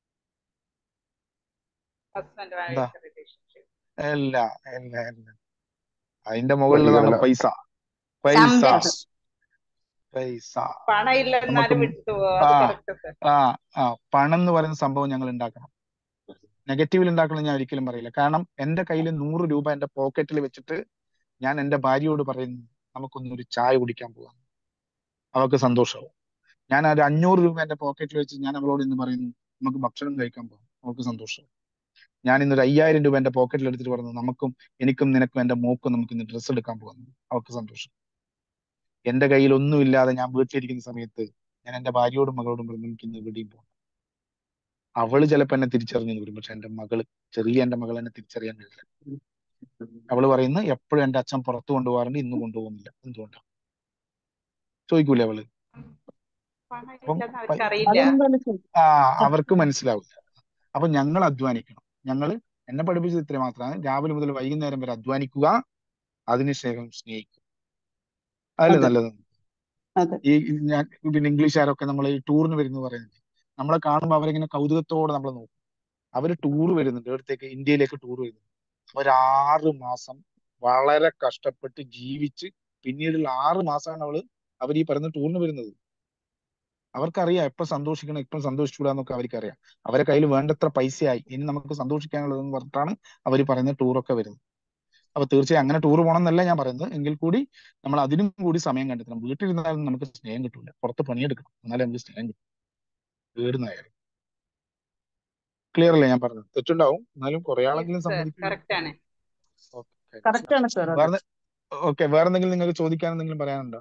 ഹസ്ബൻഡ് എന്താ വൈഫ് റിലേഷൻഷിപ്പ് അല്ല അല്ല അല്ല അതിന്റെ മുകളിലതാണ് പ്രതിഫലം പൈസ പൈസ സമ്പത്ത് പൈസ പണം നമുക്ക് ഇല്ലെന്നാലും വിട്ടുപോകും ആ അത് കറക്റ്റ് സർ ആ ആ പണം എന്ന് പറയുന്ന സംഭവം ഞങ്ങൾ ഉണ്ടാക്കണം നെഗറ്റീവിൽ ഉണ്ടാക്കണം ഞാൻ ഒരിക്കലും പറയില്ല കാരണം എന്റെ കയ്യിൽ നൂറ് രൂപ എന്റെ പോക്കറ്റിൽ വെച്ചിട്ട് ഞാൻ എന്റെ ഭാര്യയോട് പറയുന്നു നമുക്കൊന്നൊരു ചായ കുടിക്കാൻ പോവാം അവൾക്ക് സന്തോഷമാവും ഞാൻ ഒരു അഞ്ഞൂറ് രൂപ എന്റെ പോക്കറ്റിൽ വെച്ച് ഞാൻ അവളോട് ഇന്ന് പറയുന്നു നമുക്ക് ഭക്ഷണം കഴിക്കാൻ പോകാം അവൾക്ക് സന്തോഷമാവും ഞാൻ ഇന്നൊരു അയ്യായിരം രൂപ എന്റെ പോക്കറ്റിൽ എടുത്തിട്ട് പറഞ്ഞു നമുക്കും എനിക്കും നിനക്കും എന്റെ മോക്കും നമുക്ക് ഇന്ന് ഡ്രസ്സ് എടുക്കാൻ പോകാം അവൾക്ക് സന്തോഷം എന്റെ കയ്യിൽ ഒന്നുമില്ലാതെ ഞാൻ വീട്ടിലിരിക്കുന്ന സമയത്ത് ഞാൻ എന്റെ ഭാര്യയോടും മകളോടും പറഞ്ഞു നമുക്ക് ഇന്ന് എവിടെയും പോകാം അവള് ചിലപ്പോ എന്നെ തിരിച്ചറിഞ്ഞു വരും പക്ഷെ എന്റെ മകള് ചെറിയ എന്റെ മകൾ എന്നെ തിരിച്ചറിയാൻ കഴിയില്ല അവള് പറയുന്നു എപ്പോഴും എന്റെ അച്ഛൻ പുറത്തു കൊണ്ടുപോകാറുണ്ട് ഇന്ന് കൊണ്ടുപോകുന്നില്ല എന്തുകൊണ്ടാണ് ചോദിക്കൂലേ അവള് പണം അപ്പം ഇല്ലെന്ന് പ- അവർക്കറിയില്ല അതെന്താണ് സാർ ആ അവർക്ക് മനസ്സിലാവില്ല അപ്പൊ ഞങ്ങൾ അധ്വാനിക്കണം ഞങ്ങൾ എന്നെ പഠിപ്പിച്ചത് ഇത്ര മാത്രമാണ് രാവിലെ മുതൽ വൈകുന്നേരം വരെ അധ്വാനിക്കുക അതിനുശേഷം സ്നേഹിക്കുക അതല്ലേ അതെ നല്ലത് അതെ ഈ ഞാൻ പിന്നെ ഇംഗ്ലീഷുകാരൊക്കെ നമ്മൾ ഈ ടൂറിന് വരുന്നു പറയുന്നത് നമ്മളെ കാണുമ്പോൾ അവരിങ്ങനെ കൗതുകത്തോടെ നമ്മൾ നോക്കും അവര് ടൂർ വരുന്നുണ്ട് ഇവിടത്തേക്ക് ഇന്ത്യയിലേക്ക് ടൂർ വരുന്നുണ്ട് അവർ ആറ് മാസം വളരെ കഷ്ടപ്പെട്ട് ജീവിച്ച് പിന്നീടുള്ള ആറ് മാസമാണ് അവള് അവർ ഈ പറയുന്ന ടൂറിന് വരുന്നത് അവർക്കറിയാം എപ്പം സന്തോഷിക്കണം എപ്പം സന്തോഷിച്ചുകൂടാന്നൊക്കെ അവർക്കറിയാം അവരെ കയ്യിൽ വേണ്ടത്ര പൈസയായി ഇനി നമുക്ക് സന്തോഷിക്കാനുള്ളതെന്ന് പറഞ്ഞിട്ടാണ് അവർ പറയുന്ന ടൂറൊക്കെ വരുന്നത് അപ്പൊ തീർച്ചയായും അങ്ങനെ ടൂർ പോകണം എന്നല്ല ഞാൻ പറയുന്നത് എങ്കിൽ കൂടി നമ്മൾ അതിനും കൂടി സമയം കണ്ടെത്തണം വീട്ടിലിരുന്നാലും നമുക്ക് സ്നേഹം കിട്ടൂല പുറത്ത് പണിയെടുക്കണം എന്നാലേ നമുക്ക് സ്നേഹം കിട്ടും വീടുന്നായാലും ക്ലിയർ അല്ലേ ഞാൻ പറഞ്ഞത് തെറ്റുണ്ടാവും എന്നാലും കുറെ ആളെങ്കിലും യെസ് സർ സമ്മതിക്കും കറക്റ്റ് ആണ് ഓക്കെ കറക്റ്റ് ആണ് സാർ അതെ വേറെ ഓക്കെ വേറെ എന്തെങ്കിലും നിങ്ങൾക്ക് ചോദിക്കാൻ എന്തെങ്കിലും പറയാനുണ്ടോ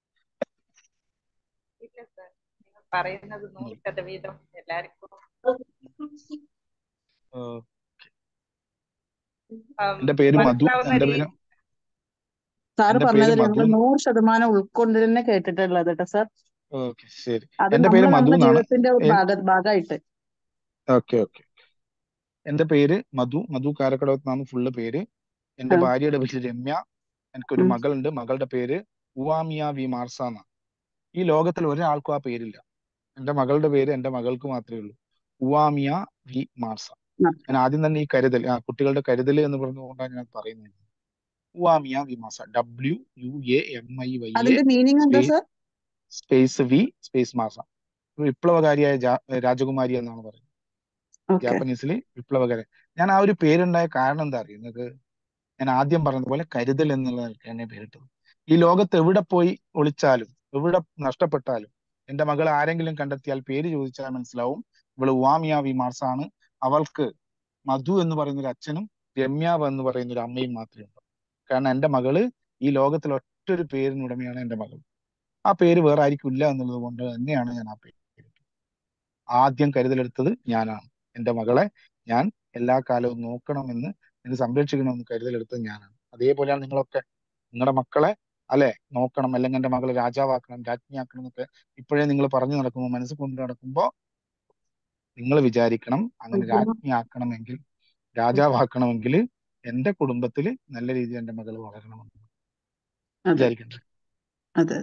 ഇല്ല സർ നിങ്ങൾ പറയുന്നത് നൂറ് ശതവീതം എല്ലാവർക്കും ഏഹ് ഉം, എന്റെ പേര് മധു മനസ്സിലാവുന്ന എന്റെ രീതി പേര് സാറ് എന്റെ പേര് പറഞ്ഞതിൽ മധു ഞങ്ങൾ നൂറ് ശതമാനം ഉൾക്കൊണ്ട് തന്നെ കേട്ടിട്ടുള്ളത് കേട്ടോ സാർ ഓക്കെ ശരി അത് എന്റെ പേര് നമ്മളെ മധു നമ്മുടെ എന്നാണ് ജീവിതത്തിന്റെ ഒരു ഭാഗ ഭാഗമായിട്ട് ഓക്കെ ഓക്കെ എന്റെ പേര് മധു മധു കാരക്കടവത്ത് നിന്നാണ് ഫുള്ള് പേര് എന്റെ ആ ഭാര്യയുടെ പേര് രമ്യ എനിക്കൊരു ഉം. മകളുണ്ട് മകളുടെ പേര് ഉവാമിയ വി മാർസ എന്നാണ് ഈ ലോകത്തിൽ ഒരാൾക്കും ആ പേരില്ല എന്റെ മകളുടെ പേര് എന്റെ മകൾക്ക് മാത്രമേ ഉള്ളൂ ഉവാമിയ വി മാർസ ആ. ഞാൻ ആദ്യം തന്നെ ഈ കരുതൽ ആ കുട്ടികളുടെ കരുതൽ എന്ന് പറഞ്ഞുകൊണ്ടാണ് ഞാൻ പറയുന്നത് ഉവാമിയ വി മാർസ W U A M I Y A അതിന്റെ മീനിങ് എന്താ സാർ സ്പേസ് വി സ്പേസ് മാർസ വിപ്ലവകാരിയായ ജാ- രാജകുമാരി എന്നാണ് പറയുന്നത് ഓക്കെ ജാപ്പനീസിൽ വിപ്ലവകാരൻ ഞാൻ ആ ഒരു പേരുണ്ടായ കാരണം എന്താ അറിയോ നിങ്ങൾക്ക് ഞാൻ ആദ്യം പറഞ്ഞതുപോലെ കരുതൽ എന്നുള്ള എന്നെ പേരിട്ടത് ഈ ലോകത്ത് എവിടെ പോയി ഒളിച്ചാലും എവിടെ നഷ്ടപ്പെട്ടാലും എന്റെ മകൾ ആരെങ്കിലും കണ്ടെത്തിയാൽ പേര് ചോദിച്ചാൽ മനസ്സിലാവും ഇവള് ഉവാമിയ വിമാർസ് ആണ് അവൾക്ക് മധു എന്ന് പറയുന്ന ഒരു അച്ഛനും രമ്യ എന്ന് പറയുന്ന ഒരു അമ്മയും മാത്രമേ ഉള്ളൂ കാരണം എന്റെ മകള് ഈ ലോകത്തിൽ ഒറ്റൊരു പേരിന് ഉടമയാണ് എന്റെ മകൾ ആ പേര് വേറെ ആർക്കും ഇല്ല എന്നുള്ളത് കൊണ്ട് തന്നെയാണ് ഞാൻ ആ പേര് ഇട്ടത്. ആദ്യം കരുതലെടുത്തത് ഞാനാണ് എന്റെ മകളെ ഞാൻ എല്ലാ കാലവും നോക്കണമെന്ന് എന്നെ സംരക്ഷിക്കണമെന്ന് കരുതലെടുത്തത് ഞാനാണ് അതേപോലെയാണ് നിങ്ങളൊക്കെ നിങ്ങളുടെ മക്കളെ അല്ലെ നോക്കണം അല്ലെങ്കിൽ എന്റെ മകളെ രാജാവാക്കണം രാജ്ഞിയാക്കണം എന്നൊക്കെ ഇപ്പോഴേ നിങ്ങൾ പറഞ്ഞു നടക്കുമ്പോൾ മനസ്സിൽ കൊണ്ട് നടക്കുമ്പോ നിങ്ങൾ വിചാരിക്കണം അങ്ങനെ രാജ്ഞിയാക്കണമെങ്കിൽ രാജാവാക്കണമെങ്കിൽ എന്റെ കുടുംബത്തിൽ നല്ല രീതിയിൽ എന്റെ മകൾ വളരണമെന്ന് അതെ വിചാരിക്കണ്ടേ അതെ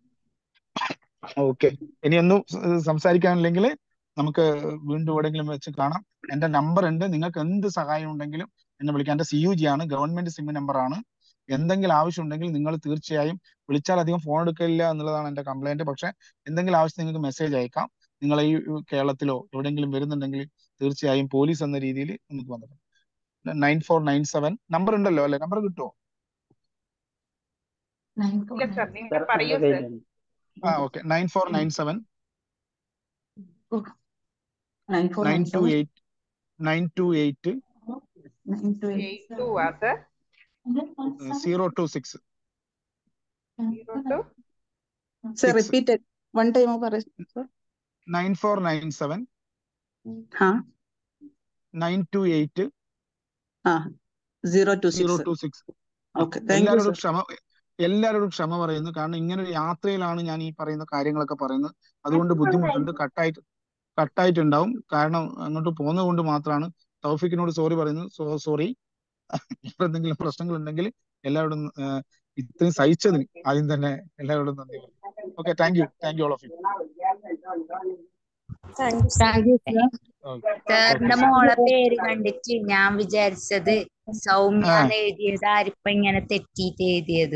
ഓക്കെ ഇനിയൊന്നും സ- സംസാരിക്കാനില്ലെങ്കിൽ നമുക്ക് വീണ്ടും എവിടെയെങ്കിലും വെച്ച് കാണാം എന്റെ നമ്പർ ഉണ്ട് നിങ്ങൾക്ക് എന്ത് സഹായം ഉണ്ടെങ്കിലും എന്നെ വിളിക്കാം എന്റെ സി യു ജി ആണ് ഗവൺമെന്റ് സിം നമ്പർ ആണ് എന്തെങ്കിലും ആവശ്യം ഉണ്ടെങ്കിൽ നിങ്ങൾ തീർച്ചയായും വിളിച്ചാൽ അധികം ഫോൺ എടുക്കില്ല എന്നുള്ളതാണ് എന്റെ കംപ്ലൈന്റ് പക്ഷെ എന്തെങ്കിലും ആവശ്യം നിങ്ങൾക്ക് മെസ്സേജ് അയക്കാം നിങ്ങൾ ഈ കേരളത്തിലോ എവിടെയെങ്കിലും വരുന്നുണ്ടെങ്കിൽ തീർച്ചയായും പോലീസ് എന്ന രീതിയിൽ നമുക്ക് വന്നിട്ടുണ്ട് nine four nine seven number ഉണ്ടല്ലോ അല്ലെ നമ്പർ കിട്ടുമോ ഇല്ല സർ നിങ്ങൾ സാർ പറയൂ എന്റെ സർ കയ്യിലുണ്ട് ആ okay nine four nine seven nine four nine nine two seven eight nine two eight nine two eight two ആ sir zero two six zero two sir six repeat one time പറയും sir nine four nine seven ഹാ nine two eight ആ zero two zero six two six okay thank you എല്ലാവരോടും sir ക്ഷമ എല്ലാവരോടും ക്ഷമ പറയുന്നു കാരണം ഇങ്ങനെ ഒരു യാത്രയിലാണ് ഞാൻ ഈ പറയുന്ന കാര്യങ്ങളൊക്കെ പറയുന്നത് അതുകൊണ്ട് ബുദ്ധിമുട്ടുണ്ട് കട്ടായിട്ട് കട്ടായിട്ടുണ്ടാവും കാരണം അങ്ങോട്ട് പോകുന്നത് കൊണ്ട് മാത്രമാണ് തൗഫിക്കിനോട് സോറി പറയുന്നു സോ സോറി എന്തെങ്കിലും പ്രശ്നങ്ങൾ ഉണ്ടെങ്കിൽ എല്ലാവരോടും ആ, ഇത്രയും സഹിച്ചതിന് ആദ്യം തന്നെ എല്ലാവരോടും നന്ദി പറയുന്നു okay thank you thank you all of you thank you sir okay സാറിന്റെ മോളെ പേര് കണ്ടിട്ട് ഞാൻ വിചാരിച്ചത് സൗമ്യ ആ എന്ന് എഴുതിയത് ആരിപ്പ ഇങ്ങനെ തെറ്റിയിട്ട് എഴുതിയത്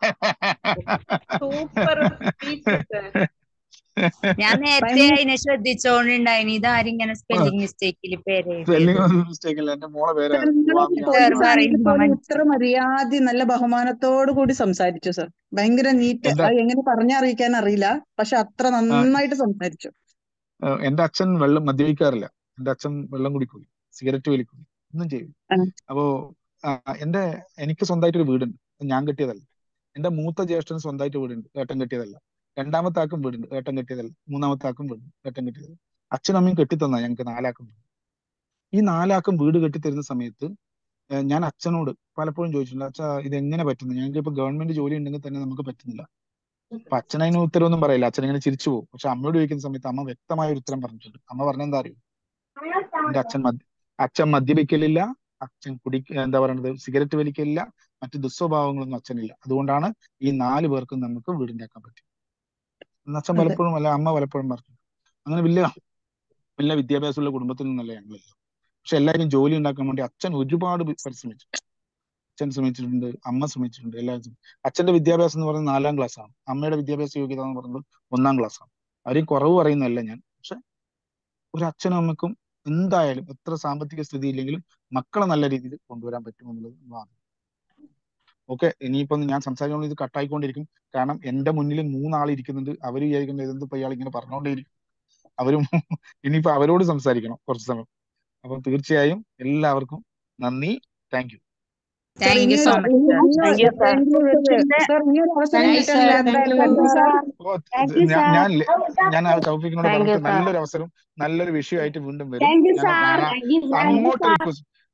സൂപ്പർ സ്പീച്ച് സർ ഞാൻ നേരത്തെ ഭയങ്കര അതിനെ ശ്രദ്ധിച്ചോണ്ടുണ്ടായിന് ഇതാരിങ്ങനെ സ്പെല്ലിംഗ് മിസ്റ്റേക്കിൽ പേര് എഴുതിയത് സ്പെല്ലിംഗ് മിസ്റ്റേക്ക് ഇല്ല എന്റെ മോളെ സർ പേരാണ് നിങ്ങളൊക്കെ ഉവാമിയ സാർ പോലീസ് ആണെങ്കിൽ പറയുമ്പോ പോലും മനസ്സിലായി ഇത്ര മര്യാദ നല്ല ബഹുമാനത്തോടു കൂടി സംസാരിച്ചു സർ ഭയങ്കര നീറ്റ് എന്റെ അത് എങ്ങനെ പറഞ്ഞറിയിക്കാൻ അറിയില്ല പക്ഷെ അത്ര ആ, നന്നായിട്ട് സംസാരിച്ചു ആ, എന്റെ അച്ഛൻ വെള്ളം മദ്യപിക്കാറില്ല എന്റെ അച്ഛൻ വെള്ളം കുടിക്കൂല സിഗരറ്റ് വലിക്കൂല ഒന്നും ചെയ്യില്ല ആ, അപ്പോ ആ, എന്റെ എനിക്ക് സ്വന്തമായിട്ട് ഒരു വീടുണ്ട് അത് ഞാൻ കെട്ടിയതല്ല എന്റെ മൂത്ത ജ്യേഷ്ഠന് സ്വന്തമായിട്ട് വീടുണ്ട് ഏട്ടൻ കെട്ടിയതല്ല രണ്ടാമത്തെ ആക്കും വീടുണ്ട് ഏട്ടൻ കെട്ടിയതല്ല മൂന്നാമത്തെ ആക്കും വീടുണ്ട് ഏട്ടൻ കെട്ടിയതല്ല അച്ഛനും അമ്മയും കെട്ടിത്തന്നാ ഞങ്ങൾക്ക് നാലാക്കും വീട്. ഈ നാലാക്കും വീട് കെട്ടിത്തരുന്ന സമയത്ത് ഏഹ് ഞാൻ അച്ഛനോട് പലപ്പോഴും ചോദിച്ചിട്ടുണ്ട് അച്ഛാ ഇത് എങ്ങനെ പറ്റുന്നു ഞങ്ങൾക്ക് ഇപ്പൊ ഗവൺമെന്റ് ജോലി ഉണ്ടെങ്കിൽ തന്നെ നമുക്ക് പറ്റുന്നില്ല അപ്പൊ അച്ഛൻ അതിന് ഉത്തരവൊന്നും പറയില്ല അച്ഛൻ ഇങ്ങനെ ചിരിച്ചു പോകും പക്ഷെ അമ്മയോട് ചോദിക്കുന്ന സമയത്ത് അമ്മ വ്യക്തമായ ഒരു ഉത്തരം പറഞ്ഞിട്ടുണ്ട് അമ്മ പറഞ്ഞെന്താ അറിയോ എന്റെ അച്ഛൻ മദ്യ അച്ഛൻ മദ്യപിക്കലില്ല അച്ഛൻ കുടി എന്താ പറയുന്നത് സിഗരറ്റ് വലിക്കലില്ല മറ്റു ദുസ്വഭാവങ്ങളൊന്നും അച്ഛനില്ല അതുകൊണ്ടാണ് ഈ നാല് പേർക്കും നമുക്ക് വീടുണ്ടാക്കാൻ പറ്റും എന്ന് അച്ഛൻ അതെ പലപ്പോഴും അല്ല അമ്മ പലപ്പോഴും പറഞ്ഞു അങ്ങനെ വലിയ വലിയ വിദ്യാഭ്യാസമുള്ള കുടുംബത്തിൽ നിന്നല്ല ഞങ്ങളില്ല പക്ഷെ എല്ലാവരും ജോലി ഉണ്ടാക്കാൻ വേണ്ടി അച്ഛൻ ഒരുപാട് പ- പരിശ്രമിച്ചു അച്ഛൻ ശ്രമിച്ചിട്ടുണ്ട് അമ്മ ശ്രമിച്ചിട്ടുണ്ട് എല്ലാവരും ശ്രമിച്ചു. അച്ഛന്റെ വിദ്യാഭ്യാസം എന്ന് പറയുന്നത് നാലാം ക്ലാസ് ആണ് അമ്മയുടെ വിദ്യാഭ്യാസ യോഗ്യത എന്ന് പറയുന്നത് ഒന്നാം ക്ലാസ് ആണ് അവരെയും കുറവ് പറയുന്നതല്ല ഞാൻ പക്ഷെ ഒരു അച്ഛനും അമ്മക്കും എന്തായാലും എത്ര സാമ്പത്തിക സ്ഥിതി ഇല്ലെങ്കിലും മക്കളെ നല്ല രീതിയിൽ കൊണ്ടുവരാൻ പറ്റുമെന്നുള്ളത് വാദം ഓക്കെ ഇനിയിപ്പം ഞാൻ സംസാരിക്കുമ്പോൾ ഇത് കട്ടായിക്കൊണ്ടിരിക്കും കാരണം എന്റെ മുന്നിൽ മൂന്നാൾ ഇരിക്കുന്നുണ്ട് അവർ വിചാരിക്കുന്നത് ഇതെന്ത് ഇപ്പൊ ഇയാൾ ഇങ്ങനെ പറഞ്ഞുകൊണ്ടേയിരിക്കും അവരും ഇനിയിപ്പോ അവരോട് സംസാരിക്കണം കുറച്ച് സമയം അപ്പൊ തീർച്ചയായും എല്ലാവർക്കും നന്ദി താങ്ക് യു സർ താങ്ക് ഇനി യു സോ ഒരു മച്ച് ഇനി സാർ താങ്ക് യു സർ എവിടെയെങ്കിലും വെച്ചിട്ട് സർ ഇനി ഒരു അവസരം താങ്ക് യു കിട്ടണില്ല സർ എന്തായാലും thank you thank you sir ഓ, താങ്ക് യു ഞാൻ സർ ഞാൻ ലെ- ഞാൻ ആ തൗഫീഖിനോട് താങ്ക് യു പറഞ്ഞിട്ട് സർ നല്ലൊരു അവസരം നല്ലൊരു വിഷയമായിട്ട് വീണ്ടും വരും താങ്ക് യു ഞാൻ സർ കാണാൻ താങ്ക് യു താങ്ക് യു അങ്ങോട്ട് സർ റിക്വസ്റ്റ്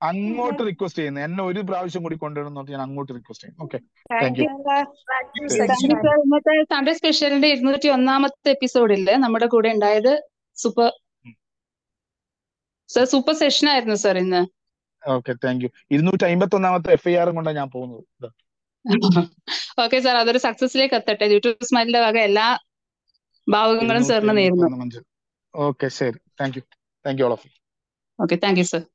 അങ്ങോട്ട് റിക്വസ്റ്റ് ചെയ്യുന്നു എന്നെ ഒരു പ്രാവശ്യം കൂടി കൊണ്ടുവരണം എന്ന് പറഞ്ഞ് ഞാൻ അങ്ങോട്ട് റിക്വസ്റ്റ് ചെയ്യും okay thank thank you you thank you sir ഇന്നത്തെ സൺഡേ സ്പെഷ്യലിന്റെ ഇരുന്നൂറ്റി ഒന്നാമത്തെ എപ്പിസോഡില് നമ്മുടെ കൂടെ ഉണ്ടായത് സൂപ്പർ സർ സൂപ്പർ സെഷൻ ആയിരുന്നു സർ ഇന്ന് ഓക്കെ താങ്ക് യു ഇരുന്നൂറ്റി അമ്പത്തി ഒന്നാമത്തെ എഫ് ഐ ആറും കൊണ്ടാണ് ഞാൻ പോകുന്നത് ഇതാ. ഓക്കെ സാർ അതൊരു സക്സസിലേക്ക് എത്തട്ടെ യൂട്യൂബ് സ്മൈലിന്റെ വക എല്ലാ ഭാവുകങ്ങളും ഇരുന്നൂറ്റി സാറിന് അമ്പത്തി നേരുന്നു ഒന്ന് മഞ്ച് ഓക്കെ ശരി thank you thank you all of okay thank you sir